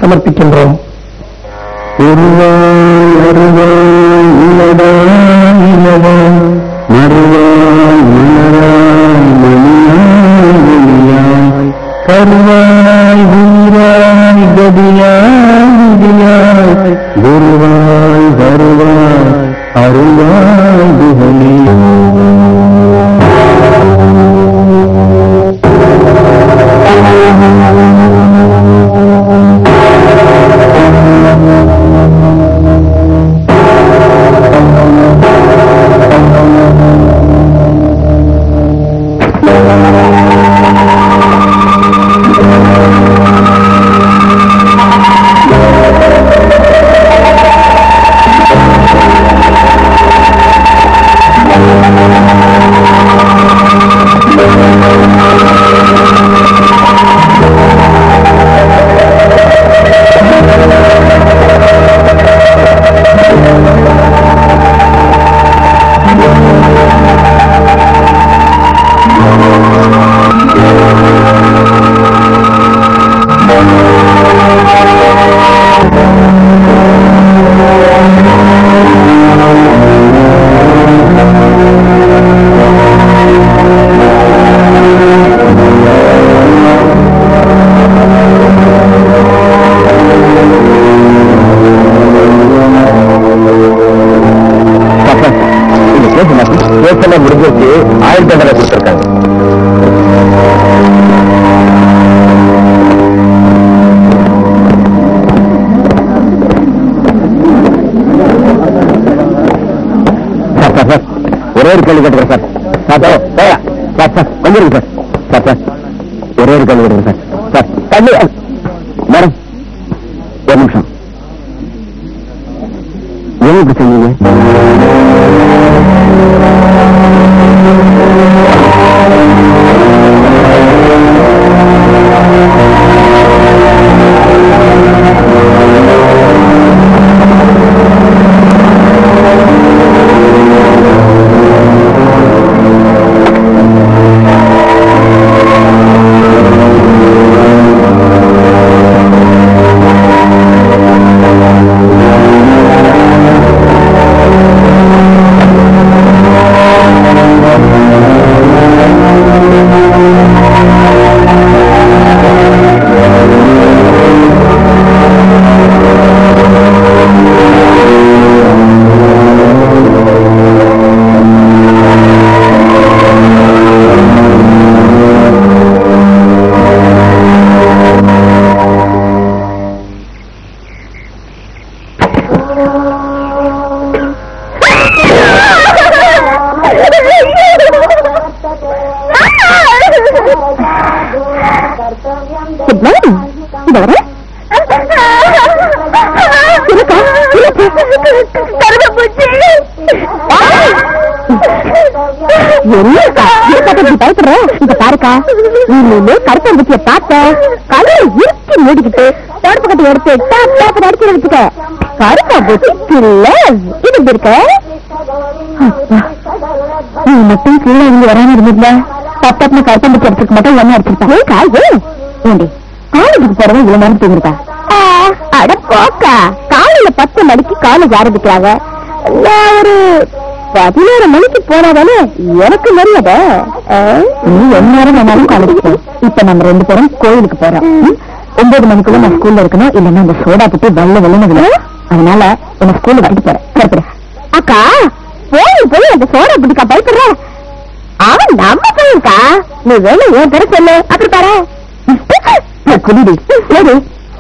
சமர்ப்பிக்கின்றோம் உருவாய் அருவாய் இல்லதாய் இல்லதாய் மறுவாய் மலராய் மணியாய் மணியாய் கருவாய் வீராய் கதியாய் விதியாய் குருவாய் வருவாய் அருவாய் குகனே இந்த கேஸ் கேஸெல்லாம் முடிஞ்சிருச்சு ஆயிரத்தி தண்டனை கொடுத்துருக்காங்க சார் சார் சார் ஒரே ஒரு கேள்வி கேட்டுக்கிறேன் சார் சார் சார் போயா சார் சார் கொஞ்சம் இருங்க சார் சார் சார் ஒரே ஒரு கேள்வி கேட்டுக்கிறேன் சார் சார் தண்ணி மேடம் ஒரு நிமிஷம் ஏன் இப்படி செஞ்சீங்க குட் மார்னிங் இந்த வர என்னக்கா இருக்கா இப்படி பயப்படுற இங்க பாருக்கா நீ கருப்பம்பூச்சிய பார்த்த கல்ல இறுக்கி மூடிக்கிட்டு தடுப்பு கட்டி எடுத்து டாப் டாப் அடிச்சு வச்சுக்க கருப்பம்பூச்சி கில்ல இது இப்படி இருக்க அப்பா, நீ மட்டும் கீழே இருந்து வராம இருந்திருந்தா தப்பாத்மா கருப்பம்பூச்சி அடிச்சிருக்க மட்டும் ஒன்னு அடிச்சிருப்பா ஏன் காய் ஏண்டி காலேஜுக்கு போறவங்க இவ்வளவு நேரம் தூங்குறதா அட போக்கா காலையில பத்து மணிக்கு காலேஜ் ஆரம்பிக்கிறாங்க நான் ஒரு பதினோரு மணிக்கு போனாதானே எனக்கு மரியாதை ஆ? நீ என் நேரம் வேணாலும் காலேஜ் போ இப்ப நம்ம ரெண்டு பேரும் கோயிலுக்கு போறோம் ம்? ஒன்பது மணிக்குள்ள நான் ஸ்கூல்ல இருக்கணும் இல்லன்னா அந்த சோடா புட்டு வெள்ள வெள்ளன்னு விழும். அதனால என்ன ஸ்கூல்ல விட்டுட்டு போறேன் புறப்படு. அக்கா போய் போய் அந்த சோடா புட்டுக்கா பயப்படுற அவன் நம்ம பையன்க்கா நீ வேணும் என் பேர சொல்லு அப்படி பாரு குடிடி சரி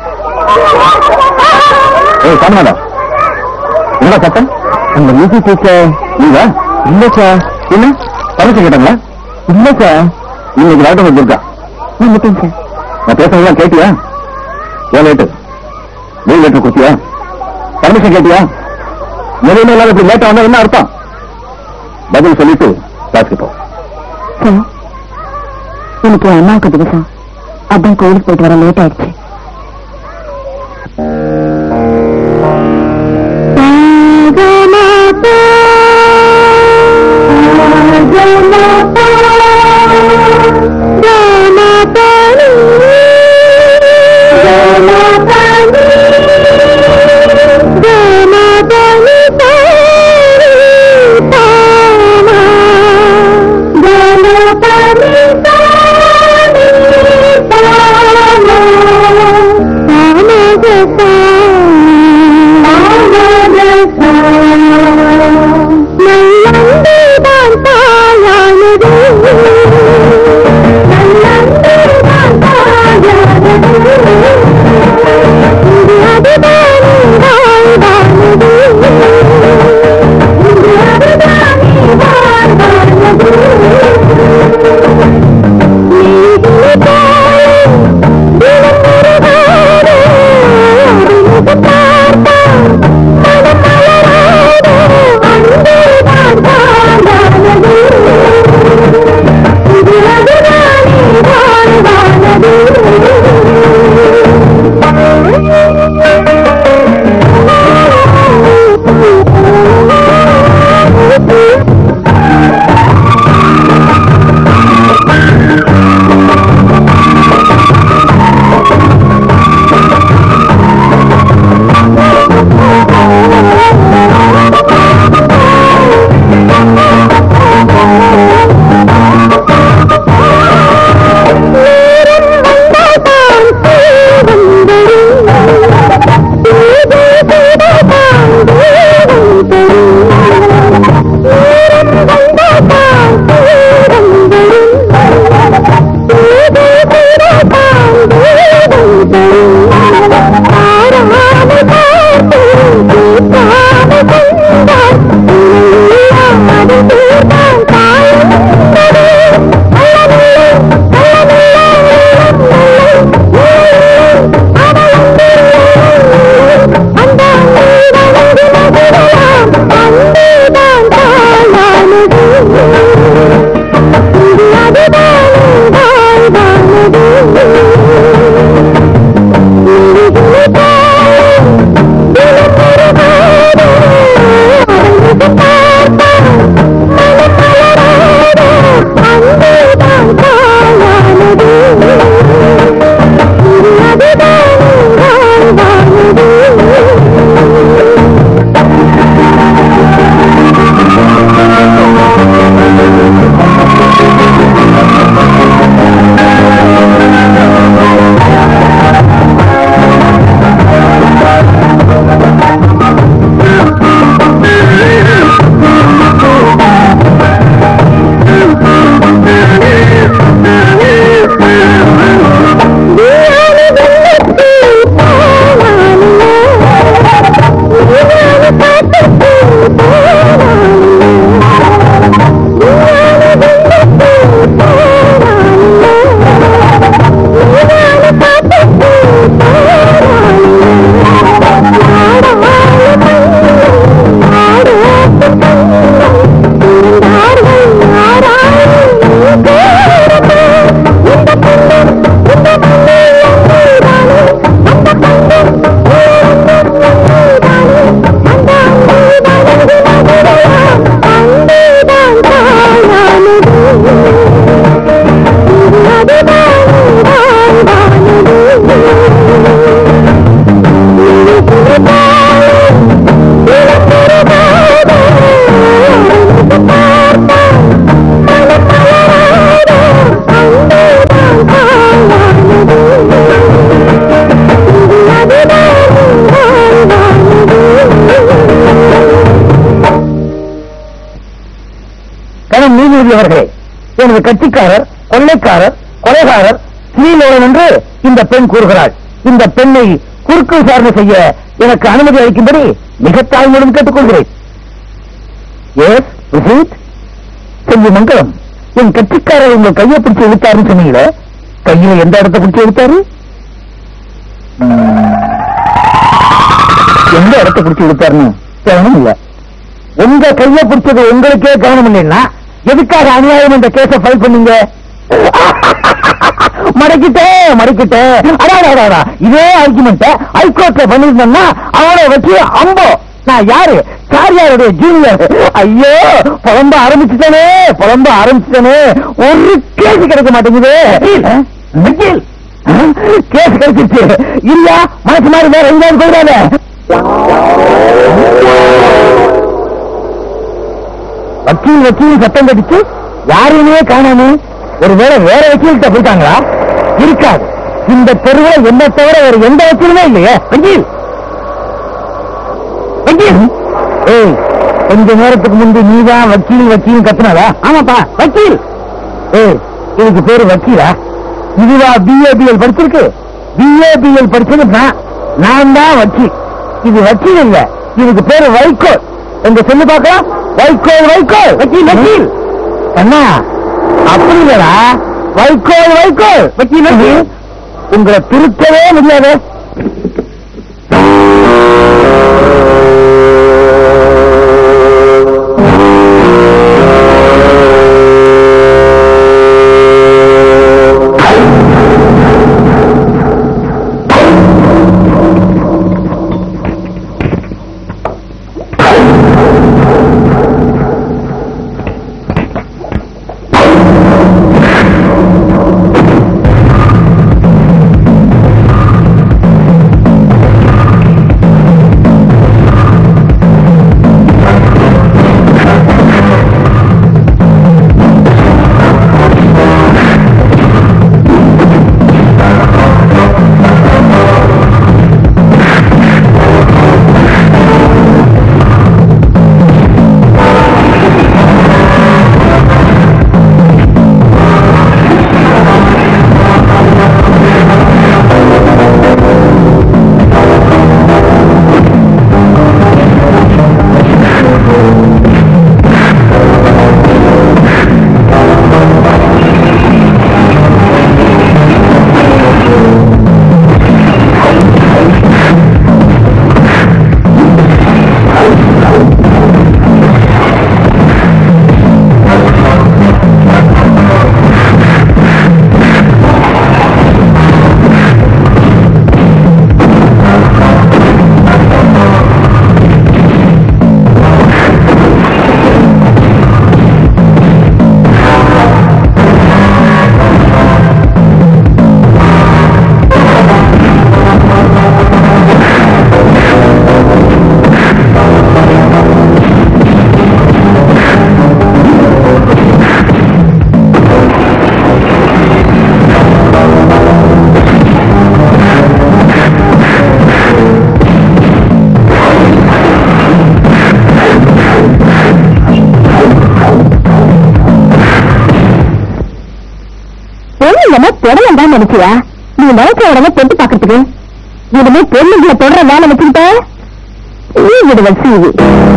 ஏய் கண்ணாடா என்ன சத்தம் அந்த மியூசிக் டீச்சர் நீங்க இல்ல சார் என்ன பரிசு கேட்டாங்களா இல்ல சார் இன்னைக்கு லேட்டர் வந்திருக்கா வந்துட்டேன் சார் நான் பேசுறதெல்லாம் கேட்டியா ஏன் லேட்டு லீவ் லெட்டர் கொடுத்தியா பர்மிஷன் கேட்டியா எதுவுமே இல்லாத இப்படி லேட்டா வந்தா என்ன அர்த்தம் பதில் சொல்லிட்டு கிளாஸ்க்கு போ சார் எனக்கு என் அம்மாவுக்கு திவசம் அதான் கோயிலுக்கு போயிட்டு வர லேட் ஆயிடுச்சு நல்லந்தான் தாயானது நல்லந்தான் தாயானது இது அதுதான் வாழ்வானது இது அதுதான் வாழ்வானது நீதி போல தினம் முருகாது அறிமுக பார்த்தா மனம் மலராது அன்புதான் வாழ்வானது இது அதுதானே வாழ்வானது நேரம் வந்தாதான் சேவம் வரும் சேவை செய்தாதான் தேவம் தரும் நேரம் வந்தாதான் சேவம் வரும் சேவை செய்தாதான் தேவம் தரும் ஆறாமல் பார்த்து கேட்காமல் கொண்டால் இல்லாமல் தீர்த்தான் தாழ்ந்தது கணம் நீதிபதி அவர்களே எனது கட்சிக்காரர் கொள்ளைக்காரர் கொலைகாரர் ஸ்ரீலோகன் என்று இந்த பெண் கூறுகிறாள் இந்த பெண்ணை குறுக்கு விசாரணை செய்ய எனக்கு அனுமதி அளிக்கும்படி மிக தாழ்மையுடன் கேட்டுக்கொள்கிறேன் எஸ் ரிசீட் செல்வி மங்களம் என் கட்சிக்காரர் உங்க கையை பிடிச்சு இழுத்தாருன்னு சொன்னீங்களே கையில எந்த இடத்தை பிடிச்சு இழுத்தாரு ம், எந்த இடத்தை பிடிச்சு இழுத்தாருன்னு கவனம் இல்ல உங்க கையை பிடிச்சது உங்களுக்கே கவனம் இல்லைன்னா எதுக்காக அநியாயம் இந்த கேஸ ஃபைல் பண்ணீங்க மடக்கிட்டேன் மடக்கிட்டேன் அடாடா, அடாடா. இதே ஆர்குமெண்ட் ஹைகோர்ட்ல பண்ணிருந்தேன்னா அவனை வச்சு அம்போ நான் யாரு சாரியாருடைய ஜூனியர் ஐயோ புலம்ப ஆரம்பிச்சுட்டனே புலம்ப ஆரம்பிச்சுட்டனே ஒரு கேஸ் கிடைக்க மாட்டேங்குது வக்கீல் கேஸ் கிடைச்சிருச்சு இல்ல மனசு மாதிரி வேற எங்கேயாவது போயிடாத வக்கீல் வக்கீல் சத்தம் கடிச்சு யாரையுமே காணாம ஒருவேளை வேற வக்கீல்கிட்ட போயிட்டாங்களா இருக்காது இந்த தெருவில் என்ன தவிர வேற எந்த வக்கீலுமே இல்லையே வக்கீல் வக்கீல் ஏய் கொஞ்ச நேரத்துக்கு முன்பு நீதான் வக்கீல் வக்கீல் கத்துனதா ஆமாப்பா வக்கீல் ஏய் இதுக்கு பேரு வக்கீலா இதுவா பிஏபிஎல் படிச்சிருக்கு பிஏபிஎல் படிச்சது நான் நான் தான் வக்கீல் இது வக்கீல் இல்ல இதுக்கு பேரு வைக்கோல் எங்க சொல்லு பார்க்கலாம் வைக்கோல் வைக்கோல் வக்கீல் வக்கீல் அண்ணா அப்படி இல்லடா வைக்கோல் வைக்கோல் வக்கீல் வக்கீல் உங்களை திருத்தவே முடியாது பொண்ணுங்கன்னா தொடலம் தான் நினைச்சியா நீ நினைக்கிற உடனே தொட்டு பாக்கிறதுக்கு இனிமே பொண்ணுங்களை தொடர வேலை வச்சுக்கிட்ட நீ விடுவ சீவி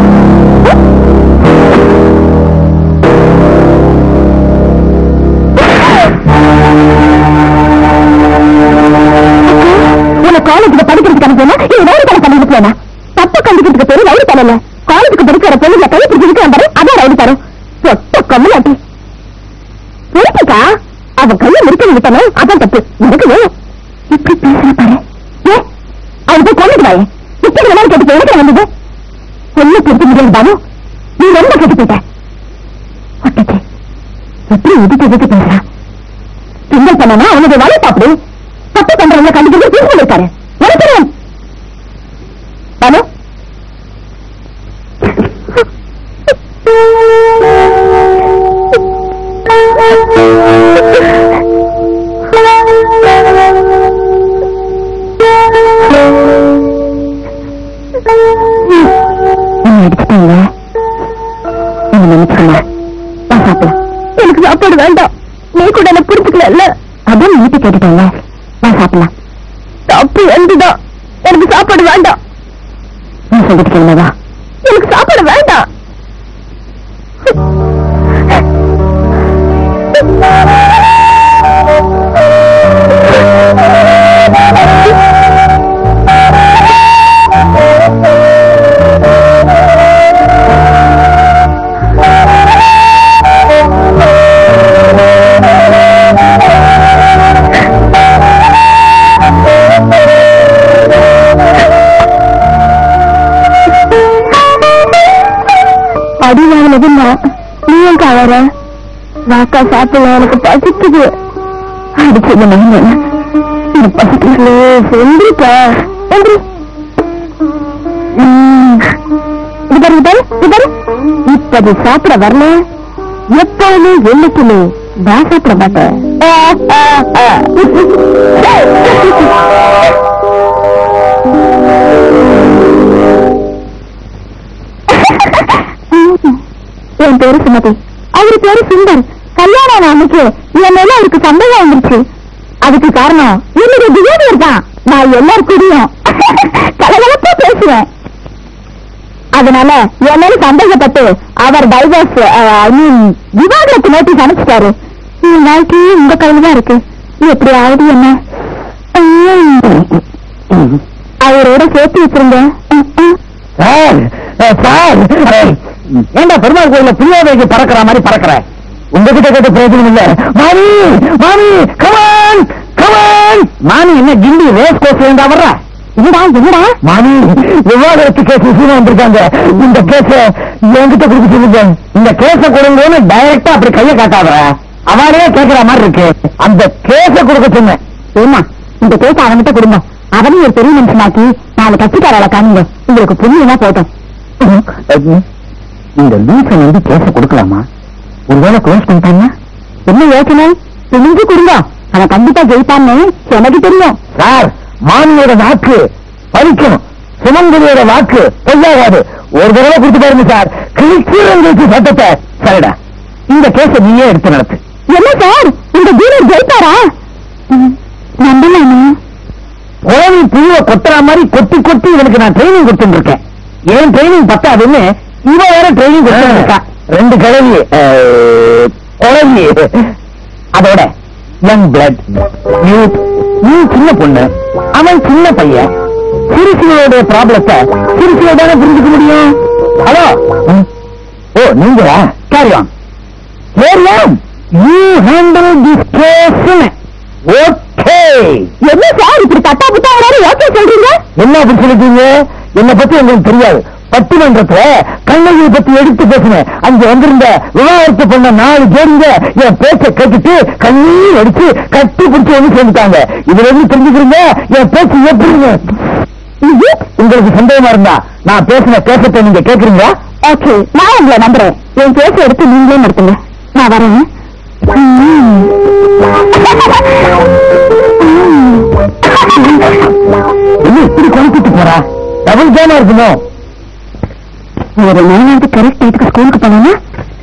உன்னை காலேஜுக்கு படிக்கிறதுக்கு அனுப்பினா இது வேறு தலை பண்ணிட்டு வேணா தப்பு கண்டுக்கிறதுக்கு பேரு ரவுடி தரல காலேஜுக்கு படிக்கிற பொண்ணுங்களை கை பிடிச்சிருக்கு பாரு அதான் ரவுடி தரும் சொட்ட கம்முலாட்டி நிறுத்துக்கா அவன் கையை முடிக்க விட்டனே அதான் தப்பு எனக்கு வேணும் இப்படி பேசுற பாரு ஏ அவன் போய் கொண்டுட்டு வாயே இப்படி வேணாலும் கேட்டு எனக்கு வந்தது கொல்ல திருத்த முடியாது பானு நீ ரொம்ப கெட்டு போயிட்ட ஒட்டச்சு எப்படி இதுக்கு எதுக்கு பேசுறா கிண்டல் பண்ணனா அவனுக்கு வலை பாப்படு தப்பு பண்றவங்க கண்டுபிடிச்சு தீர்வு இருக்காரு எனக்கு தெரியும் பானு அடிச்சுட்டாங்க என்ன நினைச்சுக்கல வா சாப்பிடலாம் எனக்கு சாப்பாடு வேண்டாம் நீ கூட என்ன புரிஞ்சுக்கல அதான் நீட்டு கேட்டுட்டாங்க வா சாப்பிடலாம் தப்பு வந்துதான் எனக்கு சாப்பாடு வேண்டாம் நீ சொல்லிட்டு கேளுவா எனக்கு சாப்பாடு வேண்டாம் அடி வாங்கினது நான் நீ எங்க வர வாக்கா சாப்பிடலாம் எனக்கு பசிக்குது அடிச்சது நான் எனக்கு பசிக்கல சொல்லிருக்கா எந்திரி ம். இது பாரு, இது பாரு, இது பாரு. இப்ப நீ சாப்பிட வரல எப்பவுமே என்னைக்குமே நான் சாப்பிட மாட்டேன் என் பேரு சுமதி அவரு பேரு சுந்தர் கல்யாணம் அன்னைக்கு என் மேல அவருக்கு சந்தேகம் வந்துருச்சு அதுக்கு காரணம் என்னுடைய பிஹேவியர் தான் நான் எல்லாரும் கூடயும் கலகலப்பா பேசுவேன் அதனால என் மேல சந்தேகப்பட்டு அவர் டைவர்ஸ் ஐ மீன் விவாகரத்து நோட்டீஸ் அனுப்பிச்சிட்டாரு என் வாழ்க்கையே உங்க கையில தான் இருக்கு எப்படியாவது என்ன உம், அவரோட சேர்த்து வச்சிருங்க உம், உம். சார் சார் ஏண்டா பெருமாள் கோயில புரியாதைக்கு பறக்கிற மாதிரி பறக்கிற உங்ககிட்ட கேட்ட பிரயோஜனம் இல்ல மாமி மாமி கமான் கமான் மாமி என்ன கிண்டி ரேஸ் கோர்ஸ் வேண்டா வர்ற என்னடா என்னடா மாமி விவாகரத்து கேஸ் விஷயமா வந்திருக்காங்க இந்த கேஸ என்கிட்ட கொடுக்க சொல்லுங்க இந்த கேஸ கொடுங்கன்னு டைரக்டா அப்படி கைய காட்டாத அவளே கேட்கிற மாதிரி இருக்கு அந்த கேஸ கொடுக்க சொன்னேன் ஏமா இந்த கேஸ் அவன்கிட்ட கொடுங்க அவனையும் ஒரு பெரிய மனுஷனாக்கி நாலு கட்சிக்காரர்களை காணுங்க உங்களுக்கு புண்ணியமா போட்டோம் இந்த லூசன் வந்து கேஸ கொடுக்கலாமா ஒருவேளை க்ளோஸ் பண்ணிட்டாங்க என்ன யோசனை துணிஞ்சு கொடுங்க அவன் கண்டிப்பா ஜெயிப்பான்னு எனக்கு தெரியும் சார் மாமியோட வாக்கு பறிக்கணும் சுமங்கலியோட வாக்கு பொய்யாகாது ஒரு தடவை கொடுத்து பாருங்க சார் கிழிச்சு சட்டத்தை சரிடா இந்த கேஸ நீயே எடுத்து நடத்து என்ன சார் இந்த டீலர் ஜெயிப்பாரா நம்பலாமா கோழி புழுவ கொத்துற மாதிரி கொட்டி கொட்டி இவனுக்கு நான் ட்ரைனிங் கொடுத்துட்டு இருக்கேன் ஏன் ட்ரைனிங் பத்தாதுன்னு இவ வேற ட்ரைனிங் கொடுத்துட்டு இருக்கா ரெண்டு கிழவி குழவி அதோட யங் பிளட் யூத் நீ சின்ன பொண்ணு அவன் சின்ன பையன் சிறுசியோட ப்ராப்ளத்தை சிறுசியோட தானே புரிஞ்சுக்க முடியும் ஹலோ ஓ நீங்களா carry on carry on you handle this case okay என்ன சார் இப்படி தட்டா புத்தா எல்லாரும் ஓகே சொல்றீங்க என்ன அப்படி சொல்லிட்டீங்க என்ன பத்தி உங்களுக்கு தெரியாது பட்டிமன்றத்துல கண்ணகியை பத்தி எடுத்து பேசினேன் அங்க வந்திருந்த விவாகரத்து பண்ண நாலு பேருங்க என் பேச்ச கேட்டுட்டு கண்ணீர் அடிச்சு கட்டி பிடிச்சு வந்து சேர்ந்துட்டாங்க இதுல இருந்து தெரிஞ்சுக்கிறீங்க என் பேச்சு எப்படிங்க உங்களுக்கு சந்தேகமா இருந்தா நான் பேசின கேசத்தை நீங்க கேக்குறீங்களா ஓகே நான் உங்களை நம்புறேன் என் கேஸ் எடுத்து நீங்களே நடத்துங்க நான் வரேன் ம். என்ன இப்படி குழப்பிட்டு போறா டபுள் ஜாமா இருக்கணும் ஒரு நாளாவது கரெக்ட் டயத்துக்கு ஸ்கூலுக்கு போனோம்னா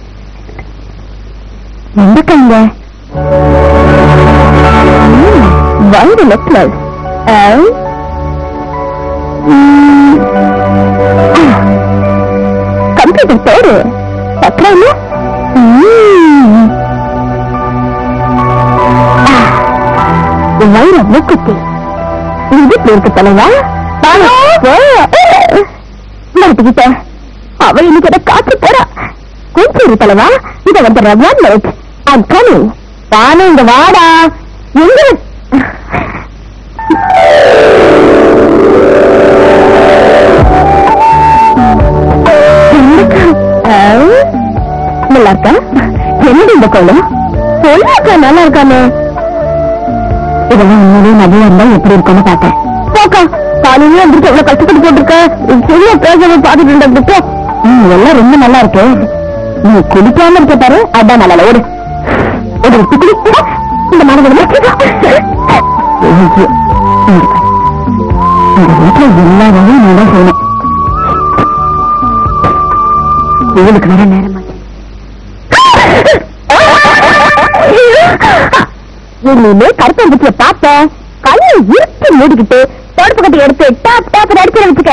எந்த கங்க வயிறு நெக்லஸ் கம்ப்யூட்டர் பேரு பத்திரம் வயிறு மூக்குத்தி இது இருக்கு தலைவா மறுத்துக்கிட்ட அவ இன்னைக்கு எதை காத்து போறா கொஞ்சம் இரு தலைவா இத வந்து ரவான் மினிட் அக்கனி தானே இந்த வாடா எங்க நல்லா இருக்கா என்னடி இந்த கோலம் சொல்லாக்கா நல்லா இருக்கானே இதெல்லாம் உண்மையிலேயே நகையா இருந்தா எப்படி இருக்கும்னு பார்த்தேன் போக்கா காலையிலே வந்துட்டு எவ்வளவு கஷ்டப்பட்டு போட்டிருக்க சரியா பேசாம பாத்துட்டு இருந்த போ ம் எல்லாம் ரொம்ப நல்லா இருக்கு நீ குளிக்காம இருக்க பாரு அதான் நல்லா இல்ல. ஓடு ஓடு விட்டு குளி இந்த மனதில் இந்த வீட்டுல எல்லா வேலையும் நீ தான் செய்யணும் இவளுக்கு வர நேரமாச்சு இனிமே கருப்பம்பூச்சிய பார்த்தேன் கண்ணு இறுக்கி மூடிக்கிட்டு தொடப்பு கட்டி எடுத்து டாப் டாப் அடிச்சு வச்சுக்க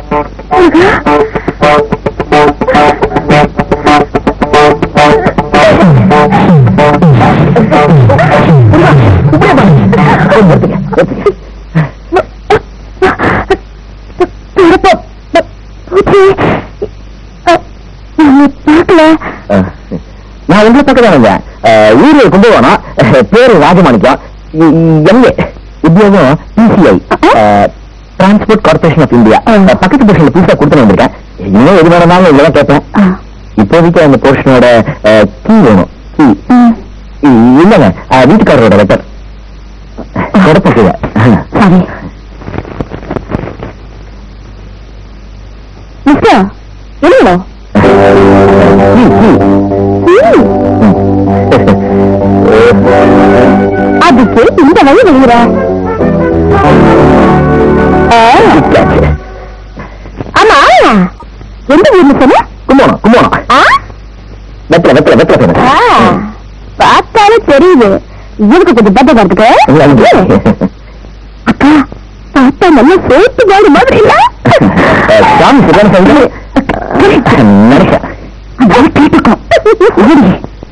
பார்க்கல நான் உங்களை பக்கம் தான் ஊரில் கொண்டு போனோம் பேரு ராஜமாணிக்கம் எம்ஏ உத்தியோகம் PCI transport corporation of India ஆ. பக்கத்து போர்ஷன்ல புதுசா கொடுத்து வந்திருக்கேன் இன்னும் எது வேணாலும் இதெல்லாம் கேட்பேன் இப்போதைக்கு அந்த போர்ஷனோட கீ வேணும் கீ இல்லங்க அஹ், வீட்டுக்காரரோட லெட்டர் கொடுத்துக்குங்க சரி மிஸ்டர் என்ன கீ கீ ம். அதுக்கு இந்த வழி வெளியிற ஆமா எந்த ஊர்ல சொன்ன கும்போணம் கும்போணம் ஆ? வெத்தலை வெத்தலை வெத்தலை ஆ, பார்த்தாலே தெரியுது இவருக்கு கொஞ்சம் பத்த வரதுக்கு அக்கா பார்த்தா நல்லா சேர்த்து போடு மாதிரி இல்ல சாமி சரியான சொல்லி நினைச்சேன் அதான் கேட்டுக்கோ ஓடி.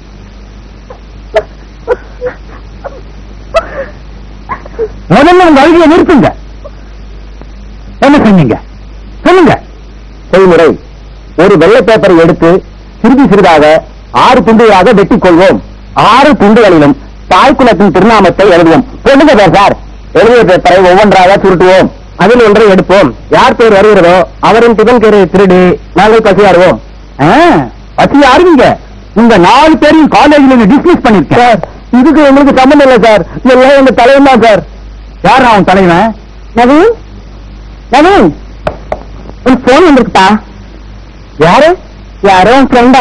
முதல்ல உங்க அழுகிய நிறுத்துங்க என்ன சொன்னீங்க சொல்லுங்க செய்முறை ஒரு வெள்ளை பேப்பரை எடுத்து சிறிது சிறிதாக ஆறு துண்டுகளாக வெட்டிக் கொள்வோம் ஆறு துண்டுகளிலும் தாய்க்குலத்தின் திருநாமத்தை எழுதுவோம் சொல்லுங்க பேர் சார் எழுதிய பேப்பரை ஒவ்வொன்றாக சுருட்டுவோம் அதில் ஒன்றை எடுப்போம் யார் பேர் வருகிறதோ அவரின் புதன்கரை திருடி நாங்கள் பசியாடுவோம் பசி ஆறுவீங்க உங்க நாலு பேரையும் காலேஜில் டிஸ்மிஸ் பண்ணிருக்கேன் சார் இதுக்கு எங்களுக்கு சம்மந்தம் இல்லை சார் எல்லாம் எங்க தலைவன் தான் சார் யார் அவன் தலைவன் நவீன் நவீன் உன் போன் வந்திருக்குப்பா யாரு யாரோ உன் ஃப்ரெண்டா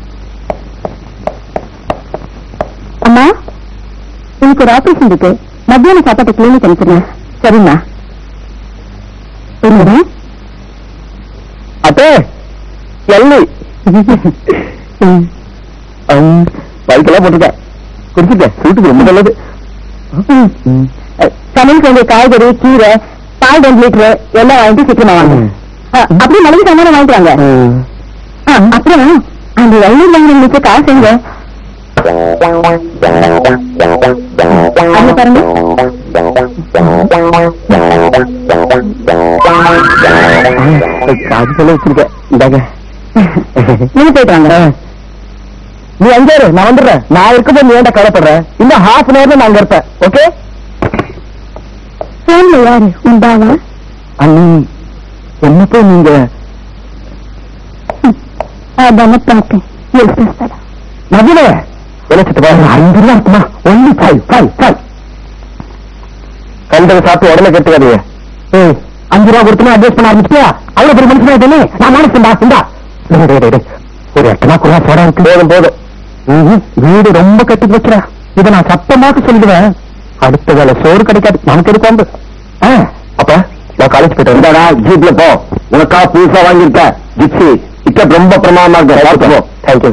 அம்மா எனக்கு ஒரு ஆபரேஷன் இருக்கு மத்தியான சாப்பாட்டை கிளீனிக் அனுப்பிடுங்க சரிம்மா என்னது அத்தே எல்லி பைக்கெல்லாம் போட்டுட்டேன் குடிச்சுட்டேன் சூட்டுக்கு ரொம்ப நல்லது சமையலுக்கு வேண்டிய காய்கறி கீரை பால் ரெண்டு லிட்டரு எல்லாம் வாங்கிட்டு சீக்கிரமா வாங்க ம். அ, அப்படியே மளிகை சாமான் வாங்கிட்டு வாங்க ஆ, அப்புறம் அந்த எழுநூறு வாங்குறவங்களுக்கு காசு எங்க அங்க பாருங்க அது சொல்ல வச்சிருக்கேன் இந்தாங்க நீங்க போயிட்டு வாங்க நீ அங்கே இரு நான் வந்துடுறேன் நான் இருக்கும்போது நீ ஏன்டா கவலைப்படுற இன்னும் ஹாஃப் அன் ஹவர்ல நான் அங்க இருப்பேன் ஓகே போன்ல யாரு உண்டாவா அண்ணி என்ன போய் நீங்க அதான பார்த்தேன் யூஸ்லெஸ் படம் மதுரை உழைச்சிட்டு பாருங்க ஐந்து ரூபா இருக்குமா ஒன்லி ஃபைவ் ஃபைவ் ஃபைவ் கண்டதை சாப்பிட்டு உடனே கட்டுக்காதீங்க ஏய் அஞ்சு ரூபா கொடுத்துனா அட்ஜஸ்ட் பண்ண ஆரம்பிச்சியா அவ்வளவு பெரிய மனுஷனா தானே நான் மனசுண்டா இந்தா டேய், டேய், டேய், டேய். ஒரு எட்டனா கூட போடா இருக்கு போதும் போதும் ம்ஹும். வீடு ரொம்ப கட்டி போச்சுடா இதை நான் சத்தமாக சொல்லிடுவேன் அடுத்த வேலை சோறு கிடைக்காது நமக்கு எது கொண்டு அப்ப நான் காலேஜ் போயிட்டு வந்தாடா ஜீப்ல போ உனக்கா புதுசா வாங்கியிருக்க ஜிப்சி டிக்கெட் ரொம்ப பிரமாதமா இருக்கு போ தேங்க்யூ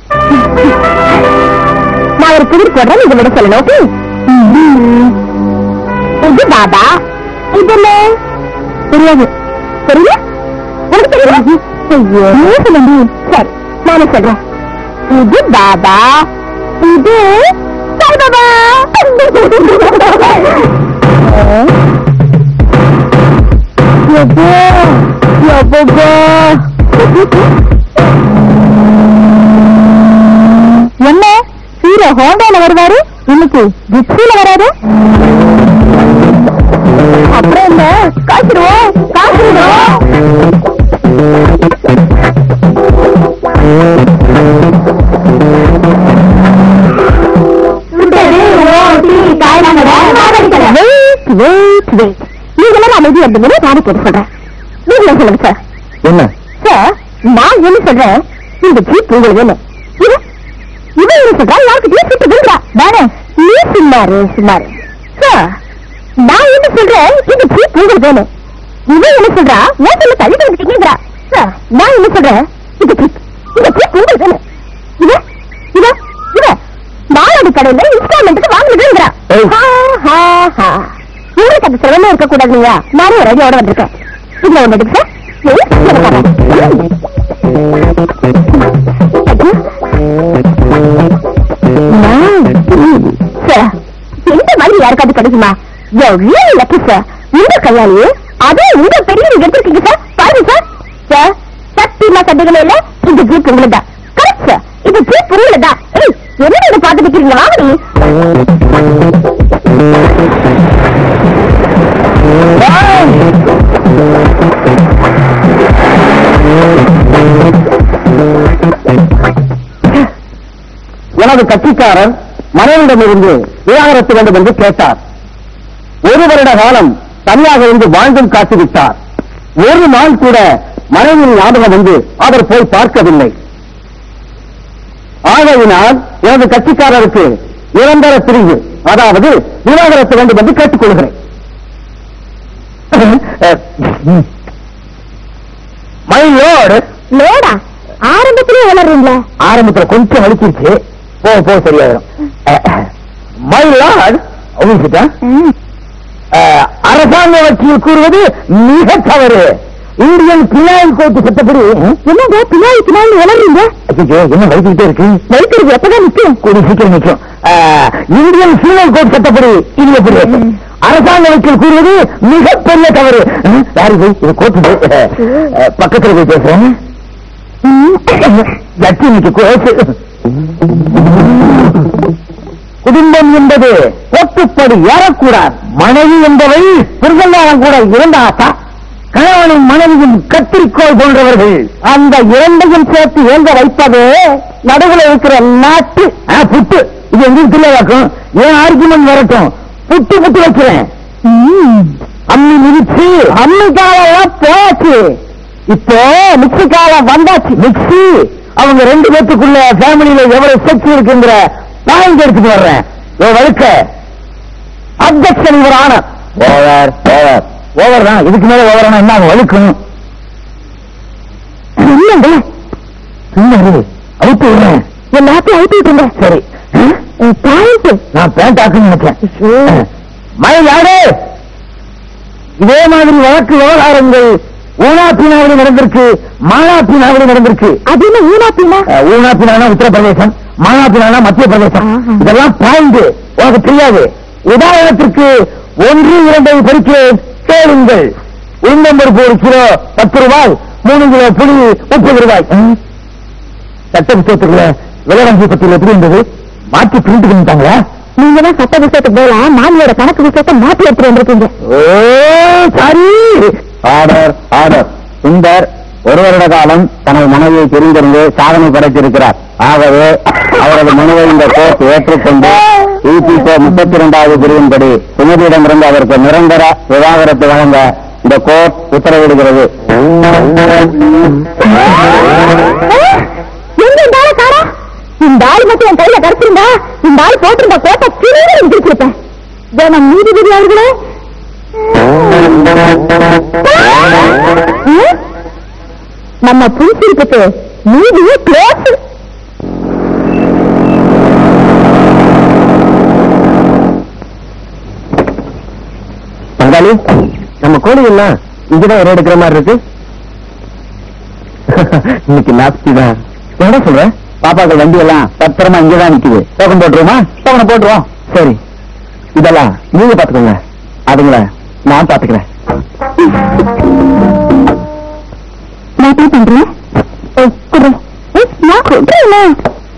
நான் ஒரு புதிர் போடுறேன் நீங்க விட சொல்லணும் ஓகே இது பாபா இது என்ன தெரியாது தெரியல உனக்கு தெரியல ஐயோ நீ சொல்லுங்க சரி நானே சொல்றேன் இது பாபா இது சாய் பாபா எப்போ எப்போ என்ன ஹீரோ ஹோண்டால வருவாரு இன்னைக்கு ஜிப்சில வராரு அப்புறம் என்ன காய்ச்சிடுவோம் காய்ச்சிடுவோம் நீங்களும் அமைதி இருந்தீங்க நானே கேட்டு சொல்றேன் நீங்களே சொல்லுங்க சார் என்ன சார் நான் என்ன சொல்றேன் இந்த ஜீப் உங்களுக்கு என்ன இது இவன் என்ன சொல்றா யாருக்கிட்டயும் சுட்டு விழுறா வேணே நீ சும்மாரு சும்மாரு சார் நான் என்ன சொல்றேன் இந்த ஜீப் உங்களுக்கு வேணும் இவன் என்ன சொல்றா ஏன் சொல்ல தள்ளி வந்துட்டீங்கிறா சார் நான் என்ன சொல்றேன் இந்த ஜீப் இந்த ஜீப் உங்களுக்கு வேணும் இவ இவ இவ மாலாடி கடையில இன்ஸ்டால்மெண்ட்டுக்கு வாங்கிடுங்கிறா ஏய். உங்களுக்கு அந்த சிரமமே இருக்க கூடாது இல்லையா நானும் ஒரு ஐடியாவோட வந்திருக்கேன் இதுல ஒண்ணு எடுக்கு சார் Please, எனக்கு தரேன். சார் இந்த மாதிரி யாருக்காவது கிடைக்குமா ரியலி லக்கி சார் இந்த கையாலேயே அதே உங்க பெரிய நீங்க எடுத்திருக்கீங்க சார் பாருங்க சார் சார் சத்தியமா சந்தேகமே இல்ல இந்த ஜீப் உங்களுக்கு தான் கரெக்ட் சார் இந்த ஜீப் உங்களுக்கு தான் ஏய் என்ன நீங்க பார்த்து நிக்கிறீங்க வாங்கடி எனது கட்சிக்காரர் மனைவிடமிருந்து விவாகரத்து வேண்டும் என்று கேட்டார் ஒரு வருட காலம் தனியாக இருந்து வாழ்ந்தும் காட்டிவிட்டார் ஒரு நாள் கூட மனைவியின் ஞாபகம் வந்து அவர் போய் பார்க்கவில்லை ஆகையினால் எனது கட்சிக்காரருக்கு நிரந்தர பிரிவு அதாவது விவாகரத்து வேண்டும் என்று கேட்டுக்கொள்கிறேன் மை லோடு லோடா ஆரம்பத்திலே வளர்றீங்களா ஆரம்பத்துல கொஞ்சம் வலிச்சிருச்சு போ போ சரியாயிரும் மை லார்ட் அவங்கிட்ட அரசாங்க வக்கீல் கூறுவது மிக தவறு இந்தியன் பினாயில் கோர்ட்டு சட்டப்படி என்னங்க பின்னாடி பின்னாடி வளர்றீங்க ஐயோ, என்ன வலிச்சுக்கிட்டே இருக்கு வலிக்கிறது எப்பதான் நிக்கும் கூடி சீக்கிரம் நிற்கும் இந்தியன் சீனல் கோட் சட்டப்படி இது எப்படி அரசாங்க வக்கீல் கூறுவது மிகப்பெரிய தவறு ம், யாரு இது இது கோர்ட்டு பக்கத்துல போய் பேசுறேன் ஜட்ஜி இன்னைக்கு கோர்ட்டு குடும்பம் என்பது கோட்டுப்படி ஏறக்கூடாது மனைவி என்பவை பிறந்தாலும் கூட இருந்தாத்தா கணவனும் மனைவியும் கத்திரிக்கோள் போன்றவர்கள் அந்த இரண்டையும் சேர்த்து ஏங்க வைப்பது நடுவுல இருக்கிற நாட்டு ஆ, புட்டு இது எங்களுக்கு தெரியாதாக்கும் ஏன் ஆர்குமெண்ட் வரட்டும் புட்டு புட்டு வைக்கிறேன் அம்மி மிதிச்சு அம்மி காலம் போச்சு இப்போ மிக்சி காலம் வந்தாச்சு மிக்சி அவங்க ரெண்டு பேத்துக்குள்ள ஃபேமிலியில எவ்வளவு செக்ஸ் இருக்குங்கிற பாயிண்ட் எடுத்துட்டு வர்றேன் ஓ வழுக்க அப்ஜெக்ஷன் இவர் ஆன ஓவர் ஓவர் ஓவர் தான் இதுக்கு மேல ஓவர் என்ன அவங்க வழுக்கணும் இல்லங்க சும்மா இரு. அவுத்து விடுறேன் எல்லாத்தையும் அழுத்தி விட்டுங்க சரி பாயிண்ட் நான் பேண்ட் ஆக்குன்னு நினைச்சேன் மயில் யாரு இதே மாதிரி வழக்கு விவகாரங்கள் ஊனாப்பினாவிலும் நடந்திருக்கு மானாப்பினாவிலும் நடந்திருக்கு அது என்ன ஊனா பின்னா அஹ், ஊனாப்பினானா உத்தரப்பிரதேசம் மானாப்பினானா மத்திய பிரதேசம் ஆஹா. இதெல்லாம் பாயிண்ட் உனக்கு தெரியாது உதாரணத்திற்கு ஒன்று இரண்டை படிக்கிறேன் கேளுங்கள் உளுந்தம்பருப்பு ஒரு கிலோ பத்து ரூபாய் மூணு கிலோ புளி முப்பது ரூபாய் ம். சட்ட புத்தகத்துக்குள்ள விவரஞ்சி பத்தியில் எப்படி இருந்தது மாற்றி பிரிண்ட் பண்ணிட்டாங்களா நீங்க தான் சட்ட விஷயத்துக்கு போல மாமியோட கணக்கு விஷயத்தை மாத்தி எடுத்துட்டு வந்திருக்கீங்க oh sorry order order Sundar ஒரு வருட காலம் தனது மனைவியை தெரிந்திருந்து சாதனை படைத்திருக்கிறார் ஆகவே அவரது மனுவை இந்த கோர்ட் ஏற்றுக்கொண்டு இபிகோ முப்பத்தி இரண்டாவது பிரிவின்படி சுமதியிடமிருந்து அவருக்கு நிரந்தர விவாகரத்து வழங்க இந்த கோர்ட் உத்தரவிடுகிறது எங்க இந்த ஆளை காணோம்? இந்த ஆள் மட்டும் என் கையில கிடைச்சிருந்தா இந்த ஆள் போட்டிருந்த கோட்டை கிளியில முடிச்சிருப்பேன் ஜனம் நீதிபதி அவர்களே ம்? நம்ம புதுசிருப்புக்கு நீதியே க்ளோஸ் பங்காளி நம்ம கோழி எல்லாம் இங்கதான் இடம் எடுக்கிற மாதிரி இருக்கு இன்னைக்கு லாஸ்ட் தான் என்ன சொல்ற பாப்பாக்கள் வண்டி எல்லாம் பத்திரமா இங்கதான் நிக்குது டோக்கன் போட்டுருவோமா டோக்கனை போட்டுருவோம் சரி இதெல்லாம் நீங்க பாத்துக்கோங்க அதுங்கள நான் பாத்துக்கிறேன் நான் என்ன பண்றேன் ஏய், குடு. ஏய், நான் கொடுறேன்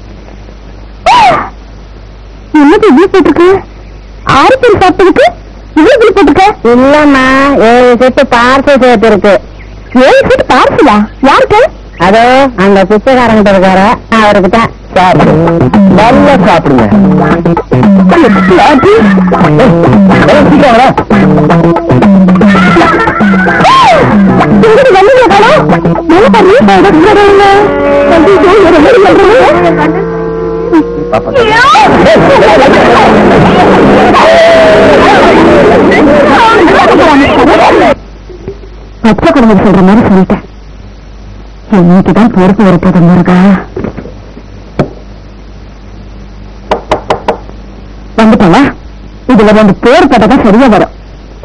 என்னது இவ்வளவு போட்டிருக்கு ஆறு பேர் சாப்பிட்டதுக்கு இவ்வளவு பில் போட்டிருக்க இல்லம்மா ஏழு செட்டு பார்சல் சேர்த்து இருக்கு ஏழு செட்டு பார்சலா யாருக்கு அதோ அந்த பிச்சைக்காரங்கிட்ட இருக்கார அவருக்கு தான் சார் நல்லா சாப்பிடுங்க ஏய், சீக்கிரம் வாடா. பச்சை குழந்தை சொல்ற மாதிரி சொல்லிட்டேன் இன்னைக்குதான் பொறுப்பு வரப்போது முருகா வந்துட்டாங்க இதுல ரெண்டு பேர் போட்டதான் சரியா வரும்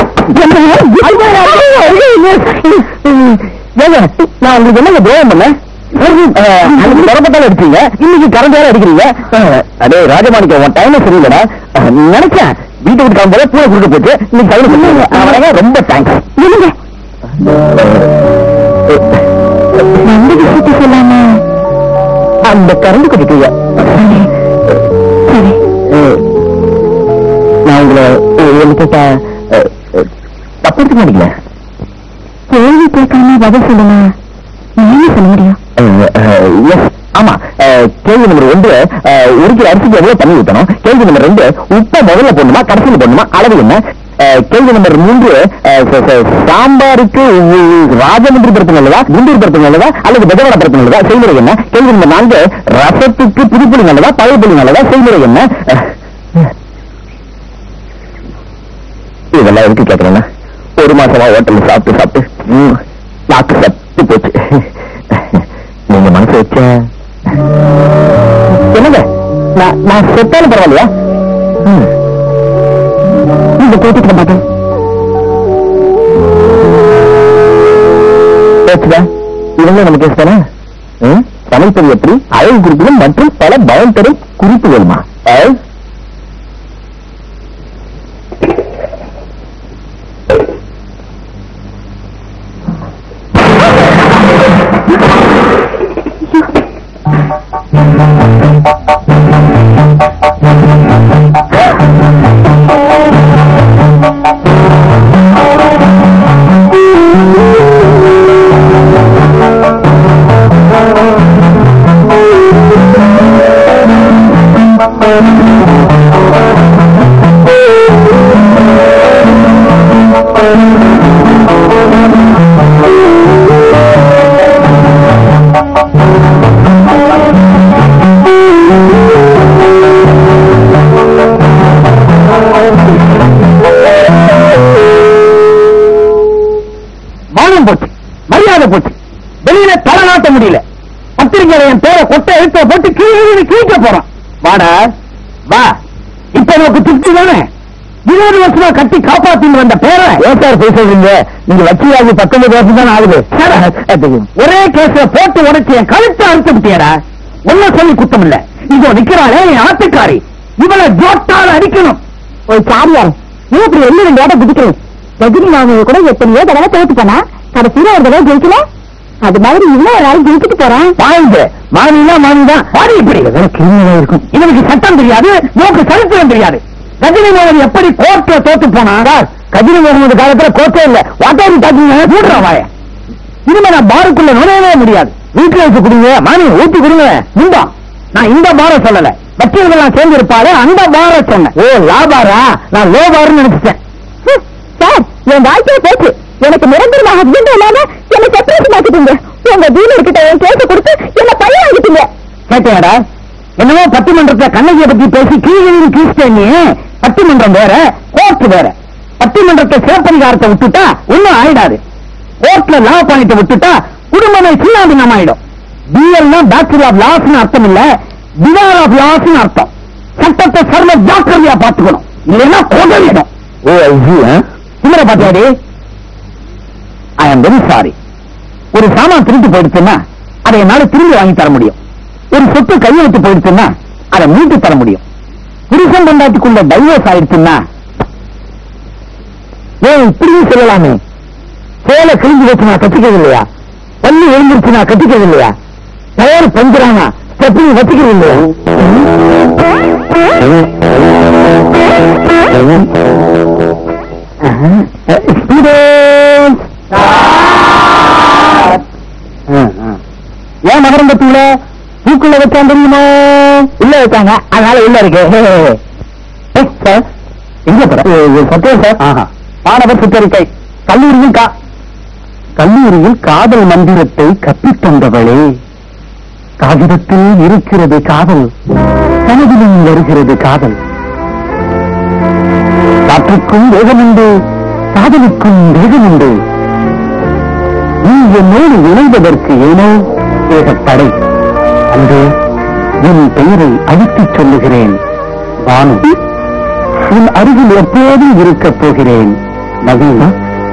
ஏங்க, நான் உங்களுக்கு என்னங்க துரோகம் பண்ணேன் அன்னைக்கு திறப்பட்டாலும் அடிச்சீங்க இன்னைக்கு கரண்ட் வேற அடிக்கிறீங்க அஹ், அடே ராஜமாணிக்க உன் டைம் சரியில்லடா அஹ், நினைச்சேன் வீட்டு விட்டு கிளம்பும்போது பூனை குறுக்க போச்சு இன்னைக்கு கையில கொடுத்தீங்க அவனால ரொம்ப தேங்க்ஸ் இல்லைங்க எந்த விஷயத்தை சொல்லாம அந்த கரண்ட் கொடுத்தீங்க சரி நான் உங்களை என்ன கேட்டா அஹ், அஹ், தப்பு எடுத்துக்க மாட்டீங்களா கேள்வி கேட்காம பதில் சொல்லுங்க நான் என்ன சொல்ல முடியும் எஸ் ஆமா அஹ், கேள்வி நம்பர் ஒன்று அஹ், ஒரு கிலோ அரிசிக்கு எவ்வளவு தண்ணி ஊத்தணும் கேள்வி நம்பர் ரெண்டு உப்பை முதல்ல போடணுமா கடைசியில் போடணுமா அளவு என்ன அஹ், கேள்வி நம்பர் மூன்று அஹ், ச- ச- சாம்பாருக்கு உ- உ- ராஜமந்திரி பருப்பு நல்லதா குண்டூர் பருப்பு நல்லதா அல்லது பெதவட பருப்பு நல்லதா செய்முறை என்ன கேள்வி நம்பர் நான்கு ரசத்துக்கு புதுப்புளி நல்லதா பழைய புளி நல்லதா செய்முறை என்ன அஹ், இதெல்லாம் எதுக்கு கேட்கறேன்னா ஒரு மாசமா ஹோட்டல்ல சாப்பிட்டு சாப்பிட்டு ம், நாக்கு சத்து போச்சு நீங்க மனசு வச்ச என்னங்க நான் நான் செத்தாலும் பரவாயில்லையா ம். நீங்க போட்டுக்க மாட்டேன் பேசுதா இவங்க நம்ம கேஸ் தானே ம்? சமைப்பது எப்படி அழகு குறிப்புகள் மற்றும் பல பயம் தரும் குறிப்புகளுமா அஹ்? மானம் போச்சு மரியாதை போச்சு வெளியில தலை நாட்ட முடியல பத்திரிகையில என் பேரை கொட்டை எழுத்த போட்டு கீழே கீழ்க்க போறான் வாடா வா இப்ப நமக்கு திருப்தி தானே இருபது வருஷமா கட்டி காப்பாத்தின்னு வந்த பேரை ஏன் சார் பேசுறீங்க நீங்க வச்சியாகி பத்தொன்பது வருஷம் தான் ஆகுது ஒரே கேஸ்ல போட்டு உடைச்சு என் கழுத்தை அறுத்து விட்டியடா ஒன்ன சொல்லி குத்தம் இல்ல இதோ நிக்கிறாளே என் ஆத்துக்காரி இவளை ஜோட்டால அடிக்கணும் ஒரு சாரியார் நீ இப்படி எள்ளு ரெண்டு ஓட்ட குதிக்கிறேன் ரஜினி மாமியை கூட எத்தனையோ தடவை தோத்து போனா கடைசியில ஒரு தடவை ஜெயிக்கல அது மாதிரி இவ்வளவு நாள் ஜெயிச்சுட்டு போறான் வாங்க மானினா மானிதான் வாடி இப்படி கிரிமினலா இருக்கும் இவனுக்கு சட்டம் தெரியாது நோக்கு சரித்திரம் தெரியாது கஜினி மோகன் எப்படி கோர்ட்ல தோத்து போனா கஜினி மோகன் காலத்துல கோர்ட்டே இல்ல வாட்டாரி தாக்கிங்க கூடுறா வாய இனிமே நான் பாருக்குள்ள நுழையவே முடியாது வீட்டுல வச்சு குடுங்க மானி ஊத்தி கொடுங்க முந்தா நான் இந்த பார சொல்லல வக்கீல்கள் சேர்ந்து இருப்பாரு அந்த பார சொன்னேன் ஓ லாபாரா நான் லோ பார்னு நினைச்சிட்டேன் ஹம், சார் என் வாழ்க்கையை போச்சு எனக்கு நிரந்தரமாக ஹஸ்பண்ட் இல்லாம என்ன செப்பரேட் ஆக்கிட்டீங்க உங்க டீலர் கிட்ட என் கேஸ கொடுத்து என்ன பையன் வாங்கிட்டீங்க கேட்டியாடா என்னமோ பட்டிமன்றத்துல கண்ணகிய பத்தி பேசி கீழே கீழ்த்தேன் நீ பட்டிமன்றம் வேற கோர்ட் வேற பட்டிமன்றத்தை சிறப்பதிகாரத்தை விட்டுட்டா ஒண்ணும் ஆயிடாது கோர்ட்ல லா பாயிண்ட் விட்டுட்டா குடும்பமே சின்னாபின்னம் ஆயிடும் பிஎல்னா பேச்சுலர் ஆஃப் லாஸ்னு அர்த்தம் இல்ல டிவார் ஆஃப் லாஸ்னு அர்த்தம் சட்டத்தை சர்வ ஜாக்கிரதையா பாத்துக்கணும் இல்லைன்னா கொடலிடும் ஓ சிம்மரை பாத்தியாடி ஐ ஆம் வெரி சாரி ஒரு சாமான் திருட்டு போயிடுச்சுன்னா அதை என்னால திரும்பி வாங்கி தர முடியும் ஒரு சொத்து கையை விட்டு போயிடுச்சுன்னா அதை மீட்டு தர முடியும் புருஷன் பொண்டாட்டிக்குள்ள டைவர்ஸ் ஆயிடுச்சுன்னா ஏன் இப்படியும் சொல்லலாமே சேலை கிழிஞ்சு வச்சு நான் கட்டிக்கிறது இல்லையா பள்ளி எழுந்திருச்சு நான் கட்டிக்கிறது இல்லையா டயர் பஞ்சுறானா ஸ்டெப்னி வச்சுக்கிறது இல்லையா Students! ஏன் மகரந்தத்துல பூக்குள்ள வச்சான் தெரியுமா உள்ள வச்சாங்க அதனால உள்ள இருக்கு ஏய், சார் எங்க போற சத்தியம் சார் ஆஹா மாணவர் சுத்தரிக்கை கல்லூரியில் கா கல்லூரியில் காதல் மந்திரத்தை கற்பித்தந்தவளே காகிதத்தில் இருக்கிறது காதல் கனவிலும் வருகிறது காதல் காற்றுக்கும் வேகமுண்டு காதலுக்கும் வேகமுண்டு நீ என்னோடு இணைவதற்கு ஏனோ ஏகத்தடை அன்று என் பெயரை அழுத்திச் சொல்லுகிறேன் வானு உன் அருகில் எப்போதும் இருக்கப் போகிறேன் நவீனா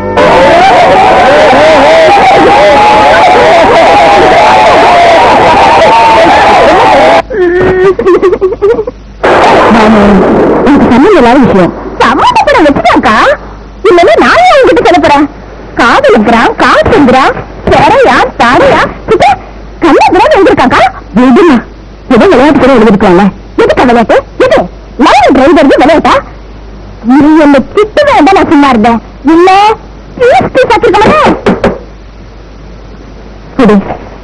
எனக்கு சம்மந்தம் இல்லாத விஷயம் சம்மந்தப்பட வச்சுட்டாக்கா இல்லன்னா நானே உங்ககிட்ட சொல்ல போறேன் காதலிக்கிறான் காசுங்கிறான் செறையா தாடையா கிட்ட கண்ணபுரம் எழுதிருக்காக்கா விடுமா ஏதோ விளையாட்டு கூட எழுதிருக்காங்க எதுக்கு விளையாட்டு எது லைன் டிரைவர் விளையாட்டா நீ என்ன திட்டு வேண்டாம் நான் சும்மா இருந்தேன் இல்ல பீஸ் பீஸ் ஆக்கிருக்க மாட்டேன் குடு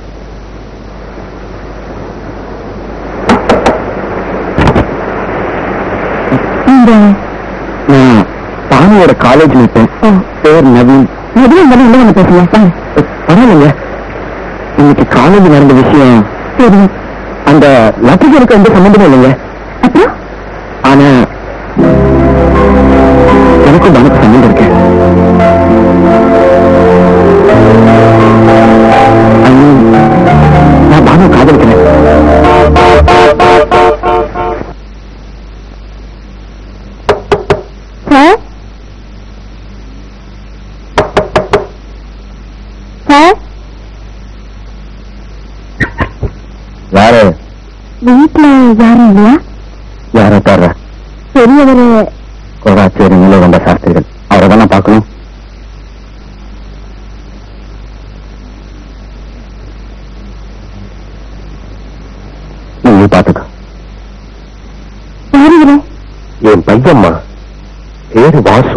இந்த நான் பானுவோட காலேஜ் இருப்பேன் பேர் நவீன் எதுவும் வந்து இல்லை பேசுங்க வாங்க. பரவாயில்லைங்க இன்னைக்கு காலேஜ் நடந்த விஷயம் சரி அந்த லட்சத்திற்கு எந்த சம்பந்தமும் இல்லைங்க அப்புறம் ஆனா எனக்கும் தனக்கு சம்மந்தம் இருக்கு ஐயோ, நான் பானு காதலிக்கிறேன் சார் சார் யாரு வீட்டுல யாரும் இல்லையா யாரை தர்ற பெரியவரு கோடாச்சேரி நிலை வந்த சாஸ்திரிகள் அவரை தானே பார்க்கணும் நீ பார்த்துக்க யாரு இவரு என் பையம்மா பேரு வாசு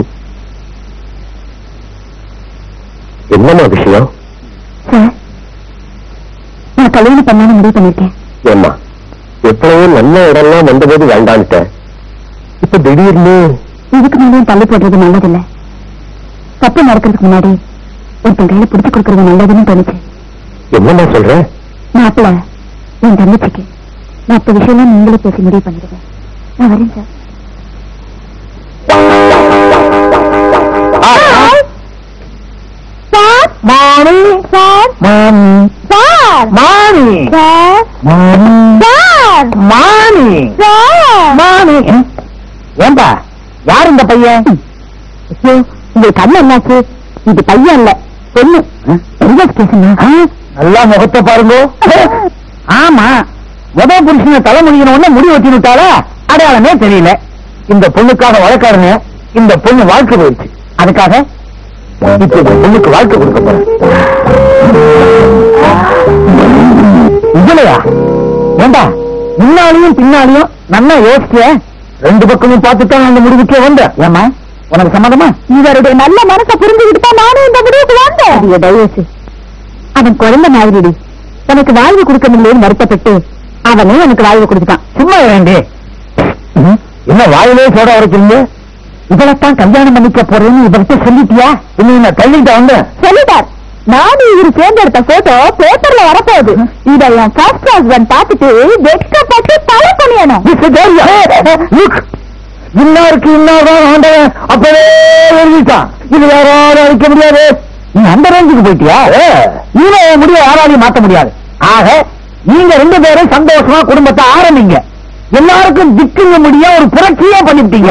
என்னம்மா விஷயம் சார் நான் கல்யாணம் பண்ணாலும் முடிவு பண்ணிருக்கேன் ஏம்மா எப்பளவோ நல்ல இடம்லாம் வந்தபோது வேண்டான்ட்ட இப்ப திடீர்னு இதுக்கு மேலேயும் தள்ளி போடுறது நல்லதில்ல தப்பு நடக்கிறதுக்கு முன்னாடி ஒருத்தன் கையில பிடிச்சு கொடுக்கறது நல்லதுன்னு தோணுச்சு என்னம்மா சொல்ற மாப்பிள்ள என் தங்கச்சிக்கு மற்ற விஷயம்லாம் நீங்களே பேசி முடிவு பண்ணிடுங்க நான் வரேன் sir sir Mani sir Mani sir Mani sir Mani sir Mani sir Mani ஏன்பா யார் இந்த பையன் ஐயோ, உங்களுக்கு கண்ணு என்னாச்சு இது பையன் இல்ல பொண்ணு ரிவர்ஸ் பேசுங்க நல்லா முகத்தை பாருங்க ஆமா முத புருஷனை தலைமுடிக்கணும் உடனே முடி வச்சு விட்டால அடையாளமே தெரியல இந்த பொண்ணுக்காக வழக்காருங்க இந்த பொண்ணு வாழ்க்கை போயிடுச்சு அதுக்காக இப்ப இந்த பொண்ணுக்கு வாழ்க்கை கொடுக்க போறேன் இதுலையா ஏண்டா முன்னாலையும் பின்னாலையும் நல்லா யோசிக்க ரெண்டு பக்கமும் பார்த்துட்டு அந்த முடிவுக்கே வந்த ஏமா உனக்கு சம்மதமா இவருடைய நல்ல மனசை புரிஞ்சுக்கிட்டு தான் நானும் இந்த முடிவுக்கு வந்தேன் அது தயவுசு அவன் குழந்தை மாதிரிடி எனக்கு வாழ்வு கொடுக்க முடியலன்னு வருத்தப்பட்டு அவனே எனக்கு வாழ்வு கொடுத்துட்டான் சும்மா வேண்டி என்ன வாயிலே சோட உரைக்கிறீங்க இவளைத்தான் கல்யாணம் பண்ணிக்க போறேன்னு இவர்கிட்ட சொல்லிட்டியா இன்னும் என்ன தள்ளிட்ட வந்து சொல்லிட்டார் நானும் இவரு சேர்ந்தெடுத்த போட்டோ பேப்பர்ல வரப்போகுது இத என் ஃபர்ஸ்ட் ஹஸ்பண்ட் பார்த்துட்டு வெட்கப்பட்டு தலை பண்ணியணும் இன்னாருக்கு இன்னார்தான் ஆண்டவன் அப்பவே எழுதிட்டான் இது வேற யாரும் அழிக்க முடியாது நீ அந்த ரேஞ்சுக்கு போயிட்டியா நீங்க முடிய யாராலையும் மாத்த முடியாது ஆக நீங்க ரெண்டு பேரும் சந்தோஷமா குடும்பத்தை ஆரம்பிங்க எல்லாருக்கும் திக்குங்க முடிய ஒரு புரட்சியா பண்ணிவிட்டீங்க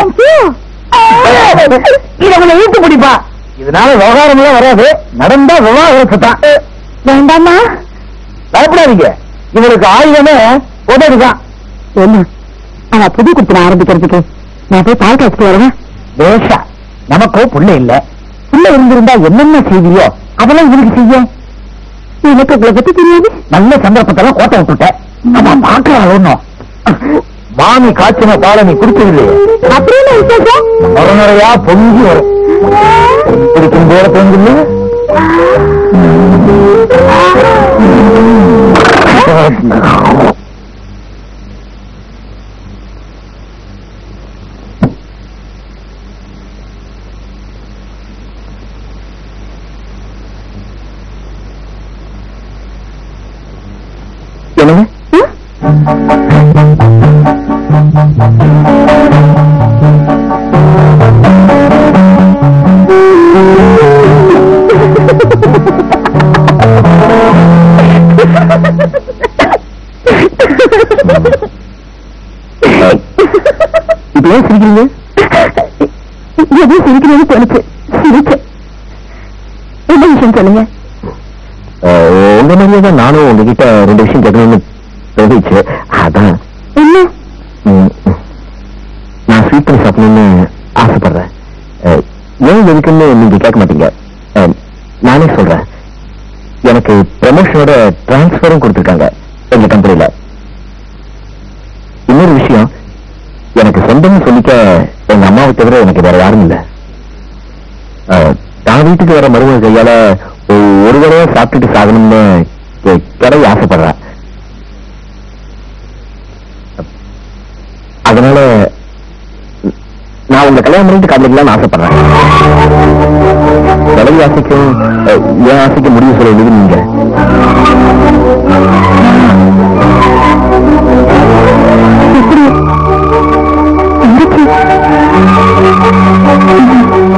இத கொஞ்சம் இழுத்து பிடிப்பா இதனால விவகாரம் எல்லாம் வராது நடந்தா விவாகரத்து தான் வேண்டாமா பயப்படாதீங்க இவருக்கு ஆயுதமே உதவிதான் என்ன அவ புது குடுத்து ஆரம்பிக்கிறதுக்கு நான் போய் பால் காய்ச்சிட்டு வருவேன் தேஷா நமக்கோ புள்ள இல்ல புள்ள இருந்திருந்தா என்னென்ன செய்வியோ அதெல்லாம் இவருக்கு செய்ய எனக்கு உங்களை பத்தி தெரியாது நல்ல சந்தர்ப்பத்தெல்லாம் கோட்டை விட்டுட்டேன் அதான் பாக்கலாம் ஒண்ணும் மாமி காய்ச்சின பாலை நீ குடிச்சதில்லையே அப்படின்னு விசேஷம் முறையா பொங்கி வரும் குடிக்கும் போல பொங்குல என்னங்க இப்ப ஏன் சிரிக்கிறீங்க எதுவும் சிரிக்கணும்னு தோணுச்சு சிரிச்சேன் என்ன விஷயம் சொல்லுங்க அஹ், உங்க மாதிரியே தான் நானும் உங்ககிட்ட ரெண்டு விஷயம் கேட்கணும்னு தோணிச்சு அதான் என்ன ம், நான் ஸ்வீட் பண்ணி சாப்பிடணும்னு ஆசைப்படுறேன் அஹ், ஏன் எதுக்குன்னு நீங்க கேட்க மாட்டீங்க அஹ், நானே சொல்றேன் எனக்கு ப்ரமோஷனோட டிரான்ஸ்ஃபரும் கொடுத்துருக்காங்க எங்க கம்பெனில இன்னொரு விஷயம் எனக்கு சொந்தம்னு சொல்லிக்க எங்க அம்மாவை தவிர எனக்கு வேற யாரும் இல்ல அஹ், நான் வீட்டுக்கு வர மருமக கையால ஒரு- ஒரு தடவை சாப்பிட்டுட்டு சாகணும்னு கெ- கிளவி ஆசைப்படுறேன் அதனால நான் உங்களை கல்யாணம் பண்ணிட்டு காதலிக்கலாம்னு ஆசைப்படுறேன் கிளவி ஆசைக்கும் அஹ், என் ஆசைக்கு முடிவு சொல்ல வேண்டியது நீங்க எப்படி தங்கச்சி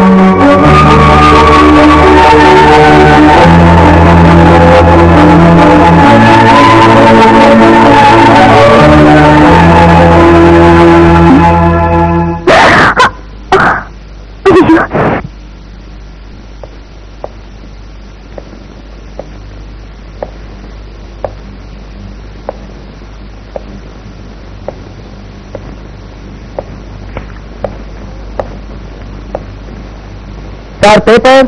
sir paper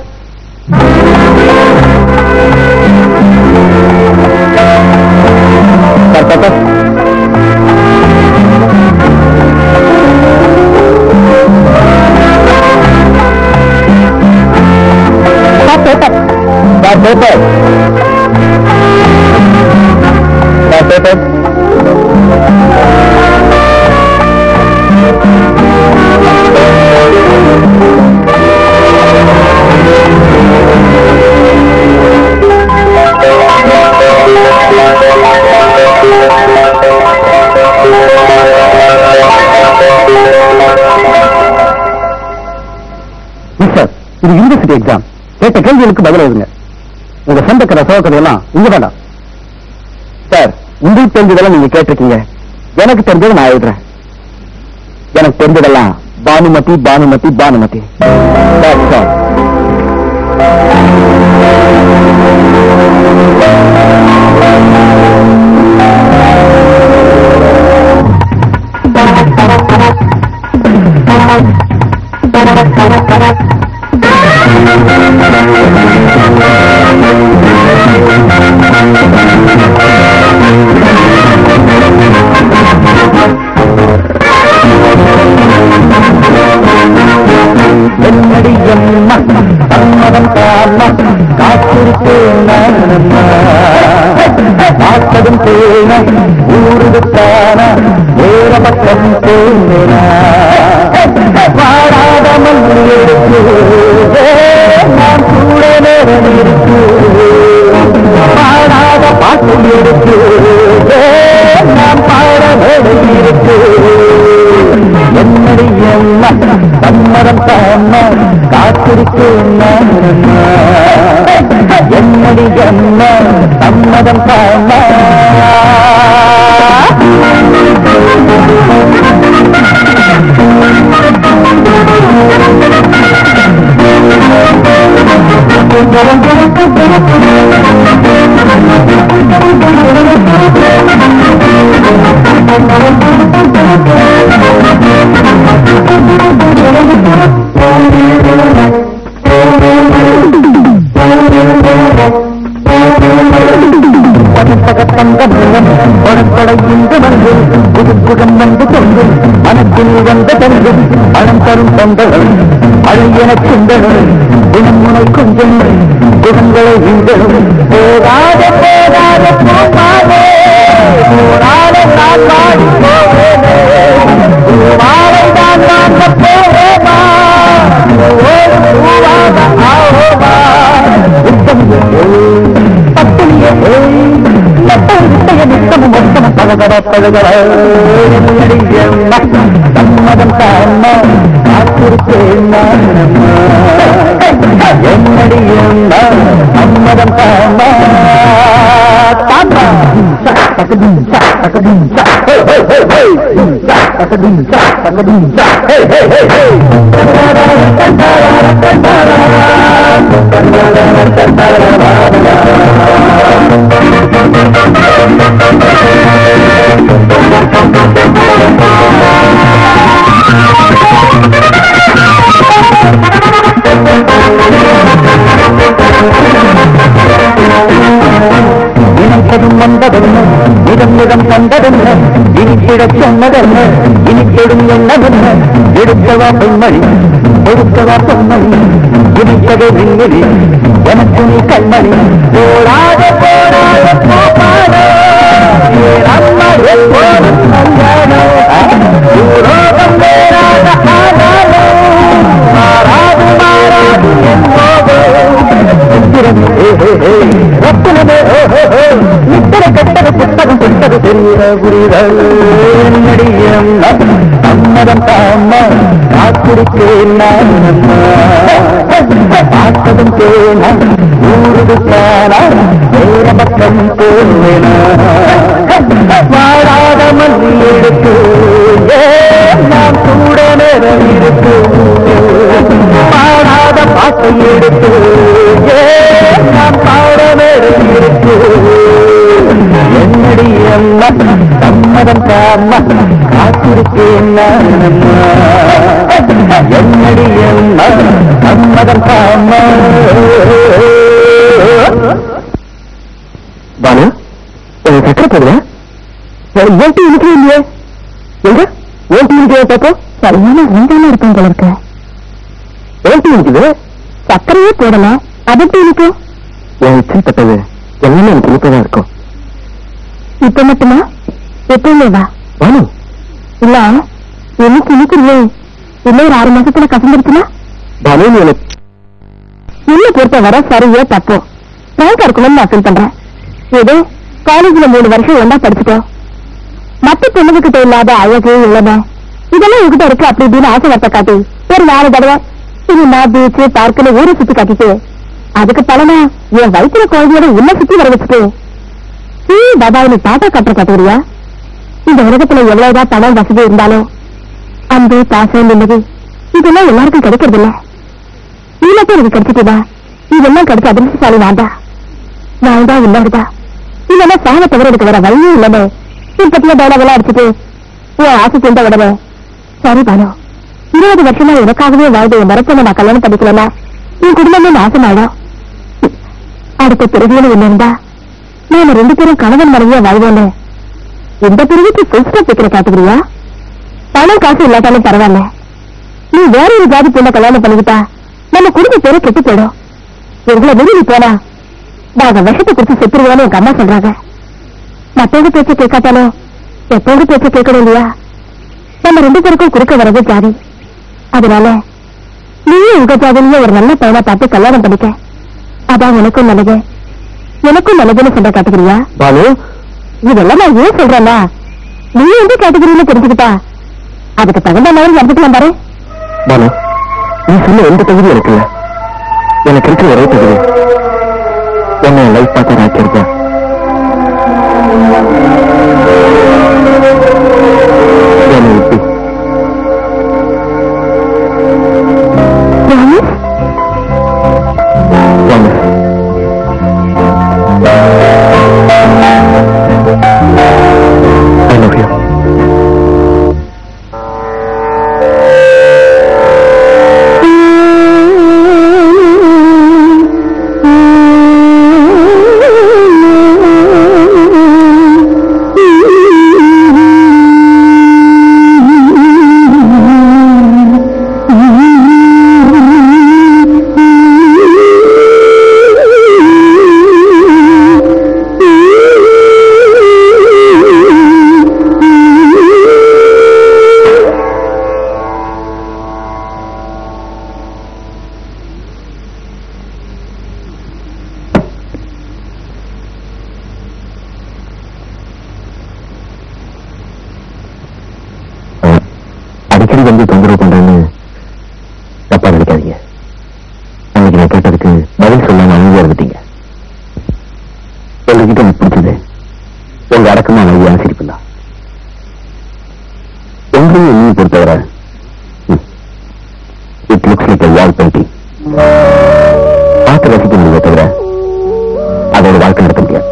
sir paper sir paper sir paper sir paper mister இது யூனிவர்சிட்டி எக்ஸாம் கேட்ட கேள்விகளுக்கு பதில் எழுதுங்க உங்க சொந்த கதை சோக கதையெல்லாம் உங்க வேண்டாம் சார் உங்களுக்கு தெரிஞ்சதெல்லாம் நீங்க கேட்டிருக்கீங்க எனக்கு தெரிஞ்சது நான் எழுதுறேன் எனக்கு தெரிஞ்சதெல்லாம் பானுமதி பானுமதி பானுமதி That's all. என்னடியம்மா சம்மதம் தாமா காத்திருப்பேன் நானம்மா பார்த்ததும் தேன ஊருது தானா வேற பக்கம் தேனா பாடாத மண்ணு எடுத்து நான் கூட நேரம் இருக்கு பாடாத பாட்டு எடுத்து நான் பாட வேலை இருக்கு என்னடி அம்மா சம்மரம் தாமா காத்திருக்கேன் நானம்மா என்னடி அம்மா சம்மதம் தாமா புதுப்புகம் வந்து கொண்டு மனத்தில் வந்த தங்கம் பணம் தரும் தொண்டர்கள் அழகியன சிந்தகள் தினம் முனை கொஞ்சம் குணங்களை வீண்டலும் போராத போராத போகாதே போராட நான் வாடி போவேனே பூவாலை நான் வாங்க போவேமா ஓடு பூவாக ஆவோமா உத்தமியே பத்தினியே நட்டய நித்தமும் மொத்தம் பழகட பழகட சம்மதம் தாமா காத்திருப்பேன் என்னடியம்மா சம்மதம் தாமா தாத்தா தகதும் தகதும் தகதும் தகதும் நினைப்பதும் வந்ததென்ன நிதம் நிதம் கண்டதென்ன இனிக்கிடச் சொன்னதென்ன இனிக்கெடும் எண்ணமென்ன எடுத்தவா பெண்மணி கொடுத்தவா பொன்மணி குடித்தது விண்வெளி எனக்கு நீ கண்மணி போராத போராத போராட அம்மா எப்போதும் கல்யாணம் பூரோகம் வேறாத ஆனாலும் மாறாது மாறாது என்போது ரத்தினமே இத்தனை கெட்டது புத்தகம் புத்தது தெரியல புரிதல் நடியம் சம்மதம் தாமா காத்திருக்கேன் நான் பார்த்ததும் தேனா ஊருது தானா வேற பக்கம் போவேனா வாழாத மல்லி எடுத்து ஏன் நாம் கூட நேரம் இருக்கு பாடாத பாட்டை எடுத்து ஏன் நாம் பாட நேரம் இருக்கு என்னடி அம்மா சம்மதம் தாமா காத்திருக்கேன் நான் அம்மா என்னடி அம்மா சம்மதம் மகன் பானு உங்க சக்கரை போடுவா ஓட்டி இருக்கு இல்லையே எங்க ஓட்டி இருக்கு பாப்போம் சரியான ரங்கான இருக்கும் போல இருக்க ஓட்டி இருக்குது சக்கரையே போடல அது எப்படி இருக்கும் என் இச்சைப்பட்டது எல்லாமே எனக்கு இனிப்பதா இருக்கும் இப்ப மட்டுமா எப்பவுமே வா பானு இல்ல என்னைக்கு இனிக்குறியே இன்னும் ஒரு ஆறு மாசத்துல கசந்துருச்சுன்னா பானு நீ எனக்கு என்ன பொறுத்த வர சரியோ தப்போ பிராங்கா இருக்கணும்னு நான் ஃபீல் பண்றேன் ஏதோ காலேஜ்ல மூணு வருஷம் ஒன்னா படிச்சுட்டோம் மத்த பொண்ணுங்க கிட்ட இல்லாத அழகு இளமை இதெல்லாம் உங்ககிட்ட இருக்கு அப்படி இப்படின்னு ஆசை வார்த்தை காட்டி ஒரு நாலு தடவை சினிமா பீச் பார்க்கல ஊரை சுத்தி காட்டிட்டு அதுக்கு பலனா என் வயிற்றுல குழந்தையோட உள்ள சுத்தி வர வச்சுட்டு நீ பாபாவினு டாட்டா காட்டுற காட்டுறியா இந்த உலகத்துல எவ்வளவுதான் பணம் வசதி இருந்தாலும் அன்பு பாசம் நிம்மதி இதெல்லாம் எல்லாருக்கும் கிடைக்கிறது இல்ல நீ மட்டும் எனக்கு கிடைச்சிட்டா இதெல்லாம் கிடைச்ச அதிர்ஷ்டசாலி வேண்டா நான் தான் இல்லாததா இதெல்லாம் சாக தவிர எனக்கு வேற வழியே இல்லமே இப்பத்திய டைலாகெல்லாம் அடிச்சுட்டு உன் ஆசை சென்ற உடனே சரி பானு இருபது வருஷமா எனக்காகவே வாழ்ந்து என் மரத்தை நான் கல்யாணம் பண்ணிக்கலனா என் குடும்பமே நாசமாயிடும் அடுத்த பிறவியில் என்ன இருந்தா நாம ரெண்டு பேரும் கணவன் மனைவியா வாழ்வோன்னு இந்த பிரிவுக்கு ஃபுல் ஸ்டாப் வைக்கிற காட்டுகிறியா பணம் காசு இல்லாட்டாலும் பரவாயில்ல நீ வேற ஒரு ஜாதி பொண்ணை கல்யாணம் பண்ணிக்கிட்டா நம்ம குடும்ப பேரை கெட்டு போயிடும் எங்களை விரும்பி போனா நாங்க விஷத்தை குடிச்சு செத்துருவோம்னு எங்க அம்மா சொல்றாங்க மத்தவங்க பேச்ச கேட்காட்டாலும் எப்பவங்க பேச்ச கேட்கணும் இல்லையா நம்ம ரெண்டு பேருக்கும் குறுக்க வர்றது ஜாதி அதனால நீயும் உங்க ஜாதியிலேயே ஒரு நல்ல பையனா பார்த்து கல்யாணம் பண்ணிக்க அதான் உனக்கும் நல்லது எனக்கும் நல்லதுன்னு சொல்ற காட்டுகிறியா பானு இதெல்லாம் நான் ஏன் சொல்றேன்னா நீ எந்த கேட்டகரியில தெரிஞ்சுக்கிட்டா அதுக்கு தகுந்த மாதிரி நடந்துக்கலாம் பாரு பானு நீ சொன்ன எந்த தகுதி எனக்கு இல்ல எனக்கு இருக்கிற ஒரே தகுதி என்ன என் லைஃப் பார்ட்னர் ஆக்கியிருக்கேன் என்னை விட்டு ராமேஷ், வாங்க I love you. அஹ், அடிக்கடி வந்து தொந்தரவு பண்றேன்னு தப்பா நினைக்காதீங்க அன்னைக்கு நான் கேட்டதுக்கு பதில் சொல்லாம அமைதியா இருந்துட்டீங்க உங்ககிட்ட எனக்கு பிடிச்சது உங்க அடக்கமா அமைதியான சிரிப்பு தான் உங்களையும் என்னையும் பொறுத்தவரை it looks like wall painting பார்த்து ரசிக்க முடியுமே தவிர அதோட வாழ்க்கை நடத்த முடியாது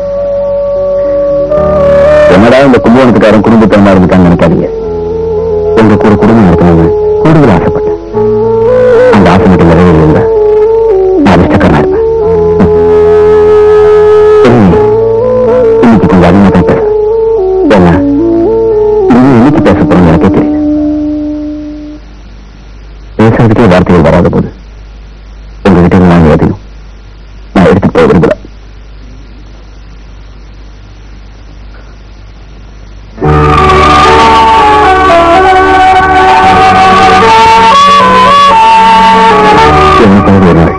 என்னடா இந்த கும்பகோணத்துக்காரன் குடும்பத்தனமா இருந்துட்டான்னு நினைக்காதீங்க உங்க கூட குடும்பம் நடத்தணும்னு கூடுதல் ஆசைப்பட்டேன் அந்த ஆசை மட்டும் நிறைவேறியிருந்தா நான் அதிர்ஷ்டக்காரனா இருப்பேன் ம். இன்னைக்கு கொஞ்சம் அதிகமா தான் பேசுறேன் ஏன்னா இன்னும் இன்னைக்கு பேச போறோம் எனக்கே தெரியல பேசுறதுக்கே வார்த்தைகள் வராத போது உங்ககிட்ட இருந்து நான் எதையும் நான் எடுத்துட்டு போக விரும்பல என்னைக்காவது ஒரு நாள்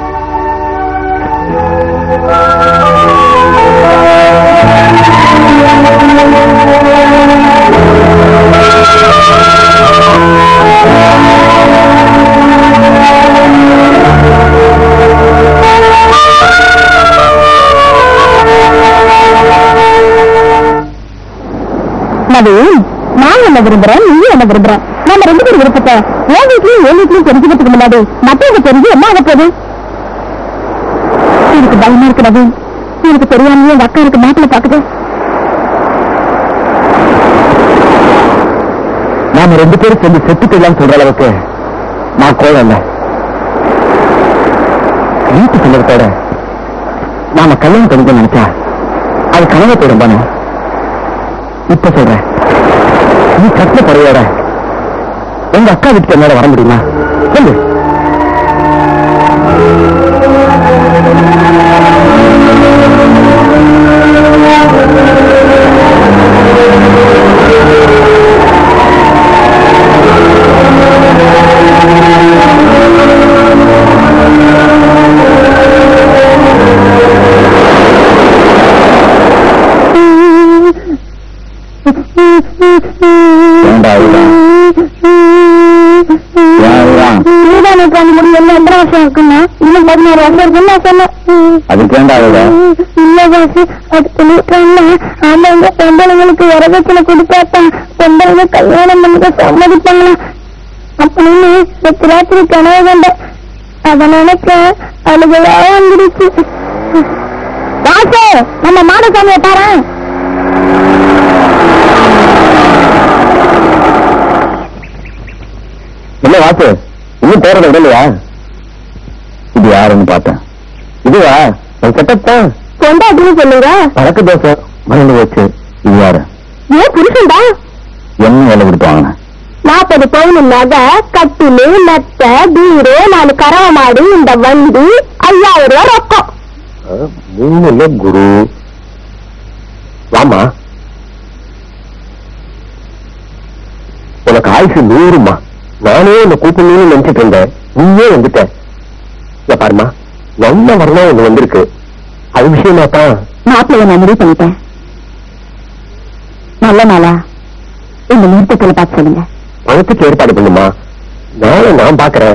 நவீன் நான் என்ன விரும்புறேன் நீ என்ன விரும்புற நம்ம ரெண்டு பேரும் விருப்பத்தை என் வீட்லயும் என் வீட்லயும் தெரிஞ்சுக்கிறதுக்கு முன்னாடி மத்தவங்க தெரிஞ்சு என்ன ஆக போகுது எனக்கு பயமா இருக்கு நவீன் எனக்கு தெரியாமயே எங்க அக்கா இருக்கு மாப்பிள்ள பாக்குது நாம ரெண்டு பேரும் சேர்ந்து செத்துக்கலாம்னு சொல்ற அளவுக்கு நான் கோழ இல்ல வீட்டு சொந்தத்தோட நாம கல்யாணம் பண்ணிக்க நினைச்சா அது கனவை போயிடும் பானு இப்ப சொல்றேன் நீ கட்டின பறையோட உங்க அக்கா வீட்டுக்கு என்னோட வர முடியுமா சொல்லு ஏண்டா அழுதா? ஏன் அழுதான்? நீதானே பண்ண முடியும் என்ன எத்தனை வருஷம் இருக்குன்னா இன்னும் பதினாறு வருஷம் இருக்குன்னு நான் சொன்னேன் அதுக்கு ஏண்டா அழுதா? இல்ல பாசு அது சொல்லிட்டாங்க ஆமாங்க பொம்பளைங்களுக்கு வரதட்சணை கொடுத்தாத்தான் பொம்பளைங்க கல்யாணம் பண்ணிக்க சம்மதிப்பாங்களா அப்படின்னு நேற்று ராத்திரி கனவு கண்டேன் அத நினைச்ச அழுகையா வந்துடுச்சு வாசு நம்ம மாடசாமியை பாரு இல்ல வாசு இன்னும் போறத விடலையா இது யாருன்னு பார்த்தேன் இதுவா ஒரு செட்டப் தான் கொண்டாட்டின்னு சொல்லுங்க பழக்க தோசை மறந்து போச்சு இது யாரு ஏன் புருஷன்டா என்ன வேலை கொடுத்து வாங்கினேன் நாற்பது பவுன் நகை கட்டிலு மெத்த பீரோ நாலு கறவை மாடு இந்த வண்டி ஐயாயிரம் ரூபாய் ரொக்கம் மூணு இல்ல குரு வாமா உனக்கு ஆயுசு நூறுமா நானே உன்னை கூப்பிடணும்னு நினைச்சிட்டு இருந்தேன் நீயே வந்துட்ட இங்க பாருமா நல்ல வரலாம் ஒண்ணு வந்திருக்கு அது விஷயமா தான் மாப்பிள்ளைய நான் முடிவு பண்ணிட்டேன் நல்ல நாளா இந்த நிறுத்தத்துல பார்த்து சொல்லுங்க பணத்துக்கு ஏற்பாடு பண்ணுமா நாளை நான் பாக்குறேன்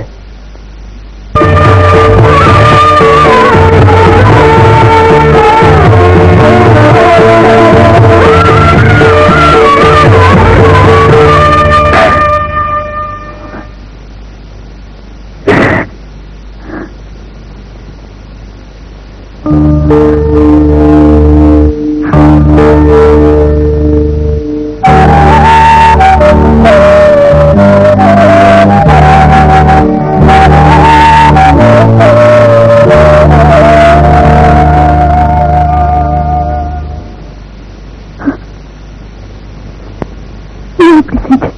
ஏன் இப்படி செஞ்ச?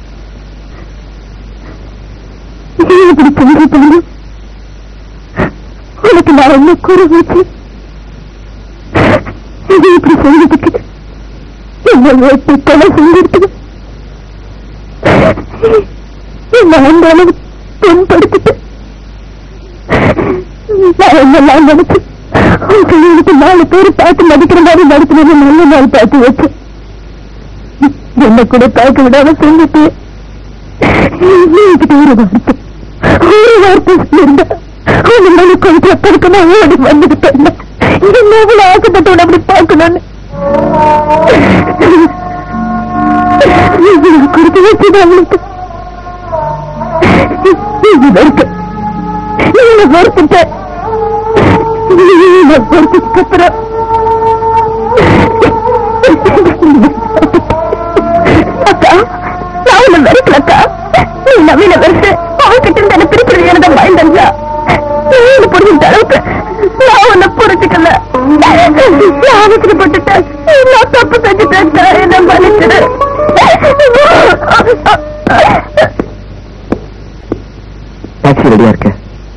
ஏன் இப்படி பண்ற பாரு? உனக்கு நான் என்ன கூற வச்சு இது இப்படி செஞ்சதுக்கு என்ன வெட்டி கொலை செஞ்சிருக்கு என்ன அந்த அளவு புண்படுத்திட்டு நான் என்னெல்லாம் நினைச்சு உன் கல்யாணத்துக்கு நாலு பேர் பார்த்து மதிக்கிற மாதிரி நடத்துறது நல்ல நாள் பார்த்து வச்சேன் என்ன கூட பார்க்க விடாம செஞ்சுட்டு நீங்கிட்ட ஒரு வார்த்தை ஒரு வார்த்தை சொல்லிருந்தா உன் மேல கொஞ்சம் படுக்கமா ஓடி வந்துகிட்டேன் என்ன இவ்வளவு ஆசைப்பட்டு அப்படி பார்க்கணும்னு நான் கொடுத்து வச்சது அவளுக்கு நீங்க வருத்த நீங்க வருத்திட்ட நீங்க வருத்ததுக்கு அப்புறம் அக்கா நான் உன்னை வெறுக்கலக்கா நீ நவீன வெறுத்து அவன்கிட்ட இருந்து என்ன பிரிக்கிறது எனக்கு பயந்தா நீ என்ன புரிஞ்சுட்ட அளவுக்கு நான் உன்னை புரிஞ்சுக்கல நான் அவசரப்பட்டுட்டேன் நான் தப்பு செஞ்சுட்டேன் என்ன மன்னிச்சிடு டாக்ஸி ரெடியா இருக்கு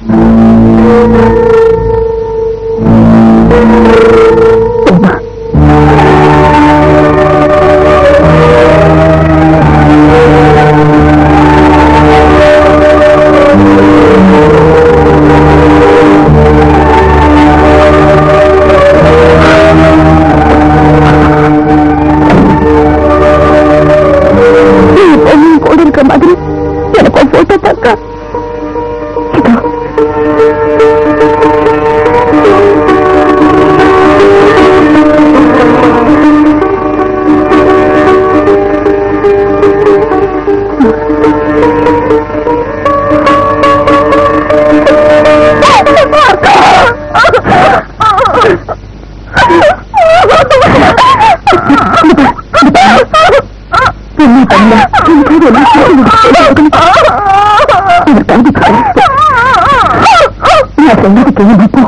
நீ பொண்ணும் கூட இருக்க மாதிரி எனக்கு ஒரு போட்டோ தாக்கா இதோ என்ன பண்ண உன் கூட எல்லாம் சேர்ந்து இருக்கணும். ஒரு தம்பி நீ நான் சொன்னது கேள்வி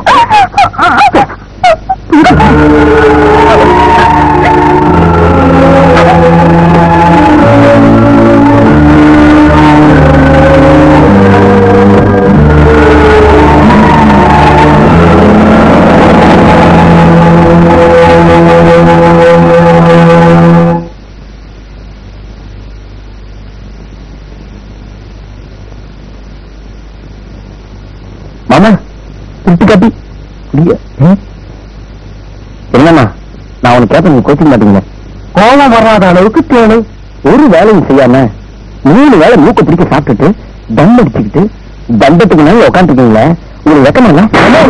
மாமா திருட்டு காப்பி குடிங்க. ம்? என்னம்மா நான் உனக்கு கேட்பேன் நீங்க கோச்சிக்க மாட்டீங்க கோபம் வராத அளவுக்கு தேவை ஒரு வேலையும் செய்யாம மூணு வேலை மூக்க பிடிக்க சாப்பிட்டுட்டு தம் அடிச்சுக்கிட்டு தண்டத்துக்கு மேல உட்காந்துருக்கீங்களே உங்களுக்கு வெக்கமா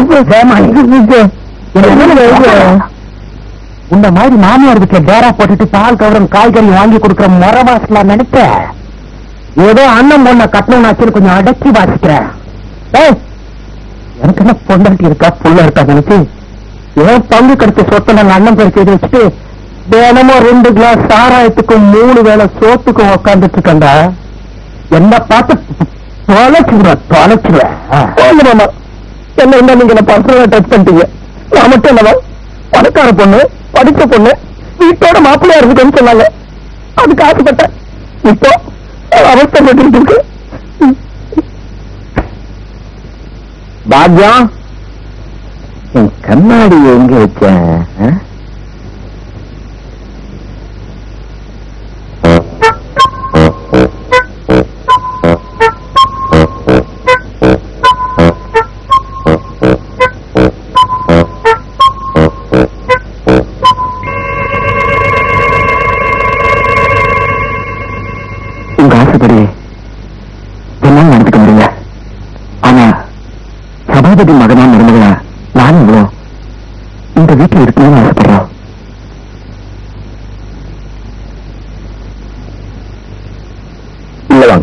இந்த மாதிரி மாமியார் வீட்டுல பேரா போட்டுட்டு பால் கவரம் காய்கறி வாங்கி கொடுக்குற முறை வாசலாம் நினைச்ச ஏதோ அண்ணன் பொண்ண கட்டணம் கொஞ்சம் அடக்கி வாசிக்கிறேன் ஏய், எனக்கு என்ன பொண்டாட்டி இருக்கா புள்ள இருக்கா நினைச்சு ஏன் பங்கு கிடைச்ச சொத்தை நாங்க அண்ணன் பேர் செய்து வச்சுட்டு தினமும் ரெண்டு கிளாஸ் சாராயத்துக்கும் மூணு வேளை சோத்துக்கும் உக்காந்துட்டு இருக்கண்டா என்ன பார்த்து தொலைச்சுடுவேன் தொலைச்சுடுவேன் மாமா என்ன என்ன நீங்க என்ன பர்சனலா டச் பண்ணிட்டீங்க நான் மட்டும் என்னவா பணக்கார பொண்ணு படிச்ச பொண்ணு வீட்டோட மாப்பிள்ளையா இருக்குன்னு சொன்னாங்க அதுக்கு ஆசைப்பட்டேன் இப்போ அவசரப்பட்டு இருக்கு பாக்யம் என் கண்ணாடி எங்க வச்சேன் ஆ? உங்க ஆசைப்படி என்னால நடந்துக்க முடியல ஆனா சபாபதி மகனா மருமகளா நானும் இவ்வளோ இந்த வீட்டில் இருக்கணும்னு ஆசைப்படுறோம் இல்ல வாங்க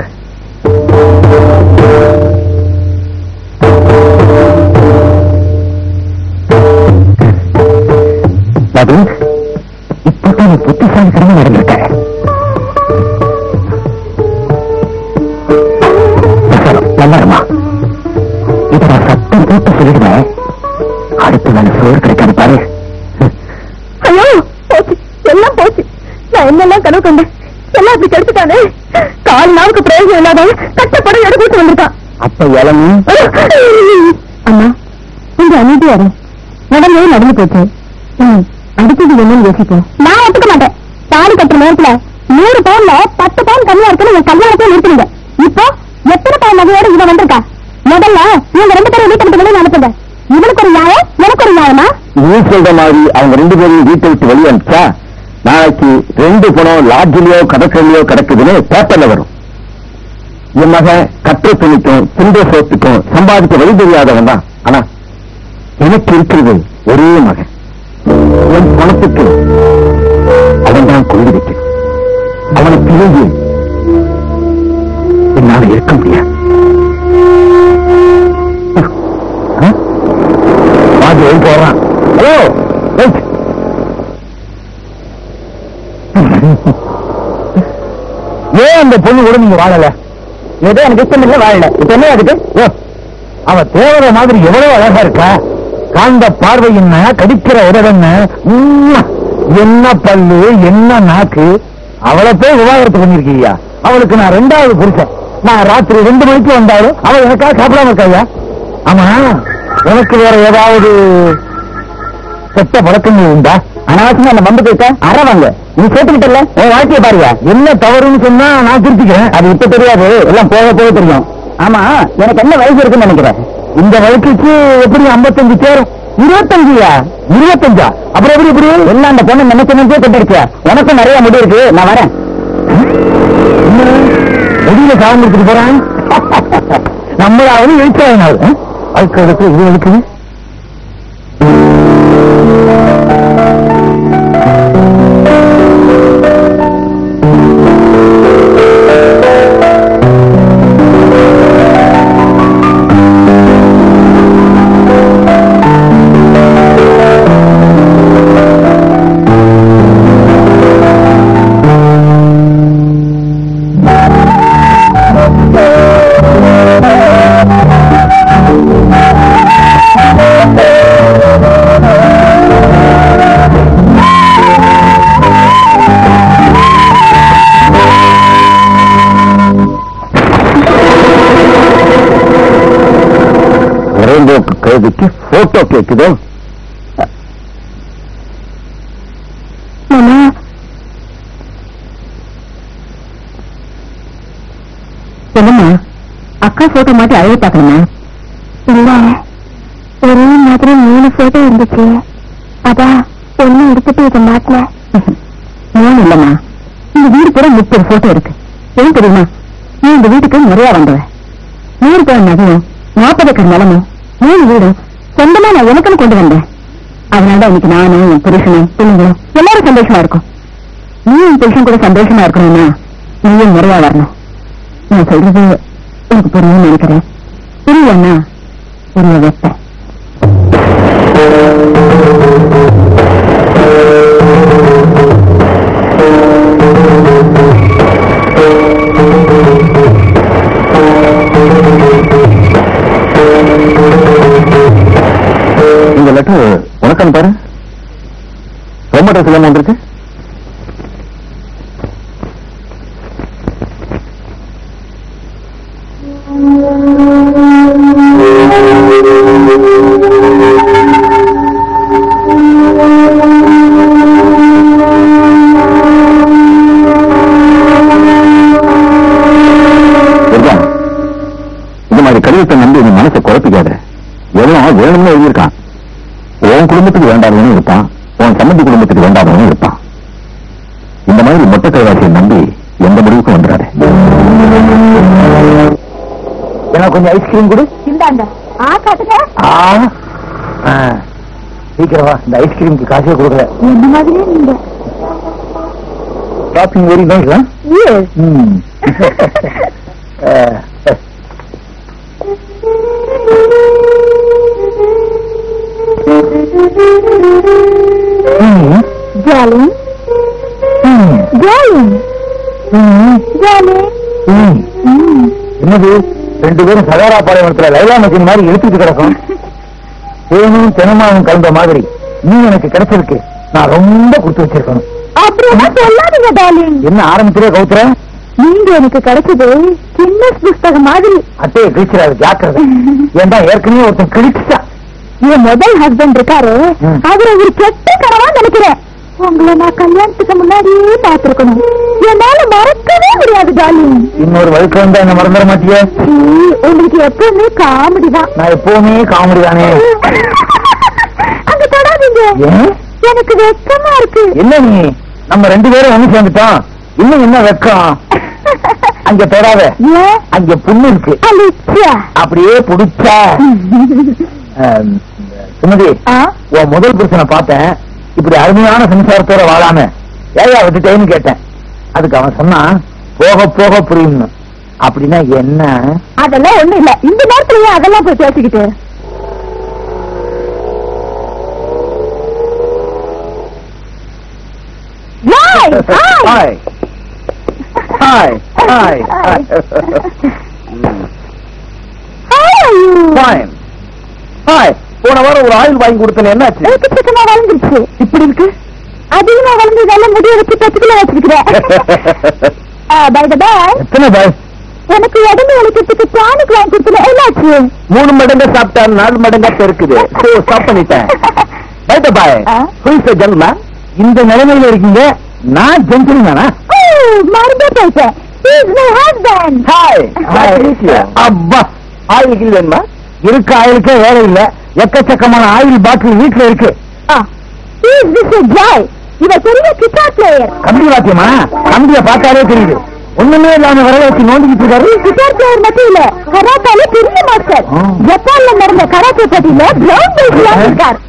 அது இப்பதான் நீ புத்திசாலித்தனமா நடந்திருக்க நல்லாருமா இத நான் சத்தம் போட்டு சொல்லிடுவேன் அடுத்து நான் சோறு கிடைக்காது பாரு ஐயோ போச்சு எல்லாம் போச்சு நான் என்னெல்லாம் கனவு கண்டேன் எல்லாம் இப்படி கெடுத்துட்டானே கால் நாவுக்கு பிரயோஜனம் இல்லாதவன் கட்டப்பட எடுத்துட்டு வந்திருக்கான் அப்ப இளமி அண்ணா கொஞ்சம் அமைதியா இரு நடந்தது நடந்து போச்சு ம், அடுத்தது என்னன்னு யோசிப்போம் நான் ஒத்துக்க மாட்டேன் தாலி கட்டுற நேரத்துல நூறு பவுன்ல பத்து பவுன் கம்மியா இருக்குன்னு என் கல்யாணத்தை நிறுத்துனீங்க இப்போ எத்தனை பவுன் நகையோட இவன் வந்திருக்கா முதல்ல நீங்க ரெண்டு பேரும் வீட்டை விட்டு வெளியே அனுப்புங்க இவனுக்கு ஒரு நியாயம் எனக்கு ஒரு நியாயமா நீ சொல்ற மாதிரி அவங்க ரெண்டு பேரும் வீட்டை விட்டு வெளியே அனுப்பிச்சா நாளைக்கு ரெண்டு பணம் லாட்ஜிலயோ கடற்கரையிலயோ கிடக்குதுன்னு பேப்பர்ல வரும் என் மகன் கற்ற துணிக்கும் சிந்த சோத்துக்கும் சம்பாதிக்க வழி தெரியாதவன் தான் ஆனா எனக்கு இருக்கிறது ஒரே மகன் என் பணத்துக்கு அவன் தான் கொண்டு வைக்கணும் அவனை பிரிஞ்சு என்னால இருக்க முடியாது ஆ? பாதி ஏன் போடுறான் ஹலோ வெயிட் ஏன் அந்த பொண்ணு கூட நீங்க வாழல ஏதோ எனக்கு இஷ்டம் இல்ல வாழல இப்ப என்ன அதுக்கு ஓ அவ தேவதை மாதிரி எவ்வளவு அழகா இருக்கா காந்த பார்வை என்ன கடிக்கிற உதடு என்ன உம்மா, என்ன பல்லு என்ன நாக்கு அவளை போய் விவாகரத்து பண்ணிருக்கீங்க அவளுக்கு நான் ரெண்டாவது புருஷன் நான் ராத்திரி ரெண்டு மணிக்கு வந்தாலும் அவ எனக்காக சாப்பிடாம இருக்காயா ஆமா உனக்கு வேற ஏதாவது செத்த பழக்கங்கள் உண்டா அனாவசியமா அந்த மம்பு கேட்க அறவாங்க நீ கேட்டுக்கிட்டல உன் வாழ்க்கைய பாருங்க என்ன தவறுன்னு சொன்னா நான் திருத்திக்கிறேன் அது இப்ப தெரியாது எல்லாம் போக போக தெரியும் ஆமா எனக்கு என்ன வயசு இருக்குன்னு நினைக்கிறேன் இந்த வயசுக்கு எப்படி 55 சேரும் இருபத்தஞ்சுயா இருபத்தஞ்சா அப்புறம் எப்படி எப்படி எல்லாம் அந்த பொண்ணு நினைச்ச நினைச்சே கட்டிருக்கியா உனக்கும் நிறைய முடி இருக்கு நான் வரேன் என்ன? முடியல சாதம் கொடுத்துட்டு போறான் நம்மளாவது எழுச்சாயினாவது அதுக்கு அடுத்து இது இருக்குது தேவிக்கு போட்டோ கேக்குதோ மாமா என்னம்மா அக்கா போட்டோ மாட்டி அழகு பார்க்கணுமா இல்ல ஒரே மாதிரி மூணு போட்டோ இருந்துச்சு அதான் ஒண்ணு எடுத்துட்டு இதை மாட்டல மூணு இல்லம்மா இந்த வீடு கூட முப்பது போட்டோ இருக்கு ஏன் தெரியுமா நீ இந்த வீட்டுக்கு முறையா வந்தவ நூறு பேர் நகையும் நாற்பது ஏக்கர் நிலமும் மூணு வீடும் சொந்தமா நான் எனக்குன்னு கொண்டு வந்தேன் அதனால இன்னைக்கு நானும் என் புருஷனும் பிள்ளைங்களும் எல்லாரும் சந்தோஷமா இருக்கும் நீ என் புருஷன் கூட சந்தோஷமா இருக்கணும்னா நீயும் முறையா வரணும் நான் சொல்றது எனக்கு புரியும் நினைக்கிறேன் புரியலன்னா புரிய வைப்பேன் இந்த லெட்டர் உனக்கான பாரு ரொம்ப ட்ரெஸ் இல்லாம வந்திருக்கு துர்கா, இந்த மாதிரி கடிதத்தை நம்பி உன் மனசை குழப்பிக்காத எல்லாம் வேணும்னு எழுதியிருக்கான் உன் குடும்பத்துக்கு வேண்டாதவனும் இருப்பான் உன் சம்மந்தி குடும்பத்துக்கு வேண்டாதவனும் இருப்பான் இந்த மாதிரி மொட்டை கைவாசியை நம்பி எந்த முடிவுக்கும் வந்துடாது எனக்கு கொஞ்சம் ஐஸ்கிரீம் கொடு இந்தாங்க ஆ காட்டுங்க சீக்கிரமா இந்த ஐஸ்கிரீமுக்கு காசே கொடுக்கல என்ன மாதிரியே நீங்க shopping very nice Yes. Darling, darling, darling. Mm. என்னது ரெண்டு பேரும் சகாரா பாளையத்துல லைலா மச்சின் மாதிரி இழுத்துட்டு கிடக்கும் தேனும் தெனமாவும் கலந்த மாதிரி நீ எனக்கு கிடைச்சிருக்கு நான் ரொம்ப கொடுத்து வச்சிருக்கணும் அப்படியெல்லாம் சொல்லாதீங்க டார்லிங் என்ன ஆரம்பத்திலே கவுத்துற நீங்க எனக்கு கிடைச்சது கின்னஸ் புஸ்தகம் மாதிரி அட்டையை கிழிச்சிடாது ஜாக்கிரதை ஏன்டா ஏற்கனவே ஒருத்தன் கிழிச்சுட்டா என் முதல் ஹஸ்பண்ட் இருக்காரு ம். அவரை ஒரு கெட்ட கனவா நினைக்கிறேன் உங்களை நான் கல்யாணத்துக்கு முன்னாடியே பார்த்திருக்கணும் என்னால மறக்கவே முடியாது டார்லிங் இன்னொரு வழுக்கு வந்தா என்ன மறந்துட மாட்டியே சீ, உங்களுக்கு எப்பவுமே காமெடி தான் நான் எப்பவுமே காமெடி தானே அங்க தொடாதீங்க ஏன் எனக்கு வெக்கமா இருக்கு என்ன நீ நம்ம ரெண்டு பேரும் ஒண்ணு சேர்ந்துட்டோம் இன்னும் என்ன வெக்கம் அங்க தொடாத ஏன் அங்க புண்ணு இருக்கு அலிச்சா அப்படியே புடிச்சா ஆம், சுமதி ஆ? உன் முதல் புருஷனை பார்த்தேன் இப்படி அருமையான சம்சாரத்தோட வாழாம ஏயா விட்டுட்டேன்னு கேட்டேன் அதுக்கு அவன் சொன்னான் போக போக புரியும்னு அப்படின்னா என்ன அதெல்லாம் ஒண்ணும் இல்ல இந்த நேரத்துல ஏன் அதெல்லாம் போய் பேசிக்கிட்டு Yay! Hi! Hi hi hi How are you? Fine hi போன வாரம் ஒரு ஆயில் வாங்கி கொடுத்தேன் என்னாச்சு எக்கச்சக்கமா வளர்ந்துருச்சு இப்படி இருக்கு அதிகமா வளர்ந்ததால முடிய வச்சு பத்துக்குள்ள வச்சுக்கிறேன் பை த பை எத்தனை பாய் எனக்கு உடம்பு வலிக்கிறதுக்கு டானிக் வாங்கி கொடுத்துல என்னாச்சு மூணு மடங்கா சாப்பிட்டா நாலு மடங்கா பெருக்குது சோ ஸ்டாப் பண்ணிட்டேன் பை த பாய் ஆ? ஹூஸ் ஜென்மா இந்த நிலைமையில இருக்கீங்க நான் ஜென்டில் தானா ஓ மறந்தே போயிட்டேன் இஸ் மை ஹஸ்பண்ட் ஹாய் அப்பா ஆயில் கில் வேணுமா இருக்க ஆயிலுக்கே வேலை இல்ல எக்கச்சக்கமான ஆயில் பாட்டில் வீட்டுல இருக்கு இஸ் மிஸ்டர் ஜாய் இவர் பெரிய கிட்டார் பிளேயர் கம்பி வாத்தியமா கம்பிய பார்த்தாலே தெரியுது ஒண்ணுமே இல்லாம விரல வச்சு நோண்டிக்கிட்டு இருக்காரு கிட்டார் பிளேயர் மட்டும் இல்ல கராத்தால பெரிய மாஸ்டர் ஆ. ஜப்பான்ல நடந்த கராத்தே போட்டியில பிரவுன் பெல்ட் வாங்கியிருக்கார்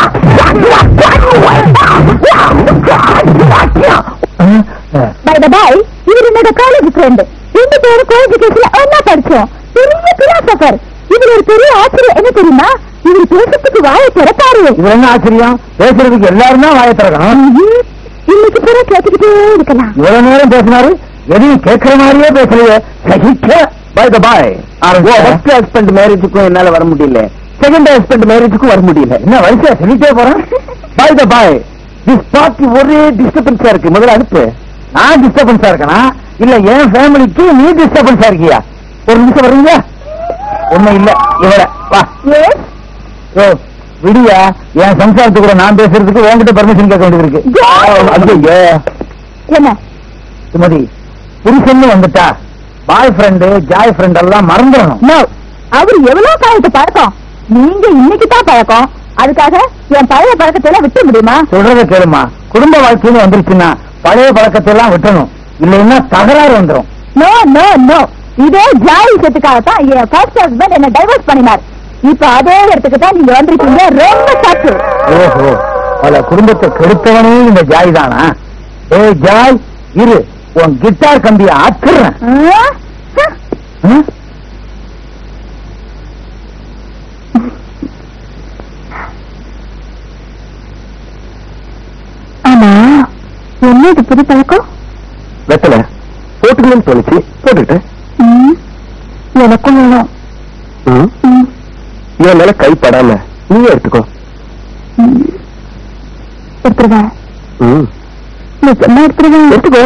பை த பை இவர் என்னோட காலேஜ் ஃப்ரெண்ட் ரெண்டு பேரும் கோ எஜுகேஷன்ல ஒன்னா படிச்சோம் பெரிய பிலாசபர் இவர் ஒரு பெரிய ஆச்சரியம் என்ன தெரியுமா இவர் பேசுறதுக்கு வாயை திறப்பாரு இது என்ன ஆச்சரியம் பேசுறதுக்கு எல்லாரும் தான் வாய திறக்கணும் ம்ஹும். இன்னைக்கு பிறகு கேட்டுக்கிட்டே இருக்கலாம் இவ்வளவு நேரம் பேசினாரு எதையும் கேட்கிற மாதிரியே பேசலையே சகிக்க by the bye first husband மேரேஜுக்கும் என்னால வர முடியல செகண்ட் ஹஸ்பண்ட் மேரேஜுக்கும் வர முடியல என்ன வரிசையா சொல்லிட்டே போறேன் by the bye this party ஒரே டிஸ்டர்பன்ஸா இருக்கு முதல்ல அனுப்பு நான் டிஸ்டர்பன்ஸா இருக்கனா இல்ல என் ஃபேமிலிக்கு நீ டிஸ்டர்பன்ஸா இருக்கியா ஒரு நிமிஷம் வர்றீங்களா ஒண்ணும் இல்ல இவர வா எஸ் ஓ விடியா என் சம்சாரத்து கூட நான் பேசுறதுக்கு உன்கிட்ட பர்மிஷன் கேட்க வேண்டியது இருக்கு ஐயோ என்ன சுமதி புருஷன்னு வந்துட்டா பாய் ஃப்ரெண்டு ஜாய் ஃப்ரெண்ட் எல்லாம் மறந்துடணும் நோ அவர் எவ்வளவு காலத்து பழக்கம் நீங்க இன்னைக்கு தான் பழக்கம் அதுக்காக என் பழைய பழக்கத்தை எல்லாம் விட்டு முடியுமா சொல்றத கேளுமா குடும்ப வாழ்க்கைன்னு வந்துருச்சுன்னா பழைய பழக்கத்தை எல்லாம் விட்டணும் இல்லைன்னா தகராறு வந்துரும் நோ நோ நோ இதே ஜாலி விஷயத்துக்காகத்தான் என் ஃபர்ஸ்ட் ஹஸ்பண்ட் என்ன டைவர்ஸ் பண்ணினார் இப்ப அதே இடத்துக்கு தான் நீங்க வந்திருக்கீங்க ரொம்ப தப்பு ஓஹோ பல குடும்பத்தை கெடுத்தவனே இந்த ஜாய் தானா ஏய் ஜாய் இரு உன் கிட்டார் கம்பியை ஆத்துறேன் ஆ? ம்? ஆமா என்ன இது புது பழக்கம் வெத்தல போட்டுக்கணும்னு தோணுச்சு போட்டுக்கிட்டேன் ம், எனக்கும் வேணும் ம். ம், என் மேல கைப்படாம நீயே எடுத்துக்கோ ம். எடுத்துருவேன் ம். நிஜமா எடுத்துருவேன் எடுத்துக்கோ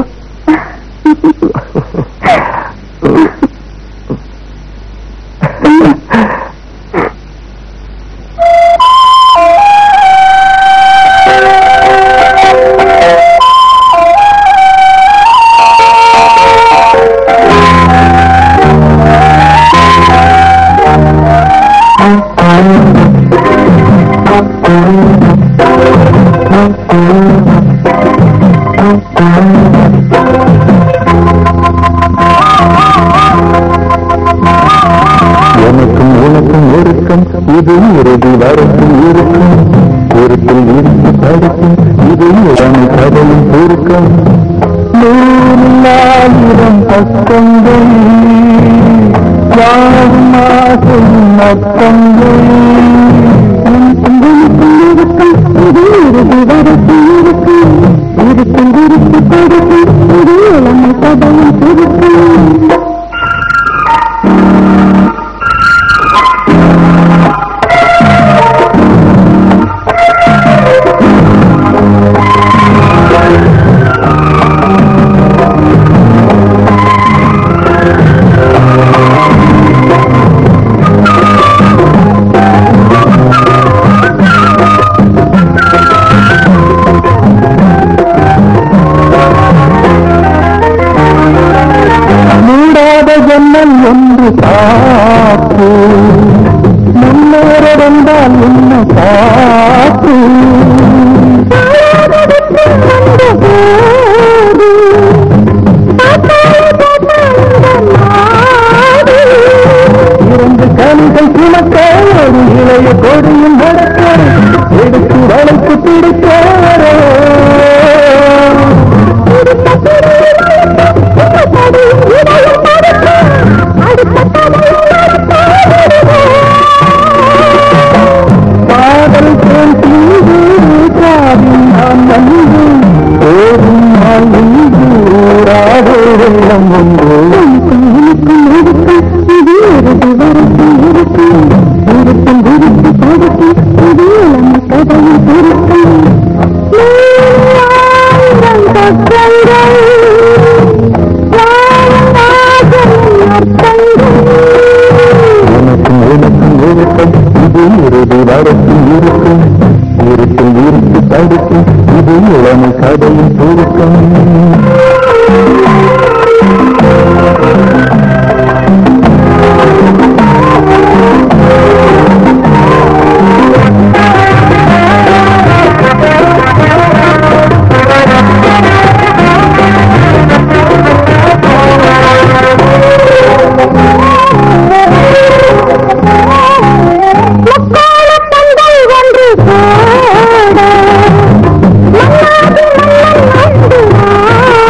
எனக்கும் உனக்கும் ஒருக்கம் இது இறுதி வரக்கும் இருக்கும் பொருத்தில் இருந்து படிக்கும் இது உடனே கதையும் சுருக்கம் நூறாயிரம் பக்கங்கள் யாரும் ஆசையும் அர்த்தங்கள் இது இறுதி வரைக்கும் இருக்கும் இருக்கும் விருப்பு கொடுக்கும் இது இளமை கதையும் சுருக்கும் மூடாத ஜன்னல் ஒன்று காத்து முன்னேற வந்தால் என்ன காத்து இரண்டு கண்கள் சுமக்க ஒரு இளைய கொடியும் நடக்க எடுத்து வளைத்து பிடிக்க காதல் தேன் தீது காதில் நான் வந்து போதும் நாள் இங்கு ஊராதோ வெள்ளம் ஒன்று எனக்கும் எனக்கும் ஒருக்கம் இது இறுதி வரத்தில் இருக்கும் இருட்டில் இருக்கு தடுக்கும் இது இளமை கதையின் சுருக்கம் ஒன்று போட மன்னாதி மன்னன் வந்து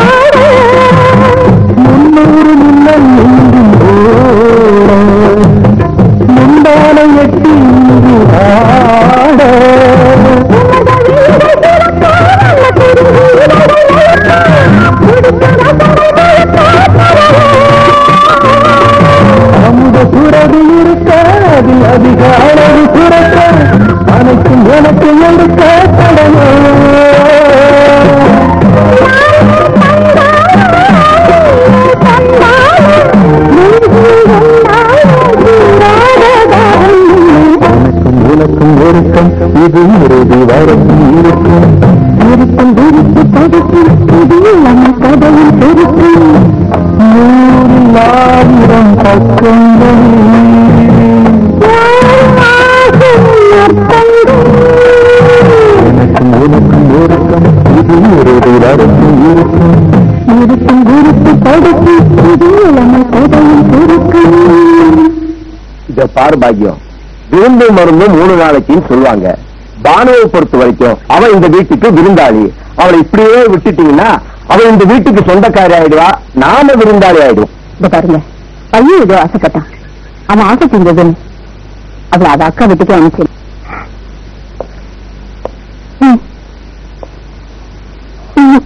நிறுத்தம் விருப்பு படுத்து புதிய நம்ம கதையில் பெருத்து ஆயிரம் பக்கங்கள் எனக்கும் உனக்கும் ஒருக்கம் இது ஒரு அரசும் இருக்கும் நிறுத்தம் விருப்பு படுத்து புதிய நம்ம கதையில் பெருக்கு இத பாரு பாக்கியம் விருந்து மருந்து மூணு நாளைக்குன்னு சொல்லுவாங்க பானுவை பொறுத்த வரைக்கும் அவன் இந்த வீட்டுக்கு விருந்தாளி அவளை இப்படியே விட்டுட்டீங்கன்னா அவன் இந்த வீட்டுக்கு சொந்தக்காரி ஆயிடுவா நாம விருந்தாளி ஆயிடுவோம் இந்த பாருங்க பையன் ஏதோ ஆசைப்பட்டான் அவன் ஆசை செஞ்சது அவளை அவ அக்கா வீட்டுக்கு அனுப்பிச்சு ம். ம்.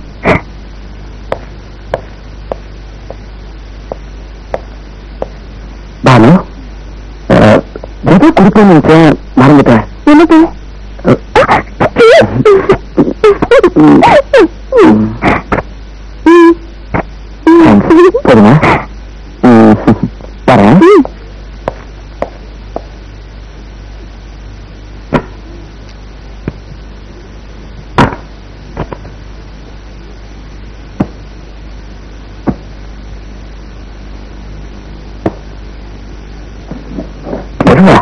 பானு அஹ், ஏதோ கொடுக்கணும்னு நினைச்சேன் மறந்துட்டேன் என்னது சரிங்க வரேன் வருவா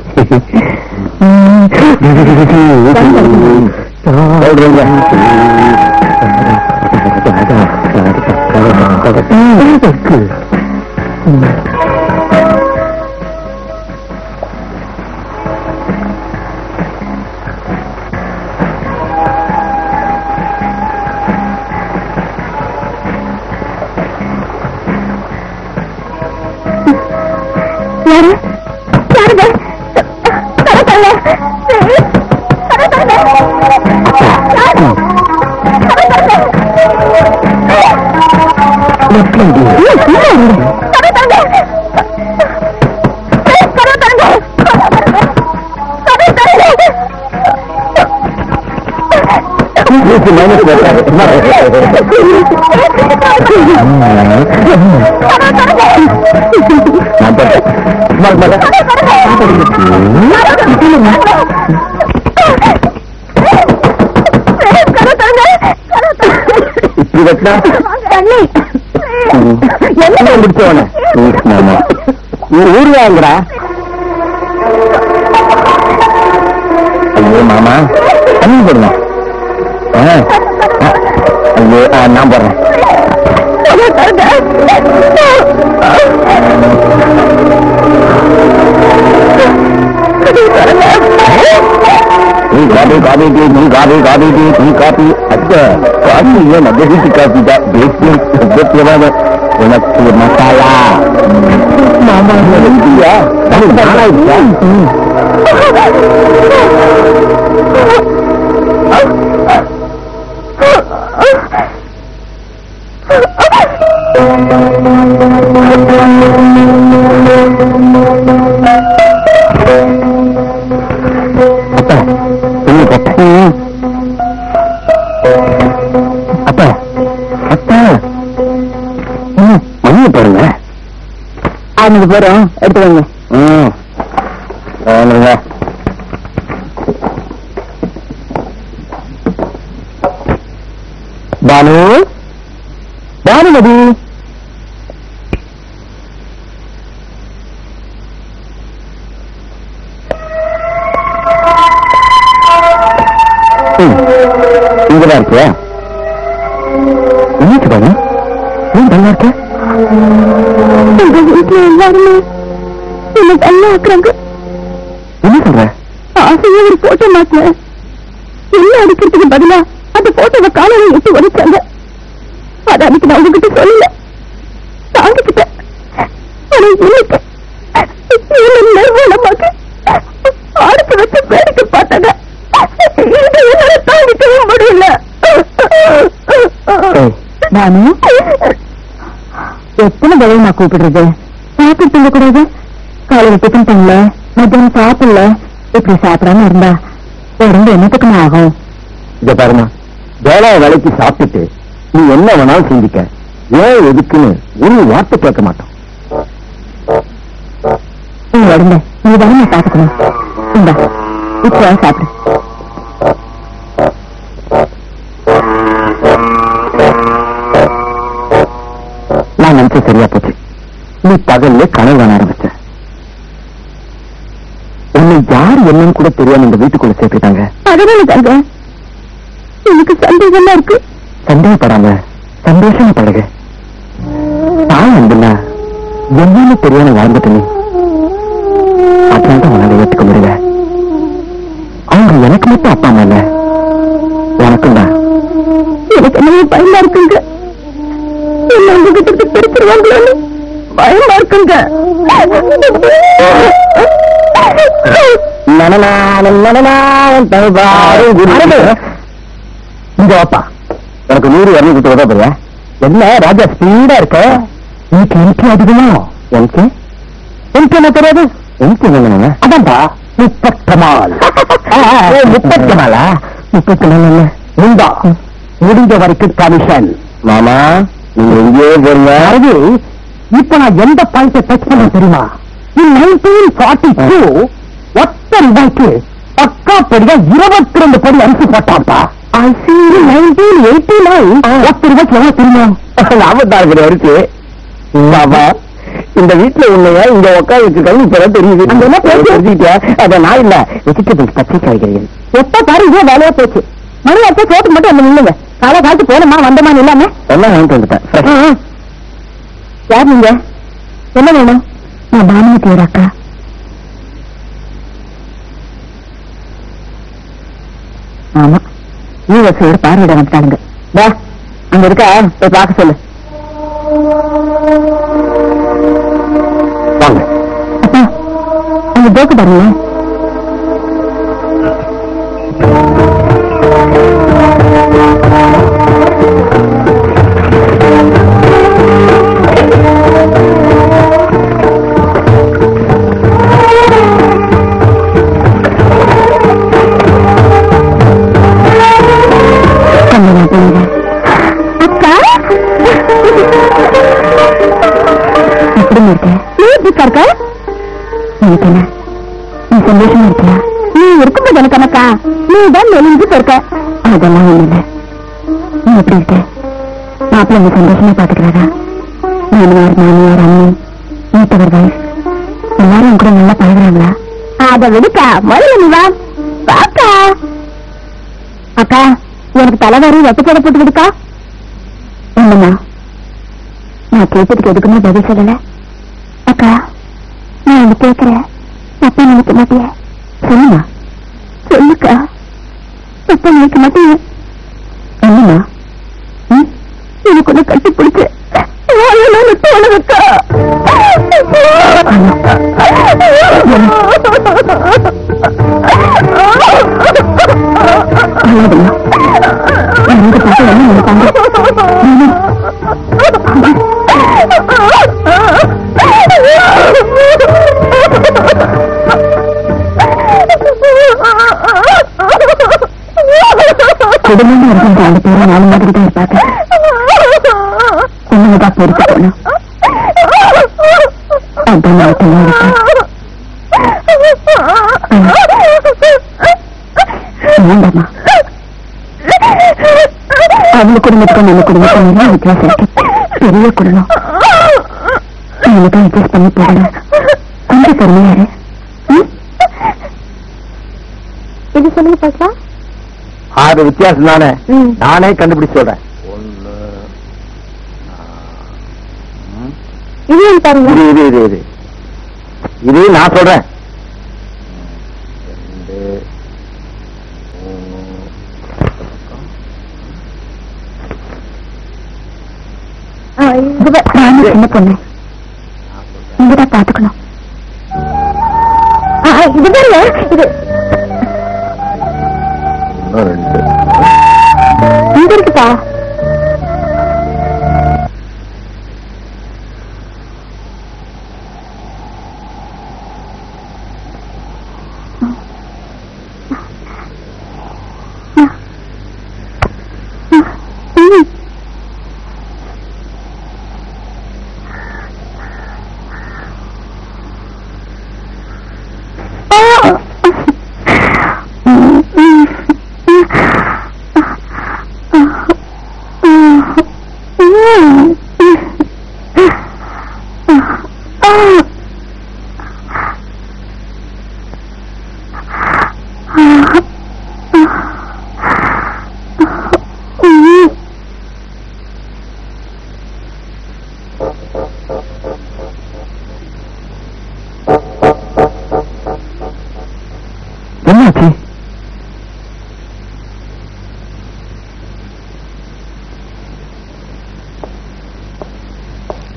யாரு யாருங்க தரத்தரங்க இப்படி வெட்டினா என்ன முடிச்சவன ஊர் வாங்குறா ஐயோ மாமா தண்ணி போடுங்க ஆ, ஆ, ஐயோ ஆ, நான் போடுறேன் நீ காபி காபி டீ நீ காபி காபி டீ நீ காபி அச்சா காபி ஏன் நம்ம வீட்டு காபி தான் தேசியம் சுத்தமான உனக்கு மசாலா மாமா இல்லையா நாளாயிடுச்சா அப்பா துணி கட்ட அப்பா அப்பா ம், மணியை பாருங்க அவங்க போறோம் எடுத்து வைங்க ம் வேணுங்க பானு பானுமதி ம், இங்கதான் இருக்கியா என்னாச்சு பானு ஏன் நல்லா இருக்க எங்க வீட்டுல எல்லாருமே என்ன தள்ளா ஆக்குறாங்க என்ன சொல்ற ஆசையா ஒரு போட்டோ மாட்டினேன் என்ன அடிக்கிறதுக்கு பதிலா அந்த போட்டோவை காலையில எட்டு உடைச்சாங்க அத அன்னைக்கு நான் உங்ககிட்ட சொல்லல தாங்கிக்கிட்டேன் ஆனா இன்னைக்கு என்ன நிர்வாணமாக அடுத்து வச்சு வேடிக்கை பார்த்தாங்க இது என்னால தாங்கிக்கவே முடியல நானு எத்தனை தடவை நான் கூப்பிடுறது சாப்பிட்டு தூங்க கூடாது காலையில டிஃபன் பண்ணல மத்தியானம் சாப்பிடல இப்படி சாப்பிடாம இருந்தா உடம்பு என்னத்துக்குமே ஆகும் இத பாருமா வேலை வேலைக்கு சாப்பிட்டுட்டு நீ என்ன வேணாலும் செஞ்சுக்க ஏன் எதுக்குன்னு ஒரு வார்த்தை கேட்க மாட்டோம் நீ உடம்ப நீ தானே பாத்துக்கணும் இந்தா இப்போ சாப்பிடு நினைச்சு சரியா போச்சு நீ பகல்ல கனவு காண ஆரம்பிச்ச உன்னை யார் என்னன்னு கூட தெரியாம இந்த வீட்டுக்குள்ள சேர்த்துட்டாங்க அதனால தாங்க எனக்கு சந்தேகமா இருக்கு சந்தேகப்படாம சந்தோஷமா பழகு தாய் அன்புனா என்னன்னு தெரியாம வாழ்ந்துட்டு நீ அதனால தான் உன்னால ஏத்துக்க முடியல அவங்க எனக்கு மட்டும் அப்பா அம்மா இல்ல உனக்கும் தான் எனக்கு என்னவோ பயமா இருக்குங்க என்ன உங்ககிட்ட இருந்து பிரிச்சிருவாங்களோன்னு பயமா இருக்குங்க இங்க வாப்பா எனக்கு நூறு இரநூறு கொடுத்து உதவுறியா என்ன ராஜா ஸ்பீடா இருக்க எனக்கு எம்கே அதிகமா எம்கே எம்கே என்ன தெரியாது எம்கே என்ன அதான்ப்பா முப்பத்தமால் முப்பத்தமாலா முப்பத்தமால் என்ன உண்டா முடிஞ்ச வரைக்கும் கமிஷன் மாமா நீங்க எங்கேயோ போறீங்க அது இப்ப நான் எந்த பாயிண்ட டச் பண்ண தெரியுமா இன் நைன்டீன் ஃபார்ட்டி டூ ஒத்த ரூபாய்க்கு பக்கா படியா இருபத்தி ரெண்டு படி அரிசி போட்டாப்பா I see nineteen eighty nine ஒத்த ரூபாய்க்கு எவ்வளவு தெரியும் நாற்பத்தாறு படி அரிசி பாபா இந்த வீட்டுல உண்மையா இங்க உட்கார வச்சிருக்காங்க இப்பதான் தெரியுது அந்த என்ன பேசிக்கிட்ட அத நான் இல்ல வெஜிடபிள்ஸ் பச்சை காய்கறிகள் எப்ப பாரு இதே வேலையா போச்சு மணி அப்ப சோட்டு மட்டும் வந்து நில்லுங்க காலை காலத்து போனமா வந்தமா இல்லாம எல்லாம் வாங்கிட்டு வந்துட்டேன் யார் நீங்க என்ன வேணும் நான் பானுமதி அக்கா ஆமா நீ வசதியோட பார்வையிட வந்துட்டானுங்க வா அங்க இருக்க போய் பார்க்க சொல்லு வாங்க அப்பா அங்க போக்கு பாருங்க அக்கா எப்படி இருக்க நீ எப்படி இருக்க எனக்கு என்ன நீ சந்தோஷமா இருக்கியா நீ இருக்கும்போது எனக்கு எனக்கா நீ தான் மெலிஞ்சு இருக்க அதெல்லாம் ஒண்ணு இல்ல நீ எப்படி இருக்க மாப்பிள்ள நீ சந்தோஷமா பாத்துக்கிறாரா மாமியார் மாமியார் அண்ணி மூத்தவர் வயசு எல்லாரும் உன் கூட நல்லா பழகுறாங்களா அத விடுக்கா முதல்ல நீ வா வாக்கா அக்கா எனக்கு தலைவாரி வெட்டச்சடை போட்டு விடுக்கா என்னம்மா நான் கேட்டதுக்கு எதுக்குமே பதில் சொல்லல அக்கா நான் வந்து கேட்கிறேன் தப்பா நினைக்க மாட்டிய சொல்லுமா சொல்லுக்கா தப்பா நினைக்க மாட்டிய என்னம்மா ம்? எனக்கு ஒண்ணு கட்டி பிடிச்சு தோணுதுக்கா அழாதம்மா எங்க பார்த்து என்ன நினைப்பாங்க குடும்பம் இருக்கும் ரெண்டு பேரும் நாலு மாதிரி தான் இருப்பாங்க ஒண்ணுதான் பொறுத்து போகணும் அதான் நான் தனியா இருக்கேன் வேண்டாமா அவங்க குடும்பத்துக்கும் நம்ம குடும்பத்துக்கும் நிறைய வித்தியாசம் இருக்கு பெரிய குடும்பம் எனக்கு அட்ஜஸ்ட் பண்ணி போகணும் கொஞ்சம் பொறுமையாரு இது சொல்லுங்க பாக்கலாம் ஆறு வித்தியாசம் தானே ம். நானே கண்டுபிடிச்சு சொல்றேன் இது ஏன் பாருங்க இது இது இது இது இது நான் சொல்றேன் நானும் சின்ன பொண்ணு இங்கதான் பாத்துக்கணும் ஆ, இது பாருங்க இது இன்னும் ரெண்டு இங்க இருக்குப்பா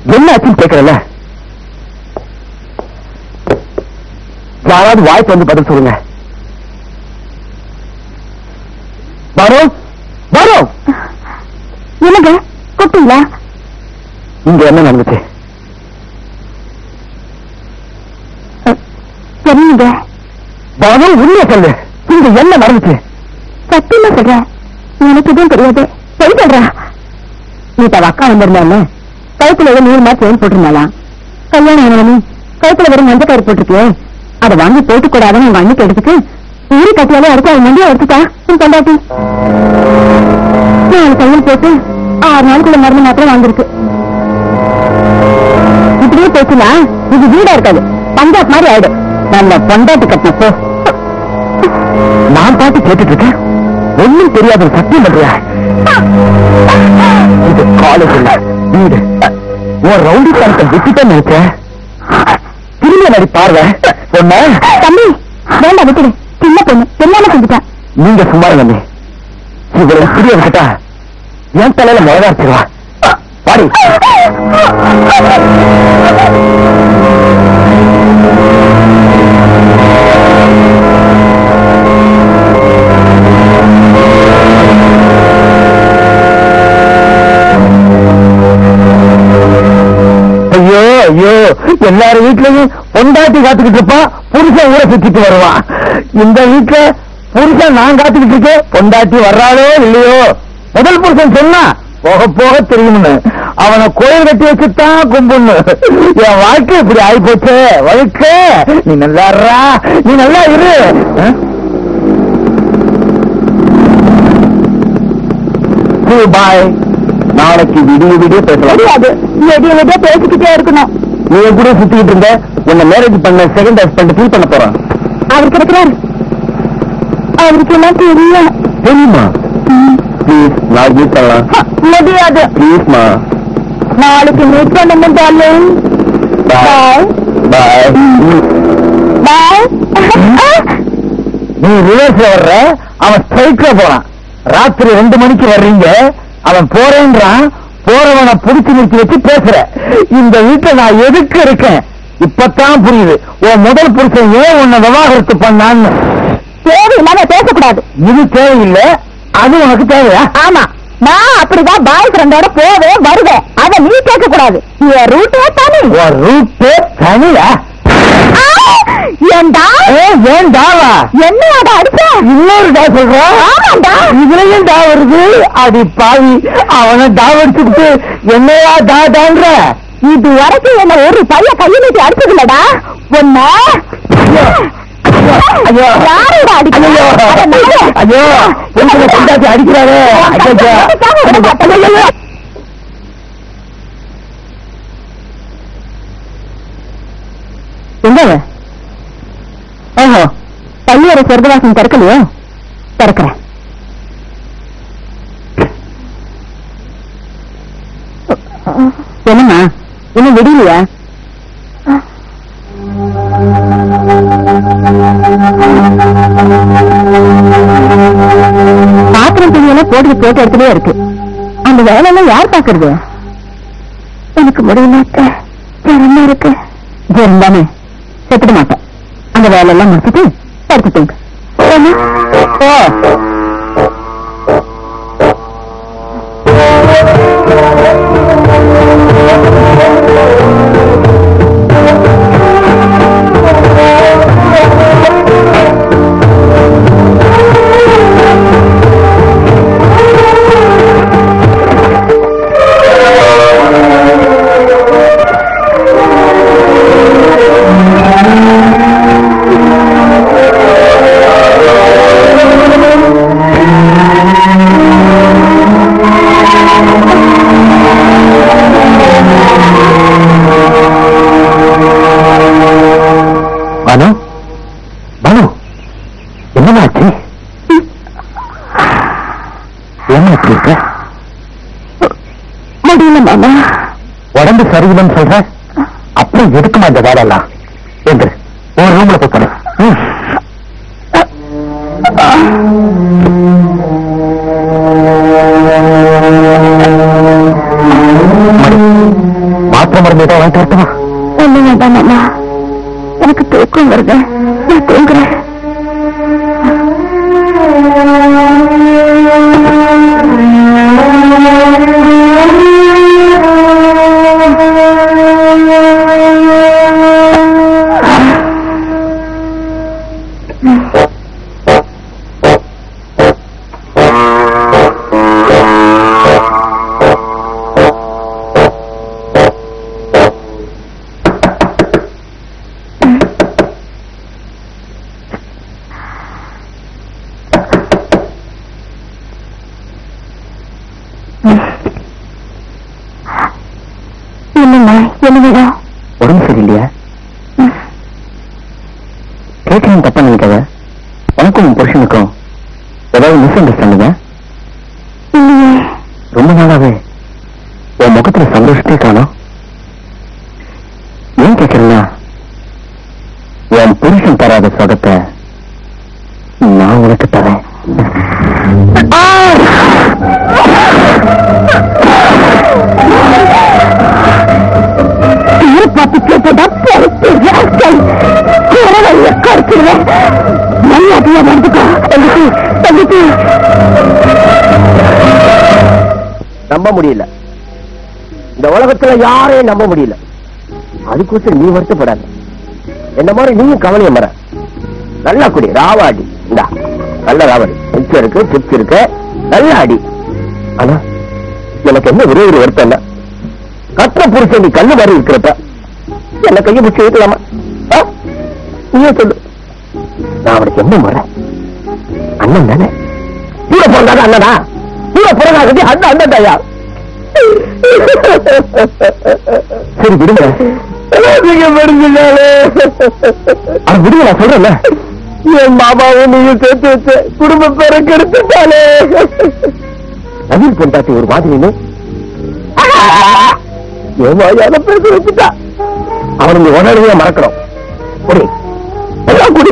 என்ன ஆச்சுன்னு கேட்கறல யாராவது வாய்ப்பு வந்து பதில் சொல்லுங்க வரும் வரும் என்னங்க கூப்பிட்டீங்களா இங்க என்ன நடந்துச்சு என்னங்க வரும் உண்மையை சொல்லு இங்க என்ன நடந்துச்சு சத்தியமா சொல்றேன் எனக்கு எதுவும் தெரியாது சரி சொல்றேன் நீ தவ அக்கா வந்திருந்தால கழுத்துல ஏதோ நூறு மாதிரி செயின் போட்டிருந்தாலாம் கல்யாணம் ஆனவனி கழுத்துல வெறும் மஞ்சள் கயிறு போட்டிருக்கே அதை வாங்கி போட்டு கூடாதுன்னு உங்க அண்ணிக்கு எடுத்துட்டு ஊரு கட்டியாலே அடுத்து அவன் மண்டியா எடுத்துட்டா உன் பொண்டாட்டி நாலு தையல் போட்டு ஆறு நாளுக்குள்ள மருந்து மாத்திரம் வாங்கிருக்கு இப்படியே போச்சுன்னா இது வீடா இருக்காது பஞ்சாப் மாதிரி ஆயிடும் நம்ம பொண்டாட்டி கட்டினப்போ நான் பாட்டு கேட்டுட்டு இருக்கேன் ஒண்ணும் தெரியாத ஒரு சத்தியம் பண்றியா இது காலேஜ் இல்ல வீடு உன் ரவுடி தனத்தை விட்டுட்டேன்னு நினைச்சேன் திரும்ப நடி பார்வை பொண்ண தம்பி வேண்டாம் விட்டுடு சின்ன பொண்ணு தெரியாம செஞ்சுட்டா நீங்க சும்மா இருங்க இவரை புரிய விட்டுட்டா என் தலையில முழகா வச்சிருவா பாடி ஐயோ ஐயோ எல்லாரும் வீட்லயும் பொண்டாட்டி காத்துக்கிட்டு இருப்பா புருஷன் ஊரை சுத்திட்டு வருவான் இந்த வீட்டுல புருஷன் நான் காத்துக்கிட்டு இருக்கேன் பொண்டாட்டி வர்றாளோ இல்லையோ முதல் புருஷன் சொன்னா போக போக தெரியும்னு அவனை கோயில் கட்டி வச்சுதான் கும்பிடணும் என் வாழ்க்கை இப்படி ஆகி போச்சு வழுக்க நீ நல்லா இருடா, நீ நல்லா இரு பாய் நாளைக்கு விடிய விடிய பேசலாம் முடியாது எதையும் விட பேசிக்கிட்டே இருக்கணும் நீ என் கூட சுத்திக்கிட்டு இருந்த உன்னை மேரேஜ் பண்ண செகண்ட் ஹஸ்பண்ட் ஃபீல் பண்ண போறான் அவர் கிடைக்கிறாரு அவருக்கு எல்லாம் தெரியும் தெரியுமா ப்ளீஸ் நாளைக்கு மீட் பண்ணலாம் ஹ, முடியாது ப்ளீஸ்மா நாளைக்கு மீட் பண்ண முடியாது பாய் பாய் பாய் நீ ரிவர்ஸ்ல வர்ற அவன் ஸ்ட்ரைட்ல போறான் ராத்திரி ரெண்டு மணிக்கு வர்றீங்க அவன் போறேன்றான் போறவனை புடிச்சு நிறுத்தி வச்சு பேசுற இந்த வீட்டுல நான் எதுக்கு இருக்கேன் இப்பதான் புரியுது உன் முதல் புருஷன் ஏன் உன்னை விவாகரத்து பண்ணான்னு தேவையில்லாம பேசக்கூடாது இது தேவையில்லை அது உனக்கு தேவையா ஆமா நான் அப்படிதான் பாய் ஃப்ரெண்டோட போவேன் வருவேன் அத நீ கேட்க கூடாது என் ரூட்டே தானே உன் ரூட்டே தனியா ஆ! ஏண்டா ஏ, ஏன் டாவா என்னடா அடிச்ச இன்னொரு டா சொல்றான் ஆமாண்டா இதுலயும் டா வருது அடி பாவி அவனை டா அடிச்சுக்கிட்டு என்னையா டா டான்ற இது வரைக்கும் என்ன ஒரு பைய கையை நீட்டி அடிச்சதில்லடா உன்ன ஐயோ யாரோட அடிக்கிறா? ஐயோ அட நாயே. ஐயோ புருஷனை கொண்டாச்சு அடிக்கிறாரே ஐயோ ஐயோ எங்க அவ? ஓஹோ பள்ளியோட சொர்க்கவாசம் திறக்கலையோ திறக்கிறேன் என்னம்மா இன்னும் விடியலையா பாத்திரம் துணியெல்லாம் போட்டு போட்டு இடத்துலயே இருக்கு அந்த வேலையெல்லாம் யார் பாக்குறது எனக்கு முடியல ஜரமா இருக்கு ஜரம் தானே செத்துட மாட்டேன் அந்த வேலையெல்லாம் முடிச்சுட்டு படுத்து தூங்க போமா? போ பானு பானு என்னமாச்சு என்ன இப்படி இருக்க முடியல மாமா உடம்பு சரியில்லைன்னு சொல்ற அப்புறம் எதுக்குமா இந்த வேலையெல்லாம் என்று ஒரு ரூம்ல போய் பண்ணு மாத்திரை போயிட்டு வரட்டுமா ஒண்ணு வேண்டாம் மாமா எனக்கு தூக்கம் வருது நான் தூங்குறேன் என்னம்மா என்ன வேணும் உடம்பு சரியில்லையா கேட்கணும் தப்பா நினைக்காத உனக்கும் உன் புருஷனுக்கும் ஏதாவது மிஸ் அண்டர்ஸ்டாண்டிங்க இல்லையே ரொம்ப நாளாவே உன் முகத்துல சந்தோஷத்தை காணோம் ஏன் கேட்கறேன்னா என் புருஷன் தராத சுகத்தை நான் உனக்கு தரேன் பேரு பார்த்து கேட்டதா பொறுத்து ராஸ்கல் குறவைய கருத்துருவேன் மரியாதையா நடந்துக்கோ தங்கச்சி தங்கச்சி நம்ப முடியல இந்த உலகத்துல யாரையும் நம்ப முடியல அதுக்கோசரம் நீ வருத்தப்படாத என்ன மாதிரி நீயும் கவலையை மற நல்லா குடி ராவாடி இந்தா நல்ல ராவடி மிச்சம் இருக்கு சிப்ஸ் இருக்கு நல்ல அடி ஆனா எனக்கு என்ன ஒரே ஒரு வருத்தம் இல்ல கற்ற புருஷன் நீ கண்ணு மாதிரி இருக்கிறப்ப என்ன கையை பிடிச்சி வைக்கலாமா ஆ? நீயே சொல்லு நான் அவனுக்கு என்ன முறை அண்ணன் தானே கூட பிறந்தாதான் அண்ணனா கூட பிறந்தாகட்டி அண்ணன் அண்ணன் தாயா சரி விடுங்க நீங்க விடுங்கனாலே அது விடுங்க நான் சொல்றேன்ல என் மாமாவும் நீங்க சேர்த்து வச்ச குடும்ப பேரை கெடுத்துட்டாலே நவீன் பொண்டாட்டி ஒரு மாதிரின்னு ஏமாயான பேச வச்சுட்டா அவனுக்கு உணர்வைய மறக்கணும் குடி எல்லாம் குடி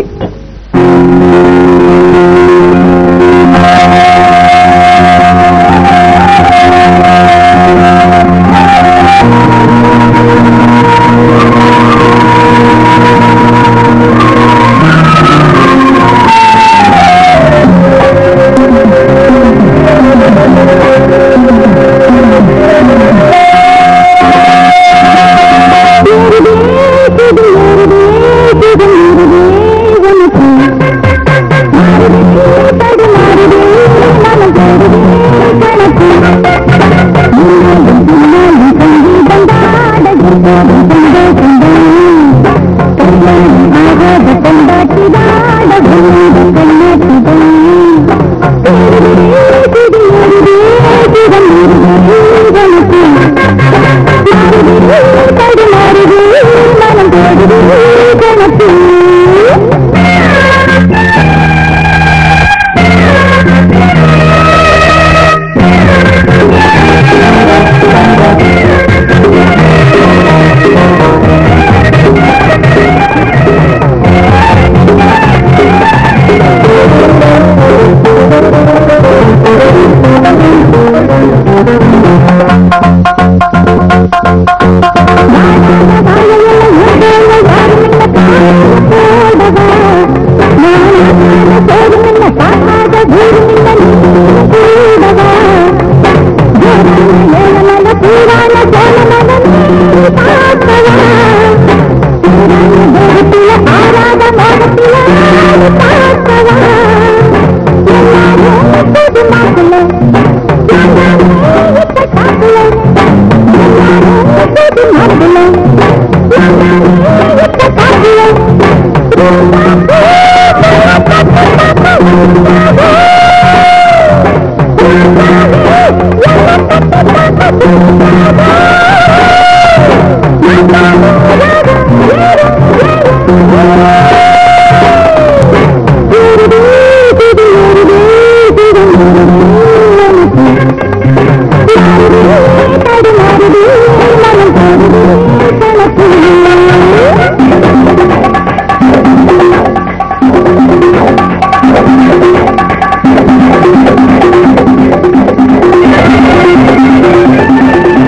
Thank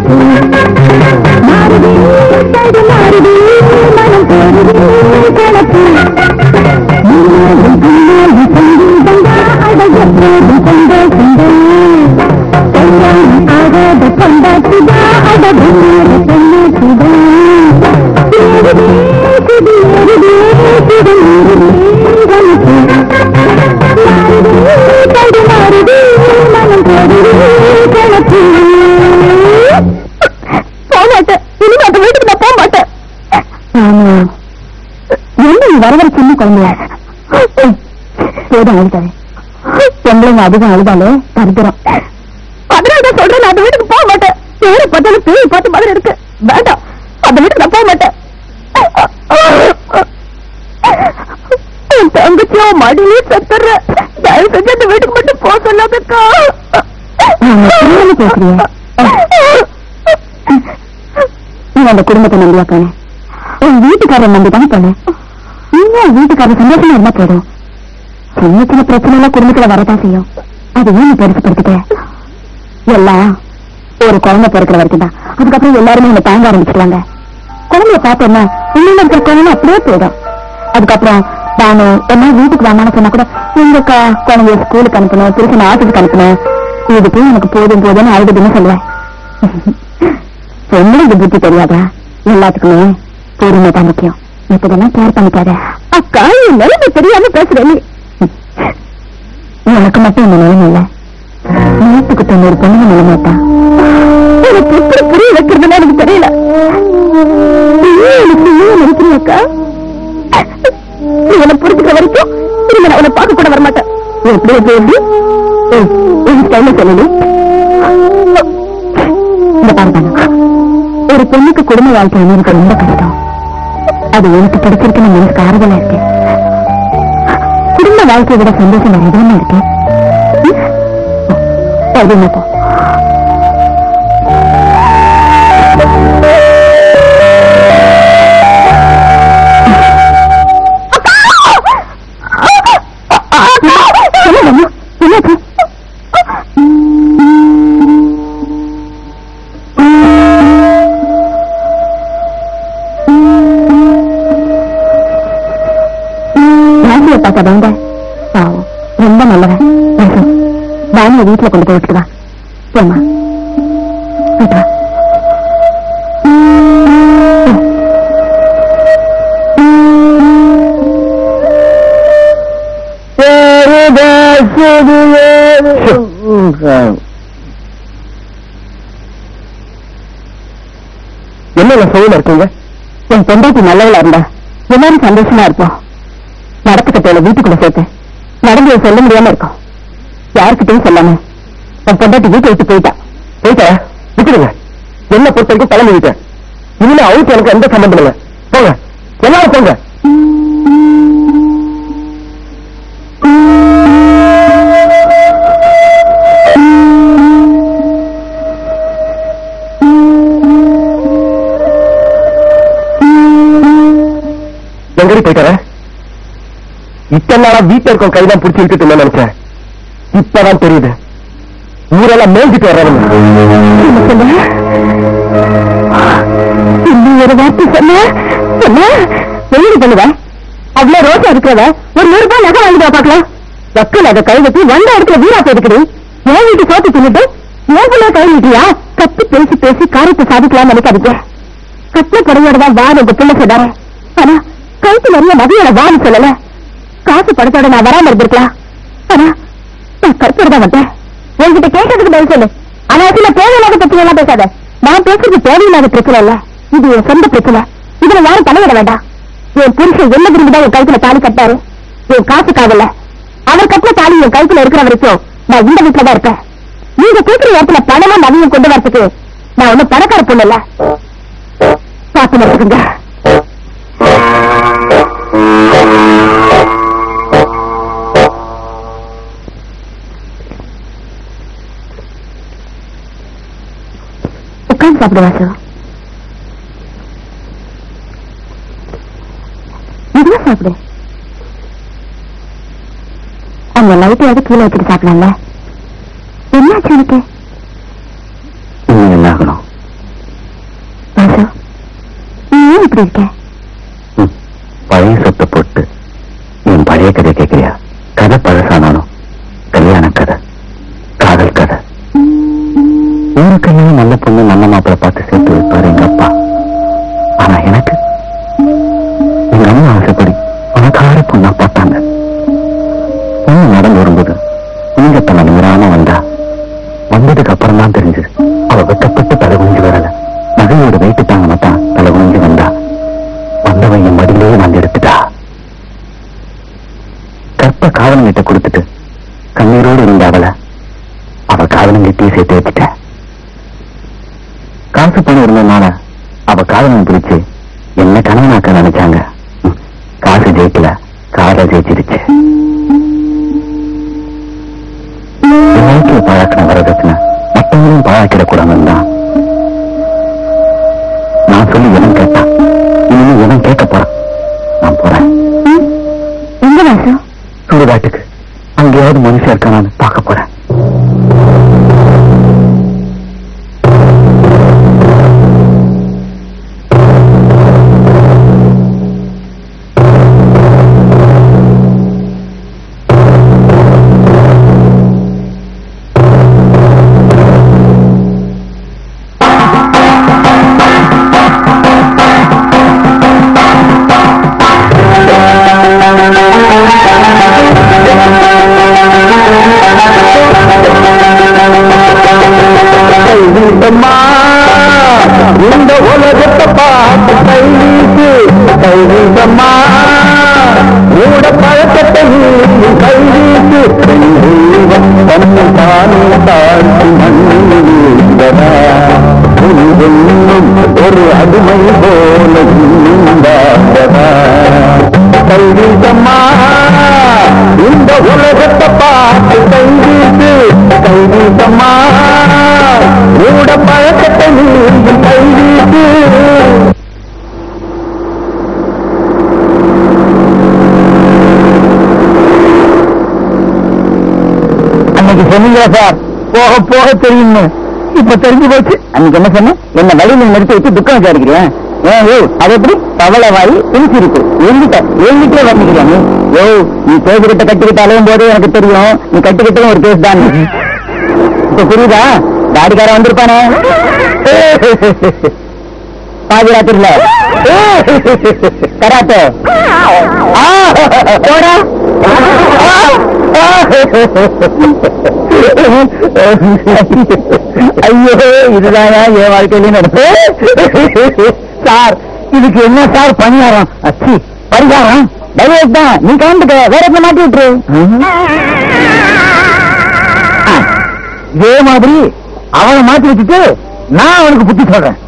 கணக்கு மாறுதே சைடு மாறுதே மனம் போடுதே கணக்கு முன்னாடி பின்னாடி சங்கீதந்தா அட எப்போதும் சந்தோஷந்தா கல்யாணம் ஆகாத கொண்டாட்டுதா அட பொண்ணாத பொண்ணாட்டுதா ஏறுதே சுதி ஏறுதே சுதி ஏறுதே கணக்கு மாறுதே சைடு மாறுதே மனம் போடுதே கணக்கு போக மாட்டேன் இனிமே அந்த வீட்டுக்கு நான் போக மாட்டேன் ஆமா என்ன நீ வர வர சின்ன குழந்தையா போதும் அழுதாவே பொம்பளைங்க அதிகம் அழுதாலே தருத்துறோம் அதனால தான் சொல்றேன் நான் அந்த வீட்டுக்கு போக மாட்டேன் பேரை பார்த்தாலும் பேய் பார்த்த மாதிரி இருக்கு வேண்டாம் அந்த வீட்டுக்கு நான் போக மாட்டேன் என் தங்கச்சியோ மடியிலே செத்துற தயவு செஞ்சு அந்த வீட்டுக்கு மட்டும் போக சொல்லாதக்கா பேசுறிய நீ அந்த குடும்பத்தை நம்பியா போனேன் உன் வீட்டுக்காரன் நம்பி தானே போனேன் நீங்க உன் வீட்டுக்காரர் சந்தோஷமா இருந்தா போதும் சின்ன சின்ன பிரச்சனை எல்லாம் குடும்பத்துல வரதான் செய்யும் அது ஏன் நீ பெருசுப்படுத்திக்க எல்லாம் ஒரு குழந்தை பிறக்கிற வரைக்கும் தான் அதுக்கப்புறம் எல்லாருமே என்ன தாங்க ஆரம்பிச்சிருவாங்க குழந்தைய பார்த்தோம்னா இன்னும் இருக்கிற குழந்தை அப்படியே போயிடும் அதுக்கப்புறம் நானு என்ன வீட்டுக்கு வாங்கன்னு சொன்னா கூட எங்க க- குழந்தைய ஸ்கூலுக்கு அனுப்பணும் திருச்சி ஆட்டுக்கு அனுப்பணும் இதுக்கு எனக்கு போதும் போதும்னு அழுதுன்னு சொல்லுவேன் பொம்பளைக்கு புத்தி தெரியாதா எல்லாத்துக்குமே பொறுமை தான் முக்கியம் இப்பதெல்லாம் கேர் பண்ணிக்காத அக்கா என் நிலைமை தெரியாம பேசுற நீ உனக்கு மட்டும் இந்த நிலைமை இல்ல நூற்றுக்கு தொண்ணூறு பொண்ணுங்க நிலைமை தான் எனக்கு எப்படி புரிய வைக்கிறதுன்னு எனக்கு தெரியல நீ எனக்கு ஏன் நினைக்கிறீங்கக்கா நீ என்ன புரிஞ்சுக்கிற வரைக்கும் திரும்ப நான் உன்னை பார்க்க கூட வரமாட்டேன் எப்படி எப்படி எப்படி ஏய், என் ஸ்டைல சொல்லு இந்த பாருங்க ஒரு பொண்ணுக்கு குடும்ப வாழ்க்கை அமைறது ரொம்ப கஷ்டம் அது எனக்கு கிடைச்சிருக்குன்னு மனசுக்கு ஆறுதலா இருக்கு குடும்ப வாழ்க்கையை விட சந்தோஷம் வேற எதுவுமே இருக்கு ம்? சரிம்மா போ என்னம்மா? என்னாச்சு? ராசியை பார்த்த வந்த பாவம் ரொம்ப நல்லவன் ராசு பானிய வீட்டுல கொண்டு போய் விட்டுட்டு வா போம்மா போயிட்டு வா என்ன சவுல இருக்கீங்க என் பொண்டாட்டி நல்லவளா இருந்தா எல்லாரும் சந்தோஷமா இருப்போம் நடத்துக்கிட்ட வீட்டுக்குள்ள சேர்த்து நடந்ததை சொல்ல முடியாம இருக்கும் யாருக்கிட்டையும் சொல்லாம என் பொண்டாட்டி வீட்டை விட்டு போயிட்டா போயிட்டா விட்டுடுங்க என்ன பொறுத்த வரைக்கும் கிளம்பி விட்டேன் இனிமே அவருக்கு எனக்கு எந்த சம்பந்தம் இல்லை போங்க எல்லாரும் போங்க எங்கடி போயிட்டார இத்தனை நாளா வீட்டுல இருக்க கைதான் பிடிச்சி இழுத்துட்டு நினைச்சேன் இப்பதான் தெரியுது ஊரெல்லாம் மேய்ஞ்சிட்டு வர்றவங்க இன்னும் ஒரு வார்த்தை சொன்ன சொன்ன எழுதி பண்ணுவ அவ்வளவு ரோசா இருக்கிறவ ஒரு நூறு ரூபாய் நகை வாங்கிட்டு பாக்கலாம் வக்கல் அதை கை வச்சு வந்த இடத்துல வீரா போயிருக்குது என் வீட்டு சோத்து தின்னுட்டு என் பிள்ளை கை நீட்டியா கத்து பேசி பேசி காரியத்தை சாதிக்கலாம் நினைக்காதீங்க கட்டின புடவையோட தான் வான் இந்த பிள்ளை சொன்னாரு ஆனா கழுத்து நிறைய நகையோட வான்னு சொல்லல காசு படத்தோட நான் வராம இருந்திருக்கலாம் ஆனா நான் கருத்தோட தான் வந்தேன் என்கிட்ட கேட்கறதுக்கு பதில் சொல்லு ஆனா சில தேவையில்லாத பிரச்சனை எல்லாம் பேசாத நான் பேசுறது தேவையில்லாத பிரச்சனை இல்ல இது என் சொந்த பிரச்சனை இதுல யாரும் தலையிட வேண்டாம் என் புருஷன் என்ன விரும்பிதான் என் கழுத்துல தாலி கட்டாரு என் காசுக்காகல அவர் கட்டின தாலி என் கழுத்துல இருக்கிற வரைக்கும் நான் இந்த வீட்டுல தான் இருப்பேன் நீங்க கேட்கிற இடத்துல பணமும் நகையும் கொண்டு வரதுக்கு நான் ஒண்ணும் பணக்கார பொண்ணு இல்ல பார்த்து நடத்துக்குங்க உட்காந்து சாப்பிடு வாசு இதுவா சாப்பிடு அந்த லைட்டையாவது கீழே வச்சுட்டு சாப்பிடலாம்ல என்னாச்சு எனக்கு இன்னும் என்ன ஆகணும் எப்படி இருக்க ம், பழைய சொத்தை போட்டு என் பழைய கதை கேட்கிறியா கதை பழசானாலும் கல்யாண கதை காதல் கதை ஒரு கல்யாணம் நல்ல பொண்ணு நல்ல மாப்பிளை பார்த்து சேர்த்து வைப்பாரு எங்க அப்பா ஆனா எனக்கு எங்க அம்மா ஆசைப்படி பணக்கார பொண்ணா பார்த்தாங்க பொண்ணு நடந்து வரும்போது நீங்கத்தன நிமிராம வந்தா வந்ததுக்கு அப்புறம் தான் தெரிஞ்சது அவ வெட்டப்பட்டு தலை குனிஞ்சு வரல நகையோட வெயிட்டு தாங்க மாட்டான் தலை குனிஞ்சு வந்தா வந்தவன் என் மடியிலே வந்து எடுத்துட்டா கற்ப காவலங்கிட்ட கொடுத்துட்டு கண்ணீரோடு இருந்த அவளை அவ காவலங்கிட்டே சேர்த்து வச்சுட்டேன் காசு பணம் இருந்ததுனால அவ காதலன் பிடிச்சு என்ன கணவனாக்க நினைச்சாங்க ம், காசு ஜெயிக்கல காதை ஜெயிச்சிருச்சு என் வாழ்க்கையை பாழாக்கின வரதட்சணை மற்றவங்களும் பாழாக்கிடக்கூடாதுன்னு தான் நான் சொல்லி எவன் கேட்டான் இனிமே எவன் கேட்க போறான் நான் போறேன் எங்க வாசு சுடுகாட்டுக்கு அங்கேயாவது மனுஷன் இருக்கானான்னு பார்க்க போறேன் கைவீசம்மா இந்த உலகத்தை பார்த்து கைவீசு கைவீசம்மா மூட பழக்கத்தை நீ கைவீசு தெய்வம் தன்னை தானே தாழ்த்தி மண்ணில் வீழ்ந்ததா உன்னும் ஒரு அடிமை போல நீந்தாததா கைவீசம்மா இந்த உலகத்தை பார்த்து கைவீசு கைவீசம்மா மூட பழக்கத்தை நீயும் கைவீசு அன்னைக்கு சொன்னீங்க சார் போக போக தெரியும்னு இப்ப தெரிஞ்சு போச்சு அன்னைக்கு என்ன சொன்ன என்ன வழியில் நிறுத்தி வச்சு துக்கம் விசாரிக்கிறியா ஏன் யோ அது எப்படி தவளை வாய் பிடிச்சிருக்கு எங்கிட்ட எங்கிட்டே வந்துக்கிறியா நீ யோ நீ கேசுகிட்ட கட்டிக்கிட்டு அலையும் போதே எனக்கு தெரியும் நீ கட்டிக்கிட்டும் ஒரு கேஸ் தான் இப்ப புரியுதா தாடிக்காரன் வந்திருப்பானே பாதி ராத்திரில கராத்தே ஆ, போடா ஐயோ இதுதான் என் வாழ்க்கையில நடப்பு சார் இதுக்கு என்ன சார் பணியாரம் அச்சி பரிகாரம் டைவர்ஸ் தான் நீ கலந்துக்க வேற என்ன மாட்டி விட்டுரு ஆ, இதே மாதிரி அவனை மாத்தி வச்சுட்டு நான் அவனுக்கு புத்தி சொல்றேன்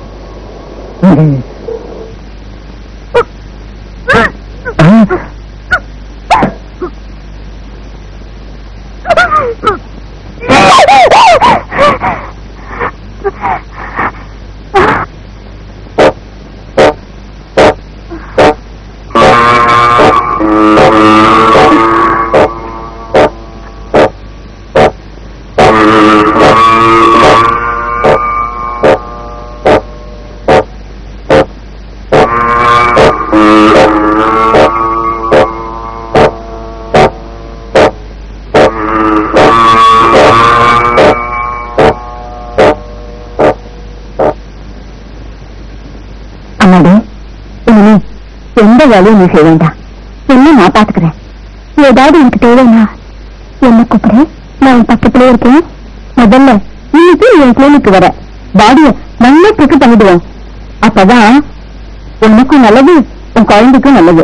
அம்மாடி இனிமே எந்த வேலையும் நீ செய்ய வேண்டாம் என்ன நான் பாத்துக்கிறேன் ஏதாவது எனக்கு தேவைன்னா என்ன கூப்பிடு நான் உன் பக்கத்திலே இருக்கேன் முதல்ல இன்னைக்கு நீ என் கிளினிக்கு வர பாடிய நல்லா பிக்கு பண்ணிடுவேன் அப்பதான் உனக்கும் நல்லது உன் குழந்தைக்கும் நல்லது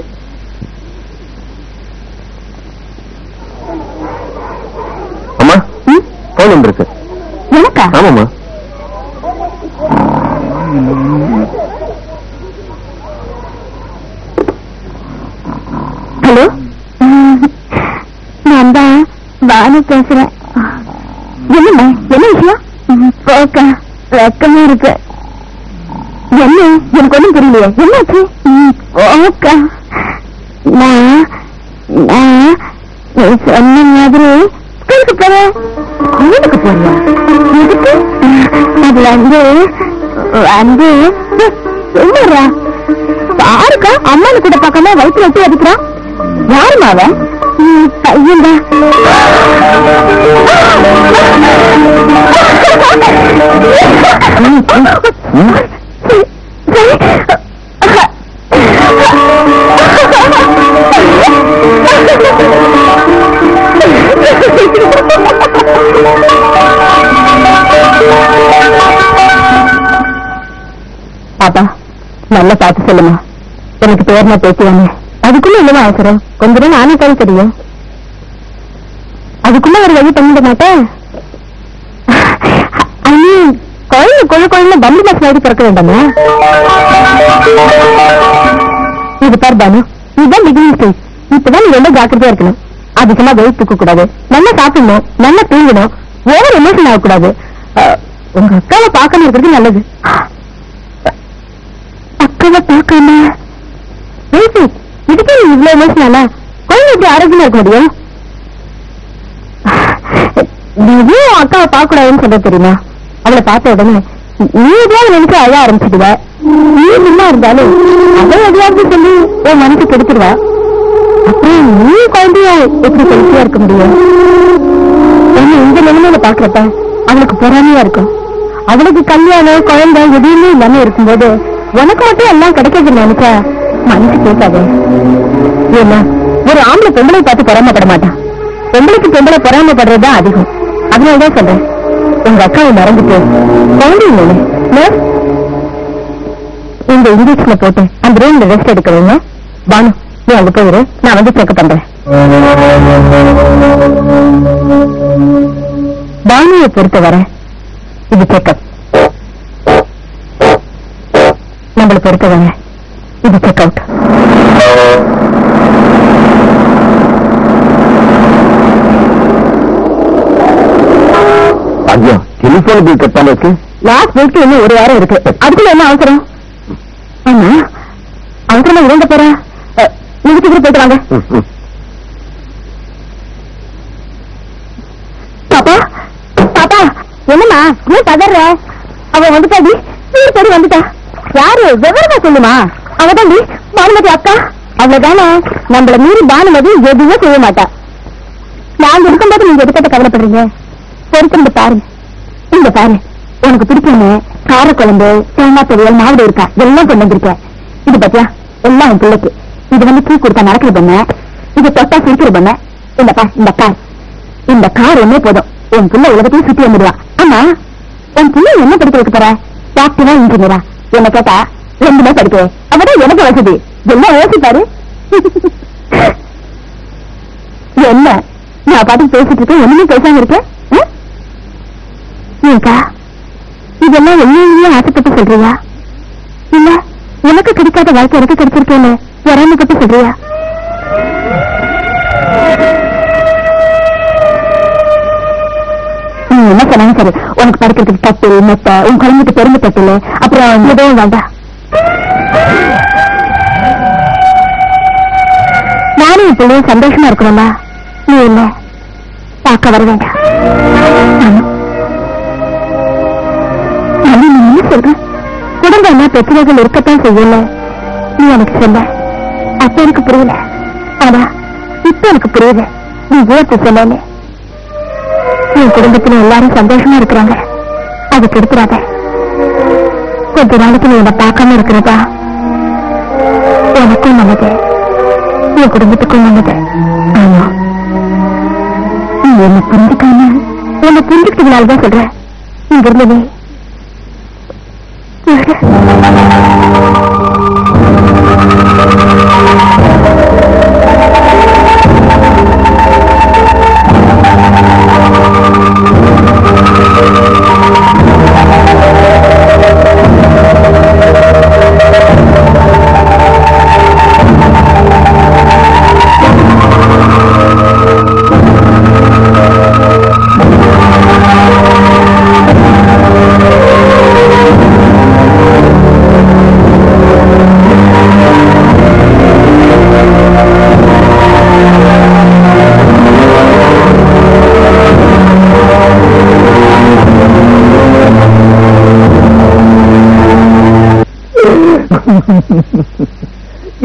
அம்மா ம்? போன் வந்திருக்கு எனக்கா ஆமாம்மா ஹலோ நான் தான் பானு பேசுறேன் என்னம்மா என்ன விஷயம் போக்கா வெக்கமா இருக்கு என்ன எனக்கு ஒண்ணும் புரியலையே என்னாச்சு போக்கா நான் நான் நீ சொன்ன மாதிரி ஸ்கூலுக்கு போறேன் ஸ்கூலுக்கு போறியா எதுக்கு அது வந்து வந்து சும்மாடா பாருக்கா அம்மானு கூட பார்க்காம வயிற்று வச்சு அடிக்கிறான் யாருமா அவன் ம், பையன்டா பாப்பா நல்லா பார்த்து சொல்லுமா எனக்கு பேர்னா பேசுவாங்க அதுக்குள்ள என்னமா அவசரம் கொஞ்ச நாள் நானே தான் தெரியும் அதுக்குள்ள ஒரு வழி பண்ணிட மாட்டேன் ஐயோ குழந்தை கொழு குழந்தை பந்து மாசம் மாதிரி பிறக்க வேண்டாமா இது பார் பானு இதுதான் பிகினிங் ஸ்டேஜ் இப்பதான் நீ ரொம்ப ஜாக்கிரதையா இருக்கணும் அதிகமா வெயிட் தூக்க கூடாது நல்லா சாப்பிடணும் நல்லா தூங்கணும் ஓவர் எமோஷன் ஆகக்கூடாது அஹ், உங்க அக்காவை பார்க்காம இருக்கிறது நல்லது அக்காவை பார்க்காம ஏசி, இதுக்கே நீ இவ்வளவு எமோஷனால குழந்தை எப்படி ஆரோக்கியமா இருக்க முடியும் நீ ஏன் அக்காவை பார்க்க கூடாதுன்னு சொல்ல தெரியுமா அவளை பார்த்த உடனே நீ எதையாவது நினைச்சு அழ ஆரம்பிச்சிடுவ நீ சும்மா இருந்தாலும் அவள் எதையாவது சொல்லி உன் மனசு கெடுத்துருவா அப்புறம் நீ குழந்தைய எப்படி செலுத்தியா இருக்க முடியும் என்ன இந்த நிலைமையில பாக்குறப்ப அவளுக்கு பொறாமையா இருக்கும் அவளுக்கு கல்யாணம் குழந்தை எதுவுமே இல்லாம இருக்கும்போது உனக்கு மட்டும் எல்லாம் கிடைக்கிறது நினைச்சா மனசு கேட்காது ஏன்னா ஒரு ஆம்பளை பொம்பளை பார்த்து பொறாமப்பட மாட்டான் பொம்பளைக்கு பொம்பளை பொறாமப்படுறதுதான் அதிகம் அதனாலதான் சொல்றேன் உங்க அக்காவை மறந்துட்டு குழந்தை நினை நர்ஸ், இந்த இன்ஜெக்ஷனை போட்டு அந்த ரூம்ல ரெஸ்ட் எடுக்கிறீங்க பானு நீ அங்க போயிரு நான் வந்து செக் பண்றேன் பானுவை பொறுத்தவரை இது செக்அப் நம்மளை பொறுத்தவரை இது செக் அவுட் ஐயோ டெலிபோன் பில் கட்டாம இருக்கு லாஸ்ட் வீக்கு இன்னும் ஒரு வாரம் இருக்கு அதுக்குள்ள என்ன அவசரம் ஆமா அவசரமா இறங்க போற நீங்க சீக்கிரம் போயிட்டு வாங்க ம், ம். பாப்பா பாப்பா என்னம்மா ஏன் பதற அவ வந்துட்டாடி நீர் படி வந்துட்டா யாரு விவரமா சொல்லுமா அவதாண்டி பானுமதி அக்கா அவ்வளவுதானே நம்மள மீறி பானுமதி எதுவுமே செய்ய மாட்டா நாங்க இருக்கும்போது நீங்க எதுக்கிட்ட கவலைப்படுறீங்க பொறுத்திருந்து பாருங்க இங்க பாரு உனக்கு பிடிக்கும்னு காரக்குழம்பு தேங்காய் பொரியல் மாவுடு இருக்கா எல்லாம் கொண்டு வந்திருக்கேன் இது பத்தியா எல்லாம் உன் பிள்ளைக்கு இது வந்து டீ கொடுத்தா நடக்கிற பொண்ணு இது தொட்டா சிரிக்கிற பொண்ணு இந்த பா இந்த கார் இந்த கார் ஒண்ணே போதும் உன் பிள்ளை உலகத்தையும் சுத்தி வந்துடுவா ஆமா உன் பிள்ளை என்ன படிக்க வைக்க போற டாக்டரா இன்ஜினியரா என்ன கேட்டா ரெண்டுமே படிக்க வை. அப்பதான் எனக்கு வசதி என்ன யோசிப்பாரு என்ன நான் பாட்டுக்கு பேசிட்டு இருக்கேன் ஒண்ணுமே பேசாம இருக்கேன் ஆ? ஏக்கா இதெல்லாம் என்னையே ஆசைப்பட்டு சொல்றியா இல்ல உனக்கு கிடைக்காத வாழ்க்கை எனக்கு கிடைச்சிருக்கேன்னு பொறாமப்பட்டு சொல்றியா நீ என்ன சொன்னாலும் சரி உனக்கு படுக்கிறதுக்கு தட்டு மெத்த உன் குழந்தைக்கு பெருமை தட்டுல அப்புறம் எதுவும் வேண்டாம் நானும் என் பிள்ளையும் சந்தோஷமா இருக்கணும்னா நீ இல்ல பார்க்க வர வேண்டாம் ஆமா. ஆனா நீ என்ன சொல்ற குடும்பம் என்ன பிரச்சனைகள் இருக்கத்தான் செய்யல நீ எனக்கு சொல்ல அப்ப எனக்கு புரியல ஆனா இப்ப எனக்கு புரியுது நீ ஏத்து சொன்னேன்னு என் குடும்பத்துல எல்லாரும் சந்தோஷமா இருக்கிறாங்க அது கெடுத்துறாத கொஞ்ச நாளைக்கு நீ என்னை பார்க்காம இருக்கிறதா எனக்கும் நல்லது என் குடும்பத்துக்கும் நல்லது ஆமா நீ என்ன புரிஞ்சுக்காம உன்னை புரிஞ்சுக்கிட்டதுனாலதான் சொல்றேன் இங்க இருந்து நீ இரு.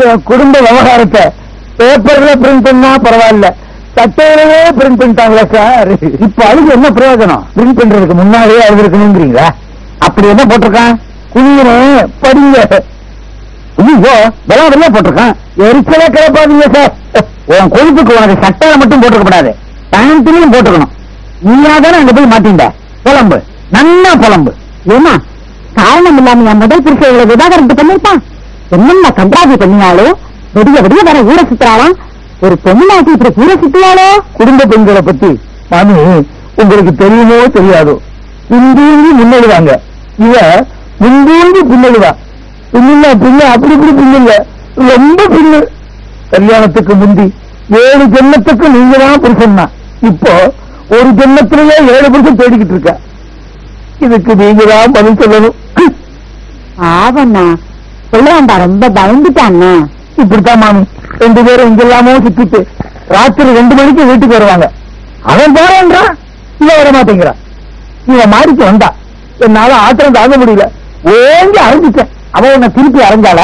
என் குடும்ப விவகாரத்தை பேப்பர்ல பிரிண்ட் பண்ணா பரவாயில்ல சட்டையிலேயே பிரிண்ட் பண்ணிட்டாங்களா சார் இப்ப அழுது என்ன பிரயோஜனம் பிரிண்ட் பண்றதுக்கு முன்னாடியே அழுதுருக்கணுங்கிறீங்களா அப்படி என்ன போட்டிருக்கான் குனியனே படிங்க ஐயோ பலாவரியா போட்டிருக்கான் எரிச்சலே கிளப்பாதீங்க சார் உன் கொழுப்புக்கு உனக்கு சட்டையில மட்டும் போட்டிருக்க கூடாது பேண்ட்லயும் போட்டுக்கணும் நீயா தானே அங்க போய் மாட்டீங்க புலம்பு நன்னா புலம்பு ஏமா காரணம் இல்லாம என் முதல் புருஷ இவ்வளவு விவாகரத்து பண்ணிருப்பான் என்னென்ன கண்டாதி பண்ணினாலோ விடிய விடிய வர ஊரை சுத்துறாளாம் ஒரு பொண்ணாட்டி இப்படி ஊரை சுத்துவாளோ குடும்ப பெண்களை பத்தி மாமி உங்களுக்கு தெரியுமோ தெரியாதோ பிந்தூங்கி முன்னெழுவாங்க இவ முந்தூங்கி பின்னெழுவா பின்னுங்க பின்ன அப்படி இப்படி பின்னுங்க ரொம்ப பின்னு கல்யாணத்துக்கு முந்தி ஏழு ஜென்மத்துக்கு நீங்க தான் புருஷன் தான் இப்போ ஒரு ஜென்மத்திலேயே ஏழு புருஷன் தேடிக்கிட்டு இருக்க இதுக்கு நீங்க தான் பதில் சொல்லணும் ஆவண்ணா சொல்லுவாண்டா ரொம்ப பயந்துட்டான்னா இப்படித்தான் மாமி ரெண்டு பேரும் இங்கெல்லாமோ சுத்திட்டு ராத்திரி ரெண்டு மணிக்கு வீட்டுக்கு வருவாங்க அவன் போறேன்றான் இவன் வர மாட்டேங்கிறான் இவன் மாடிக்கு வந்தா என்னால ஆத்திரம் தாங்க முடியல ஓங்கி அரைஞ்சிட்டேன் அவன் உன்னை திருப்பி அரைஞ்சாள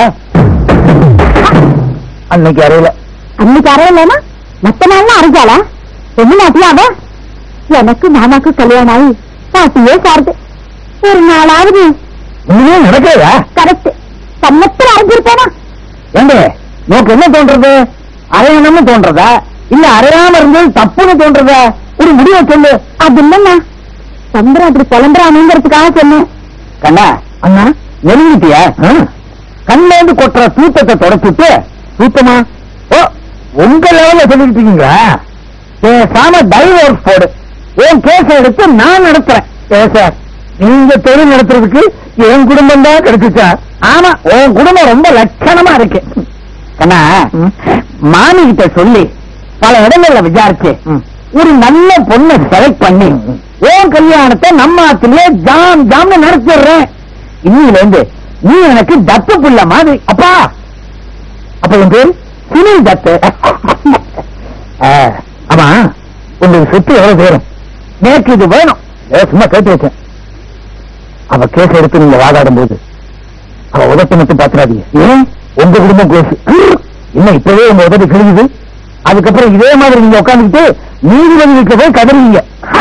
அன்னைக்கு அறையில அன்னைக்கு அறையலனா மத்த நாள்லாம் அரைஞ்சாளா பொண்ணாட்டியா அவ எனக்கு மாமாக்கு கல்யாணம் ஆகி பாட்டியே சாருது ஒரு நாளாவது இனிமே நடக்கிறதா கரெக்ட் சம்மத்தில் அரைஞ்சிருப்பேனா ஏங்க உனக்கு என்ன தோன்றது அரையணும்னு தோன்றதா இல்ல அரையாம இருந்தது தப்புன்னு தோன்றதா ஒரு முடிவை சொல்லு அது இல்லைண்ணா சந்திரன் அப்படி புலம்புறானுங்கிறதுக்காக சொன்னேன் கண்ணா அண்ணா நெருங்கிட்டியா கண்லேந்து கொட்டுற தூத்தத்தை தொடச்சுட்டு தூத்தமா ஓ உங்க லெவல்ல சொல்லிட்டு இருக்கீங்களா பேசாம டைவோர்ஸ் போடு என் கேஸ் எடுத்து நான் நடத்துறேன் ஏ சார் நீங்க தொழில் நடத்துறதுக்கு என் குடும்பம் தான் கிடைச்சிச்சா ஆமா உன் குடும்பம் ரொம்ப லட்சணமா இருக்கு கண்ணா மாமி கிட்ட சொல்லி பல இடங்கள்ல விசாரிச்சு ஒரு நல்ல பொண்ணை செலக்ட் பண்ணி உன் கல்யாணத்தை நம்ம ஆத்திலேயே ஜாம் ஜாம்னு நடத்திடுறேன் இன்னில இருந்து நீ எனக்கு தத்து புள்ள மாதிரி அப்பா அப்ப என் பேர் சுனில் தத்து ஆ, ஆமா உங்களுக்கு சொத்து எவ்வளவு பேரும் எனக்கு இது வேணும் ஏ, சும்மா கேட்டு வச்சேன் அவ கேஸ் எடுத்து நீங்க வாதாடும் போது அவ உதட்ட மட்டும் பாத்துறாதீங்க ஏன் உங்க குடும்பம் கேஸ் என்ன இப்பவே உங்க உதவி கிழியுது அதுக்கப்புறம் இதே மாதிரி நீங்க உட்காந்துக்கிட்டு நீதிபதி கிட்ட போய் கதறீங்க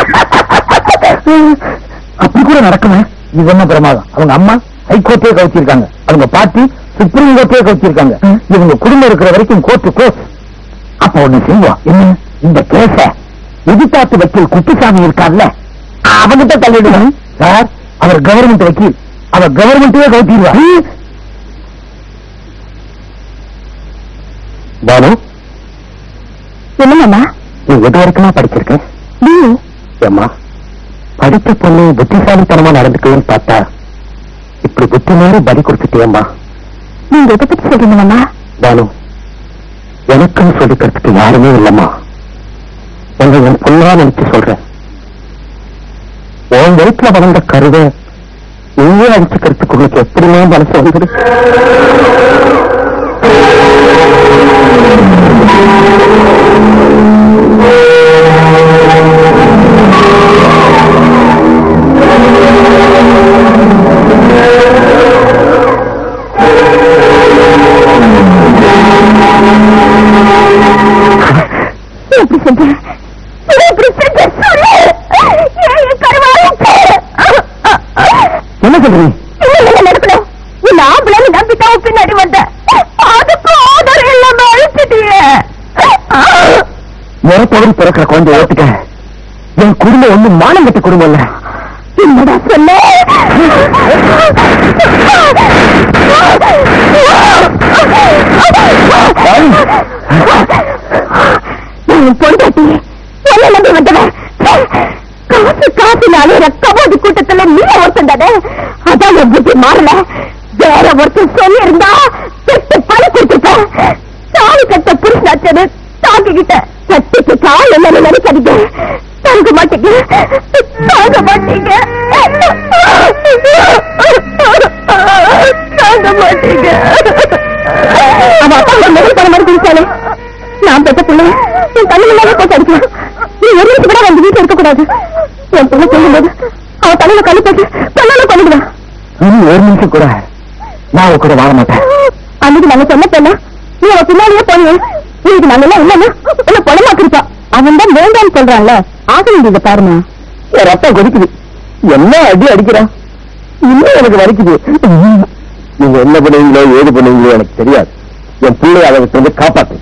அப்படி கூட நடக்குமே இது என்ன பிரமாதம் அவங்க அம்மா ஹைகோர்ட்டே கவுச்சிருக்காங்க அவங்க பாட்டி சுப்ரீம் கோர்ட்டே கவுச்சிருக்காங்க இவங்க குடும்பம் இருக்கிற வரைக்கும் கோர்ட்டு கோர்ஸ் அப்ப ஒண்ணு செய்வோம் என்ன இந்த கேஸ எதிர்த்தாத்து வக்கீல் குப்புசாமி இருக்கார்ல அவங்கிட்ட தள்ளிடுவோம் சார் அவர் கவர்மெண்ட் வக்கீல் அவர் கவர்மெண்ட்டே கவுத்திடுவார் பானு என்னங்கண்ணா நீ எது வரைக்கும் படிச்சிருக்க நீ ஏம்மா படித்த பொண்ணு புத்திசாலித்தனமா நடந்துக்குன்னு பார்த்தா இப்படி புத்தி மாதிரி பலி கொடுத்துட்டியம்மா நீங்க எதை பத்தி சொல்றீங்கண்ணா பானு எனக்குன்னு சொல்லிக்கிறதுக்கு யாருமே இல்லம்மா உங்க என் பொண்ணா நினைச்சு சொல்றேன் உன் வயிற்றுல வளர்ந்த கருவை நீயே அடிச்சுக்கிறதுக்கு உங்களுக்கு எப்படிமே மனசு வந்துடு எப்படி செஞ்ச எப்படி செஞ்ச சொல்லு ஏன் கருவாயிட்டு என்ன சொல்றீங்க என்ன நடக்கணும் நீ ஆம்பளை நம்பிக்காவும் பின்னாடி வந்த அதுக்கு ஆதாரம் இல்லாம அழிச்சிட்டியே முறப்பவரி பிறக்கிற குழந்தை ஓட்டுக்க என் குடும்பம் ஒண்ணு மானம் கட்ட குடும்பம் இல்ல என்னடா சொல்ல பொண்டாட்டி என்ன நம்பி வந்தவன் காசு காசு அலையிற கபாடி கூட்டத்துல நீ ஒருத்தன் தானே அதான் என் புத்தி மாறல வேற ஒருத்தன் சொல்லி இருந்தா பெட்டு பல கொடுத்துருப்பேன் தாலி கட்ட புருஷனாச்சது தாங்கிக்கிட்ட கட்டிக்கு கால் என்னன்னு நினைக்காதீங்க தாங்க மாட்டீங்க தாங்க மாட்டீங்க தாங்க மாட்டீங்க அவ அப்பா ஒரு முதல் தர மாதிரி குடிச்சாலே நான் பெற்ற பிள்ளை என் கண்ணு முன்னாலே போட்டு அடிக்கலாம் நீ ஒரு நிமிஷம் கூட வந்து வீட்டுல இருக்கக்கூடாது என் பிள்ளை சொல்லும்போது அவ தலையில கண்ணு போட்டு கண்ணால பண்ணிடுவான் இனி ஒரு நிமிஷம் கூட நான் அவ கூட வாழ மாட்டேன் அன்னைக்கு நாங்க சொன்ன பெண்ணா நீ அவன் பின்னாடியே போனீங்க இதுக்கு நாங்க எல்லாம் இல்லைன்னா என்ன பணமாக்கிருப்பா அவன் தான் வேண்டான்னு சொல்றான்ல ஆக வேண்டியதை பாருமா என் ரத்தம் கொதிக்குது என்ன அடி அடிக்கிறான் இன்னும் எனக்கு வலிக்குது நீங்க என்ன பண்ணுவீங்களோ ஏது பண்ணுவீங்களோ எனக்கு தெரியாது என் பிள்ளை அதை வந்து காப்பாத்து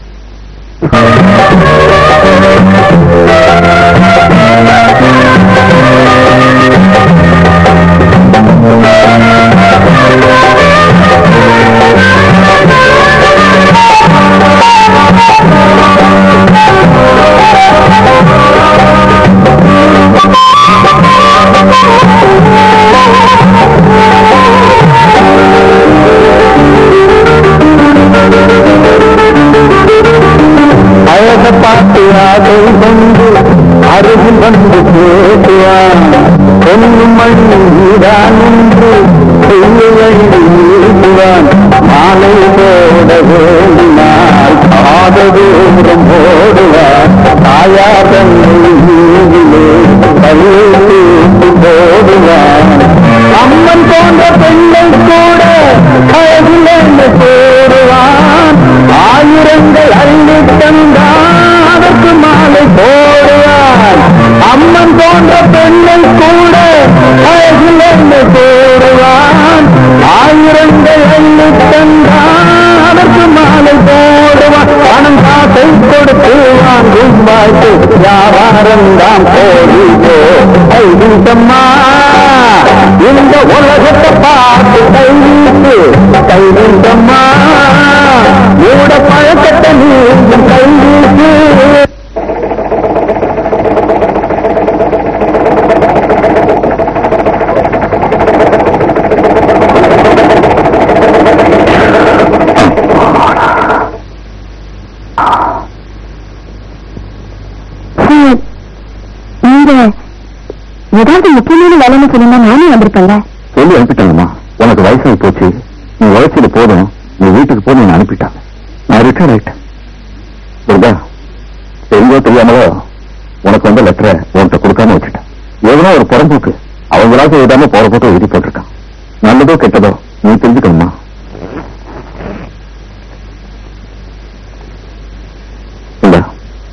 அழக பார்த்து அதை கொண்டு அருகில் வந்து பேசுவான் பொண்ணு மணி நீதான் என்று செய்யுவான் மாலை போட வேண்டினால் பாத தூரம் போடுவான் தாயார் தந்தை வீதிலே கல்லூரி போடுவான் அம்மன் போன்ற பெண்ணை கூட அழகில் போடுவான் ஆயிரங்கள் அள்ளி தந்தான் அதற்கு மாலை போடுவான் அம்மன் போன்ற பெண்ணை கூட அழகில் போடுவான் ஆயிரங்கள் அள்ளி தந்தான் அதற்கு மாலை போடுவான் பணம் காசை கொடுத்து வாங்கும் வாய்ப்பு வியாபாரம் தான் போடுவோ கைவிட்டம்மா இந்த உலகத்தை பார்த்து கைவிட்டு கைவிட்டம்மா மூட பழக்கத்தை நீங்கும் கைவிட்டு நீங்க ஏதாவது முக்கியமான வேலைன்னு சொன்னா நானும் வந்திருப்பேன்ல சொல்லி அனுப்பிட்டாங்கம்மா உனக்கு வயசாகி போச்சு நீ உழைச்சது போதும் நீ வீட்டுக்கு போய் நான் அனுப்பிட்டாங்க நான் ரிட்டர்ன் ஆயிட்டேன் துர்கா தெரிஞ்சோ தெரியாமலோ உனக்கு வந்த லெட்டரை உன்கிட்ட கொடுக்காம வச்சுட்டேன் எவனோ ஒரு புறம்போக்கு அவங்களாக எழுதாம போற போட்டு எழுதி போட்டிருக்கான் நல்லதோ கெட்டதோ நீ தெரிஞ்சுக்கணுமா இந்தா.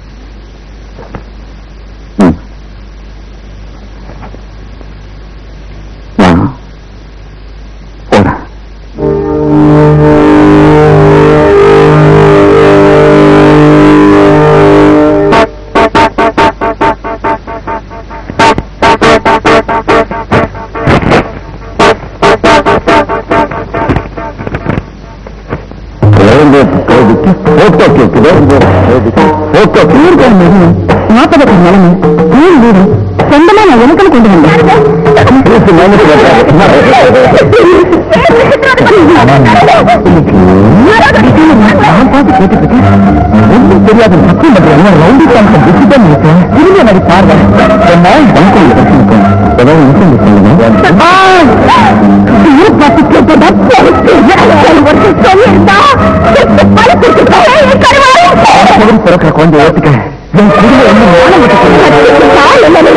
ம். நான் போறேன் போட்டோ கேட்குது போட்டோ நாற்பதுக்கு நிலைமை ஊர் வீடு சொந்தமா நான் எனக்குன்னு கொண்டு வந்தேன் நான் பார்த்து கேட்டுக்கிட்டு ஒன்றும் தெரியாத சத்தியம் பண்றேன் ரவுண்டி கான்செப்ட் விசிட்டம் இருக்கேன் திரும்ப நடி பார்வை என்ன பங்கோல வச்சிருக்கேன் ஏதாவது இன்சென்ட் சொல்லுங்க முதல் பிறக்கிற குழந்தை ஏத்துக்க என் குடும்பம் என்ன மானம் விட்டு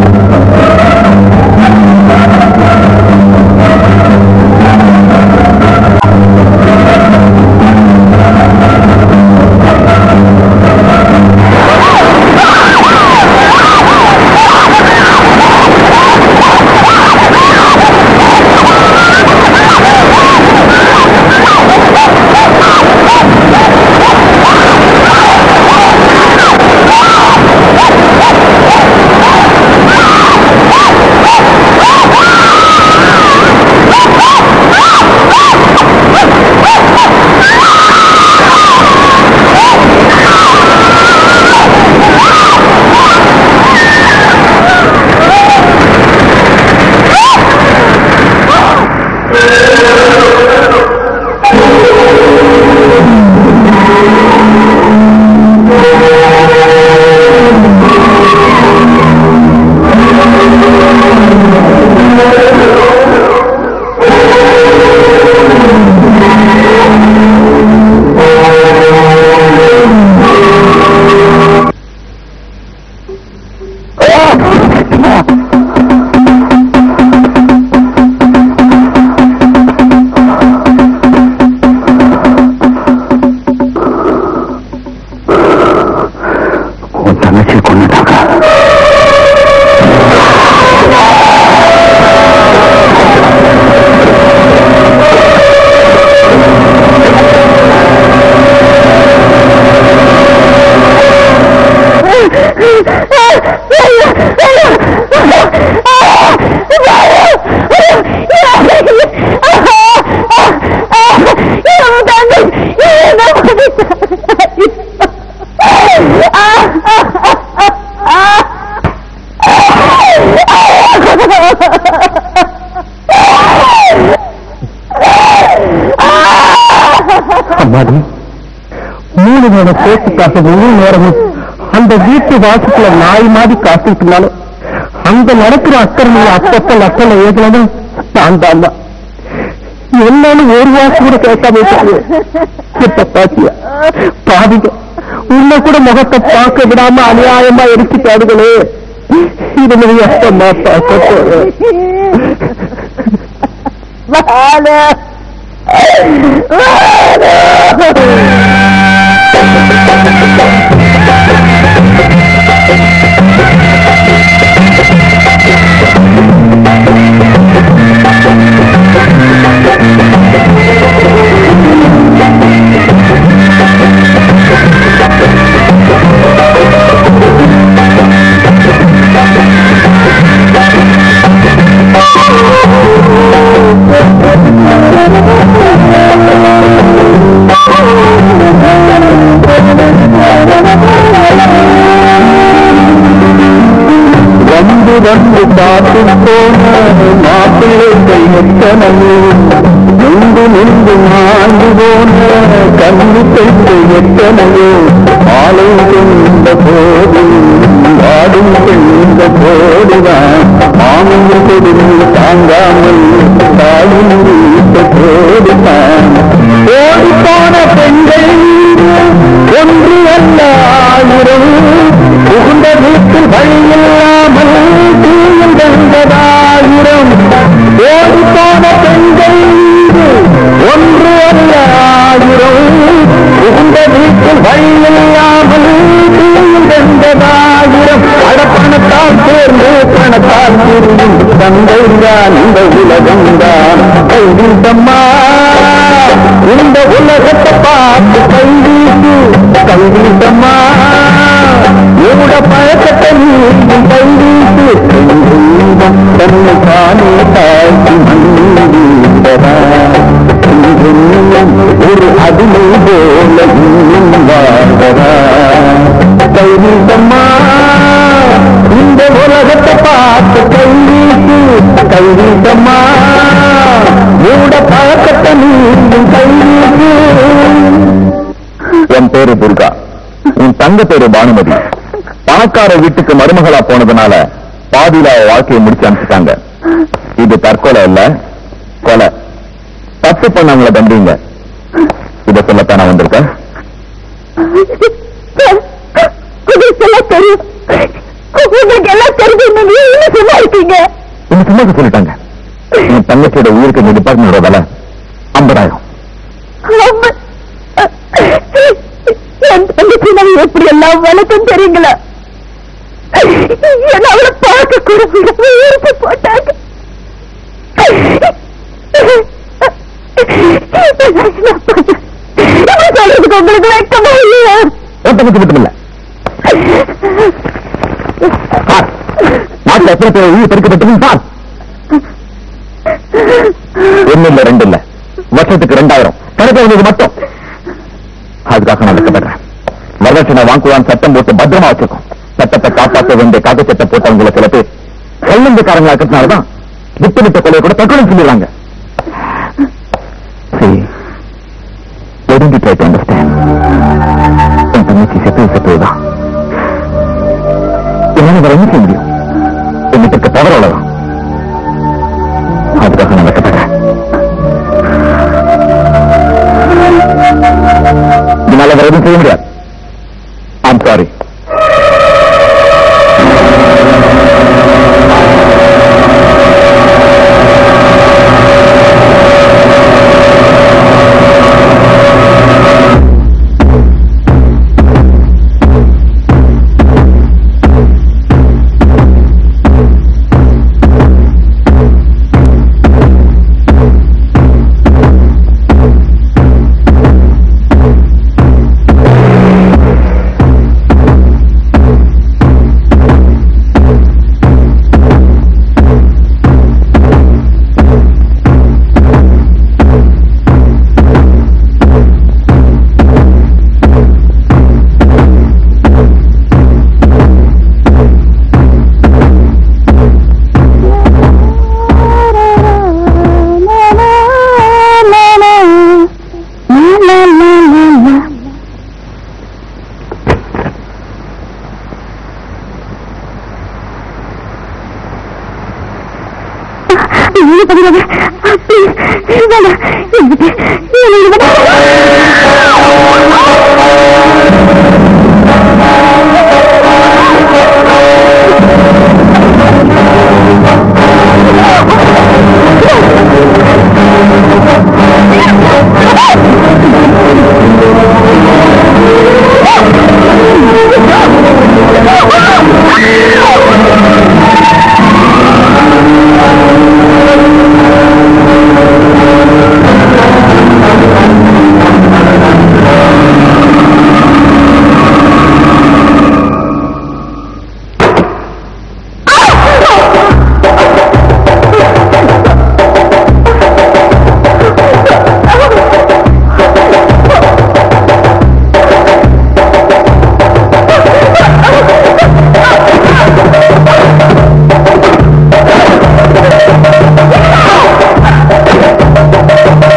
ஆ அம்மாடி மூணு வேட பேச்சுக்காக முழு நேரமும் அந்த வீட்டு வாசத்துல நாய் மாதிரி காத்துக்கிட்டு அங்க நடக்கிற அக்கறையில அப்பப்ப லட்சணம் ஏகணும் நான் தான் தான் என்னன்னு ஒரு வாசம் கூட கேட்காம இருக்காங்க. இப்ப பாத்தியா பாதிங்க உன்னை கூட முகத்தை பார்க்க விடாம அநியாயமா எடுத்துட்டாடுகளே இது மாதிரி அம்மா பார்க்க போறேன் வந்து வந்து பார்த்து போன மாப்பிள்ளைகள் எத்தனையோ நின்று நின்று ஆண்டு போன கண்ணு பெண்கள் எத்தனையோ ஆலை கொண்ட போது வாடும் பெண்ட போதுதான் மாமன் கொடுமை தாங்காமல் தாயும் வீட்ட போதுதான் ஓடி போன பெண்கள் ஒன்று அல்ல ஆயிரம் புகுந்த வீட்டில் வழியில்லாமல் தீயும் தந்ததாயிரம் ஓடி போன பெண்கள் ஒன்று அல்ல ஆயிரம் புகுந்த வீட்டில் வழியில்லாமல் தீயும் தந்ததாயிரம் அடப்பணத்தால் சேர்ந்து பணத்தால் திரும்பும் தந்தைதான் இந்த உலகம்தான் கைவிட்டம்மா இந்த உலகத்தை பார்த்து கைவீட்டு கைவீட்டம்மா எவ்வளோ பழக்கத்தை நீயும் கைவீட்டு தன்னை தானே தாழ்த்தி மன்னிடவா ஒரு அடிமை போல இன்னும் வாழ்வதா கைவீட்டம்மா இந்த உலகத்தை பார்த்து கைவீட்டு கைவீட்டம்மா மூட பழக்கத்தை நீயும் கைவீட்டு என் பேரு துர்கா உன் தங்க பேரு பானுமதி பணக்கார வீட்டுக்கு மருமகளா போனதுனால பாதியில அவ வாழ்க்கையை முடிச்சு அனுப்பிச்சிட்டாங்க இது தற்கொலை இல்ல கொலை தப்பு பண்ணவங்கள தண்டிங்க இத சொல்லத்தான் நான் வந்திருக்கேன் உங்களுக்கு எல்லாம் தெரியும் உங்களுக்கு எல்லாம் தெரிஞ்சு நீங்க இன்னும் சும்மா இருக்கீங்க இன்னும் சும்மா சொல்லிட்டாங்க என் தங்கச்சியோட உயிருக்கு இந்த டிபார்ட்மெண்டோட விலை ஐம்பதாயிரம் ஆமா. என் தங்கச்சி நான் எப்படி எல்லாம் வளர்க்கும் தெரியுங்களா என்ன அவளை பார்க்க கூட விடாம இழுத்து போட்டாங்க இப்படி சொல்றதுக்கு உங்களுக்கு வெட்கமா இல்லையா என் தங்கச்சி மட்டும் இல்ல சார் நாட்டுல எத்தனை பேர் உயிர் பறிக்கப்பட்டது சார் ஒண்ணு இல்ல ரெண்டு இல்ல வருஷத்துக்கு ரெண்டாயிரம் கிடைக்கிறது மட்டும் அதுக்காக நான் வெட்டப்படுறேன் வரதட்சணை வாங்குவான் சட்டம் போட்டு பத்திரமா வச்சிருக்கோம் சட்டத்தை காப்பாற்ற வேண்டிய காக்க சட்டம் போட்டவங்களை சில பேர் கல்லந்துக்காரங்களா இருக்கிறதுனாலதான் விட்டு விட்ட கொலையை கூட தற்கொலை சொல்லிடுறாங்க See, why don't you try to understand? என் தங்கச்சி செத்து செத்துதான் என்னால வேற என்ன செய்ய முடியும் என்னிட்ட இருக்க தவறு அவ்வளவுதான் அதுக்காக நான் வெட்டப்படுறேன் என்னால வேற எதுவும் செய்ய முடியாது ஐம் சாரி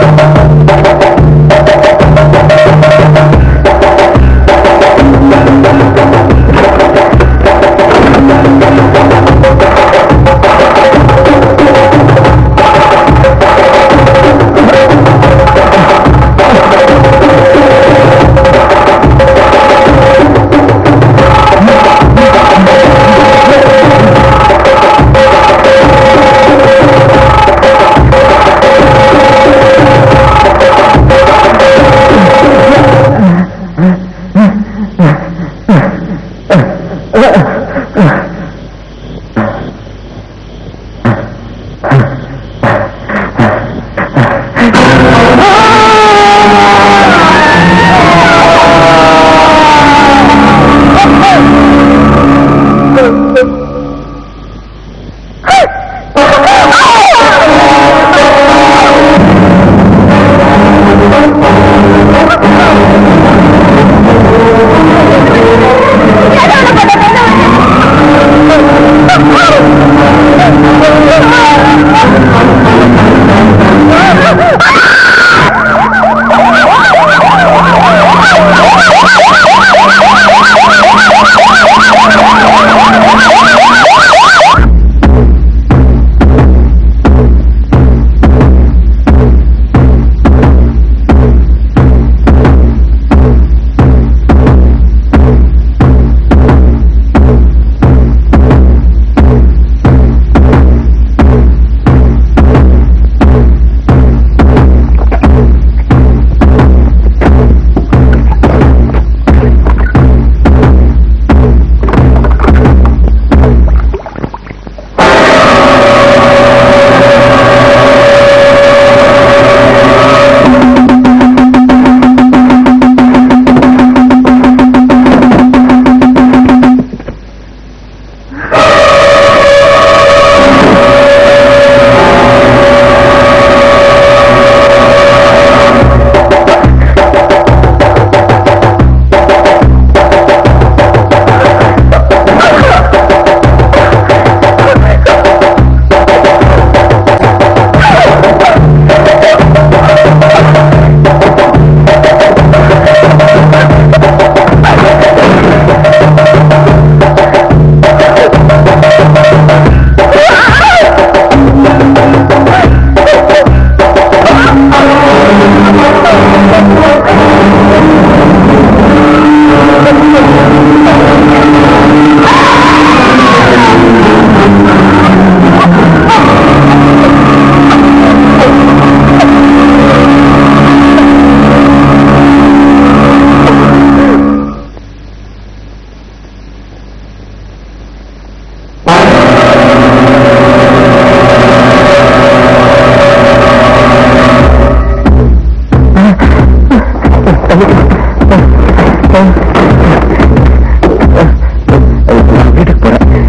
வீட்டுக்கு போறேன்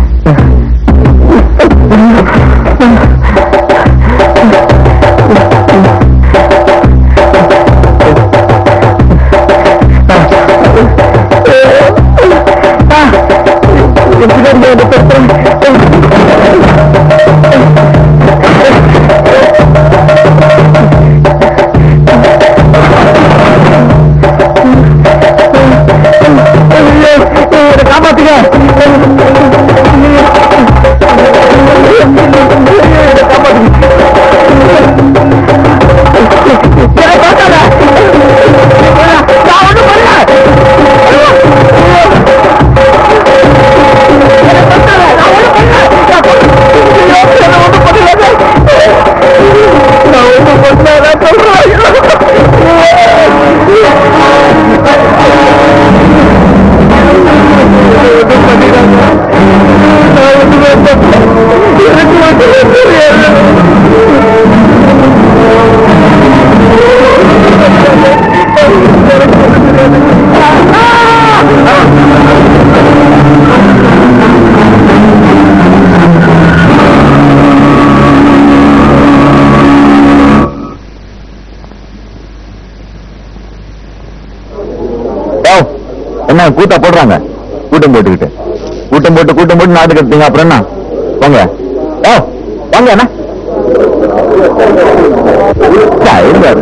என்ன கூட்டா போடுறாங்க கூட்டம் போட்டுக்கிட்டு கூட்டம் போட்டு கூட்டம் போட்டு நாட்டுக்கு எடுத்தீங்க அப்புறம் என்ன வாங்க ஓ வாங்க என்ன இருக்காரு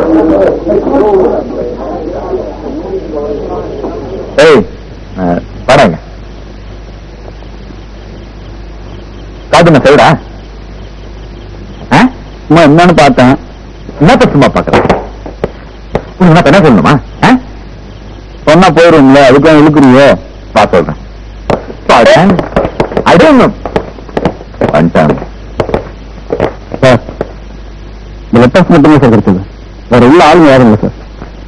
ஏய் படங்க காதுங்க செய்டா சும்மா என்னன்னு பார்த்தேன் என்னத்த சும்மா பாக்குறேன் உனக்கு என்ன சொல்லணுமா ஆ? சொன்னா போயிரும்ல அதுக்கும் இழுக்குறியோ பா சொல்றேன் பாரு அடையணும் வந்துட்டாங்க சார் இந்த லெட்டர்ஸ் மட்டுமே சார் கிடைச்சது வேற உள்ள ஆளுங்க யாரும் இல்லை சார்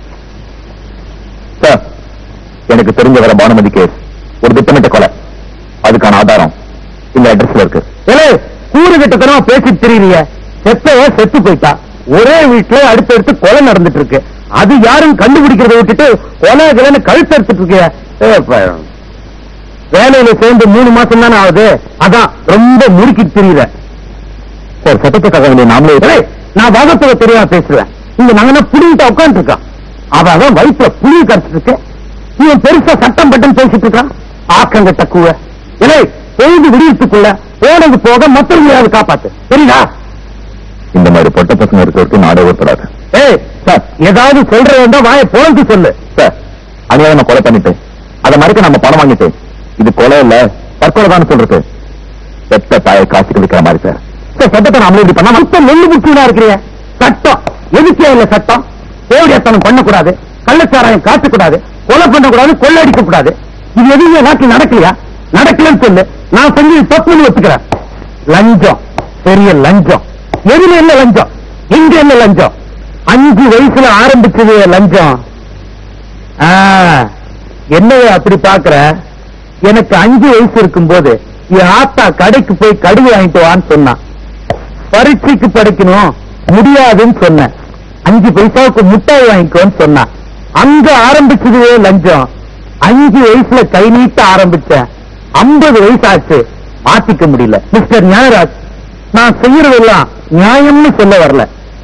சார் எனக்கு தெரிஞ்ச வர பானுமதி கேஸ் ஒரு திட்டமிட்ட கொலை அதுக்கான ஆதாரம் இந்த அட்ரஸ்ல இருக்கு கூறு கிட்டத்தனமா பேசிட்டு தெரியலையே செத்தவ செத்து போயிட்டா ஒரே வீட்டுல அடுத்தடுத்து கொலை நடந்துட்டு இருக்கு அது யாரும் கண்டுபிடிக்கிறத விட்டுட்டு கொலை கிளைன்னு கழுத்து எடுத்துட்டு இருக்கிய வேலையில சேர்ந்து மூணு மாசம் தானே ஆகுது அதான் ரொம்ப முறுக்கி தெரியல சார் சட்டத்துக்காக வேண்டிய நாமளே ஏய், நான் வகத்துவ தெரியாம பேசுவேன் இங்க நாங்க புடிங்கிட்ட உட்காந்து இருக்கான் அவ அதான் வயிற்றுல புளி கரைச்சிட்டு இருக்கு இவன் பெருசா சட்டம் பட்டம் பேசிட்டு இருக்கான் ஆக்கங்கட்ட கூவ இல்லை பொழுது விடியத்துக்குள்ள போனது போக மற்றவங்களாவது காப்பாத்து தெரியுதா இந்த மாதிரி பொட்ட பசங்க இருக்கிறதுக்கு நாடே உட்படாது ஏய் சார் ஏதாவது சொல்றது வந்தா வாயை பொழந்து சொல்லு சார் அநியாயமா கொலை பண்ணிட்டு அதை மறைக்க நம்ம பணம் வாங்கிட்டு இது கொலை இல்ல தற்கொலை தான் சொல்றது பெத்த தாயை காசுக்கு விற்கிற மாதிரி சார் சார் சட்டத்தை நாமளே இப்படி பண்ணா மொத்தம் நெல்லு முக்கியமா இருக்கிறீங்க சட்டம் எதுக்கே இல்ல சட்டம் கோடியத்தனம் பண்ணக்கூடாது கள்ளச்சாராயம் காட்டக்கூடாது கொலை பண்ணக்கூடாது கொள்ளடிக்க கூடாது இது எதுவுமே நாட்டில் நடக்கலையா நடக்கலன்னு சொல்லு நான் செஞ்சது தப்புன்னு ஒத்துக்கிறேன் லஞ்சம் பெரிய லஞ்சம் எதுல இல்ல லஞ்சம் எங்க இல்ல லஞ்சம் அஞ்சு வயசுல ஆரம்பிச்சது லஞ்சம் ஆ, என்னவே அப்படி பாக்குற எனக்கு அஞ்சு வயசு இருக்கும்போது என் ஆத்தா கடைக்கு போய் கடுகு வாங்கிட்டு வான்னு சொன்னான் பரீட்சைக்கு படிக்கணும் முடியாதுன்னு சொன்னேன் அஞ்சு பைசாவுக்கு முட்டாய் வாங்கிக்கோன்னு சொன்னான் அங்க ஆரம்பிச்சதுவே லஞ்சம் அஞ்சு வயசுல கை நீட்ட ஆரம்பிச்சேன் ஐம்பது வயசு ஆச்சு மாத்திக்க முடியல மிஸ்டர் ஞானராஜ் நான் செய்யறதெல்லாம் நியாயம்னு சொல்ல வரல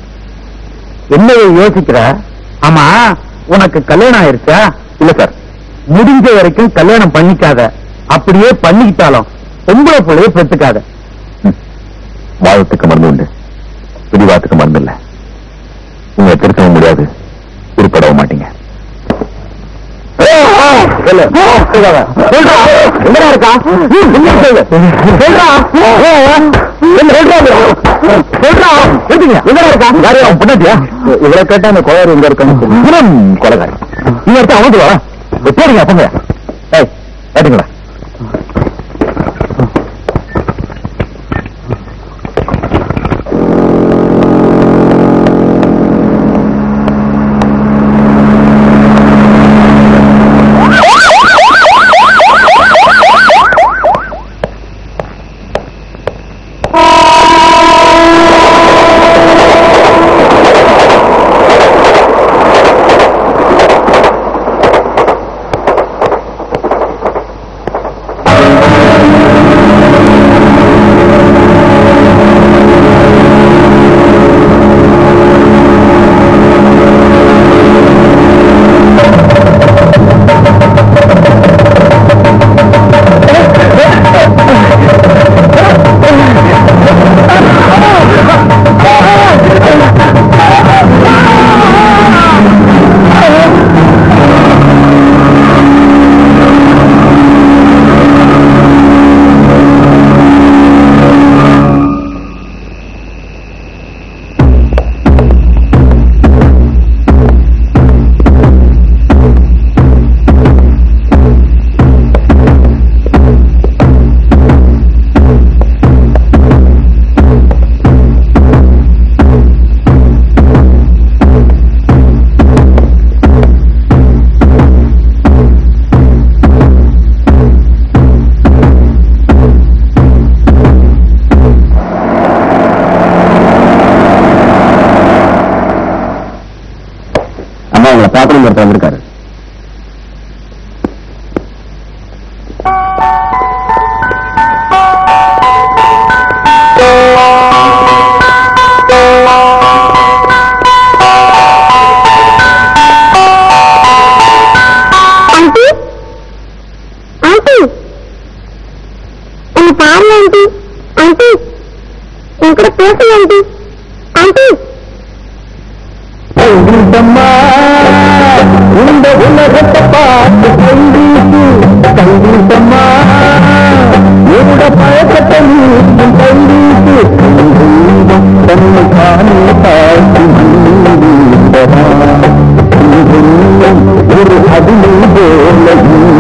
என்ன யோசிக்கிற ஆமா உனக்கு கல்யாணம் ஆயிருச்சா இல்ல சார் முடிஞ்ச வரைக்கும் கல்யாணம் பண்ணிக்காத அப்படியே பண்ணிக்கிட்டாலும் பொம்பளை பிள்ளைய பெற்றுக்காத வாதத்துக்கு மருந்து உண்டு பிடிவாதத்துக்கு மருந்து இல்ல நீங்க திருத்தவும் முடியாது உருப்படவும் மாட்டீங்க சொல்லு. சொல்றா. எங்கடா இருக்கா? என்ன சொல்லு? சொல்றா. என்ன சொல்றா? சொல்றா. எடுத்துங்க. எங்கடா இருக்கா? யாரு அவன் பொண்டாட்டியா? இவரை கேட்டா அந்த கோளாறு எங்க இருக்கான்னு சொல்லு. இவன் கொலைகாரி. நீ எடுத்து அவன் வா. போடுங்க அப்பங்க. ஏய், ஏட்டுங்களா. அம்மா உங்களை பார்க்கணும் ஒருத்தர் வந்திருக்காரு ஆண்டி ஆண்டி என்ன பாருங்க ஆண்டி ஆண்டி என் கூட பேசுங்க ஆண்டி கண்டிப்பம்மா இந்த உலகத்தை பார்த்து கண்டிப்பு கண்டிப்பம்மா என்னோட பழக்கத்தை நீக்கும் கண்டிப்பு தன்னை காணே பார்த்து ஒரு அதிலே போல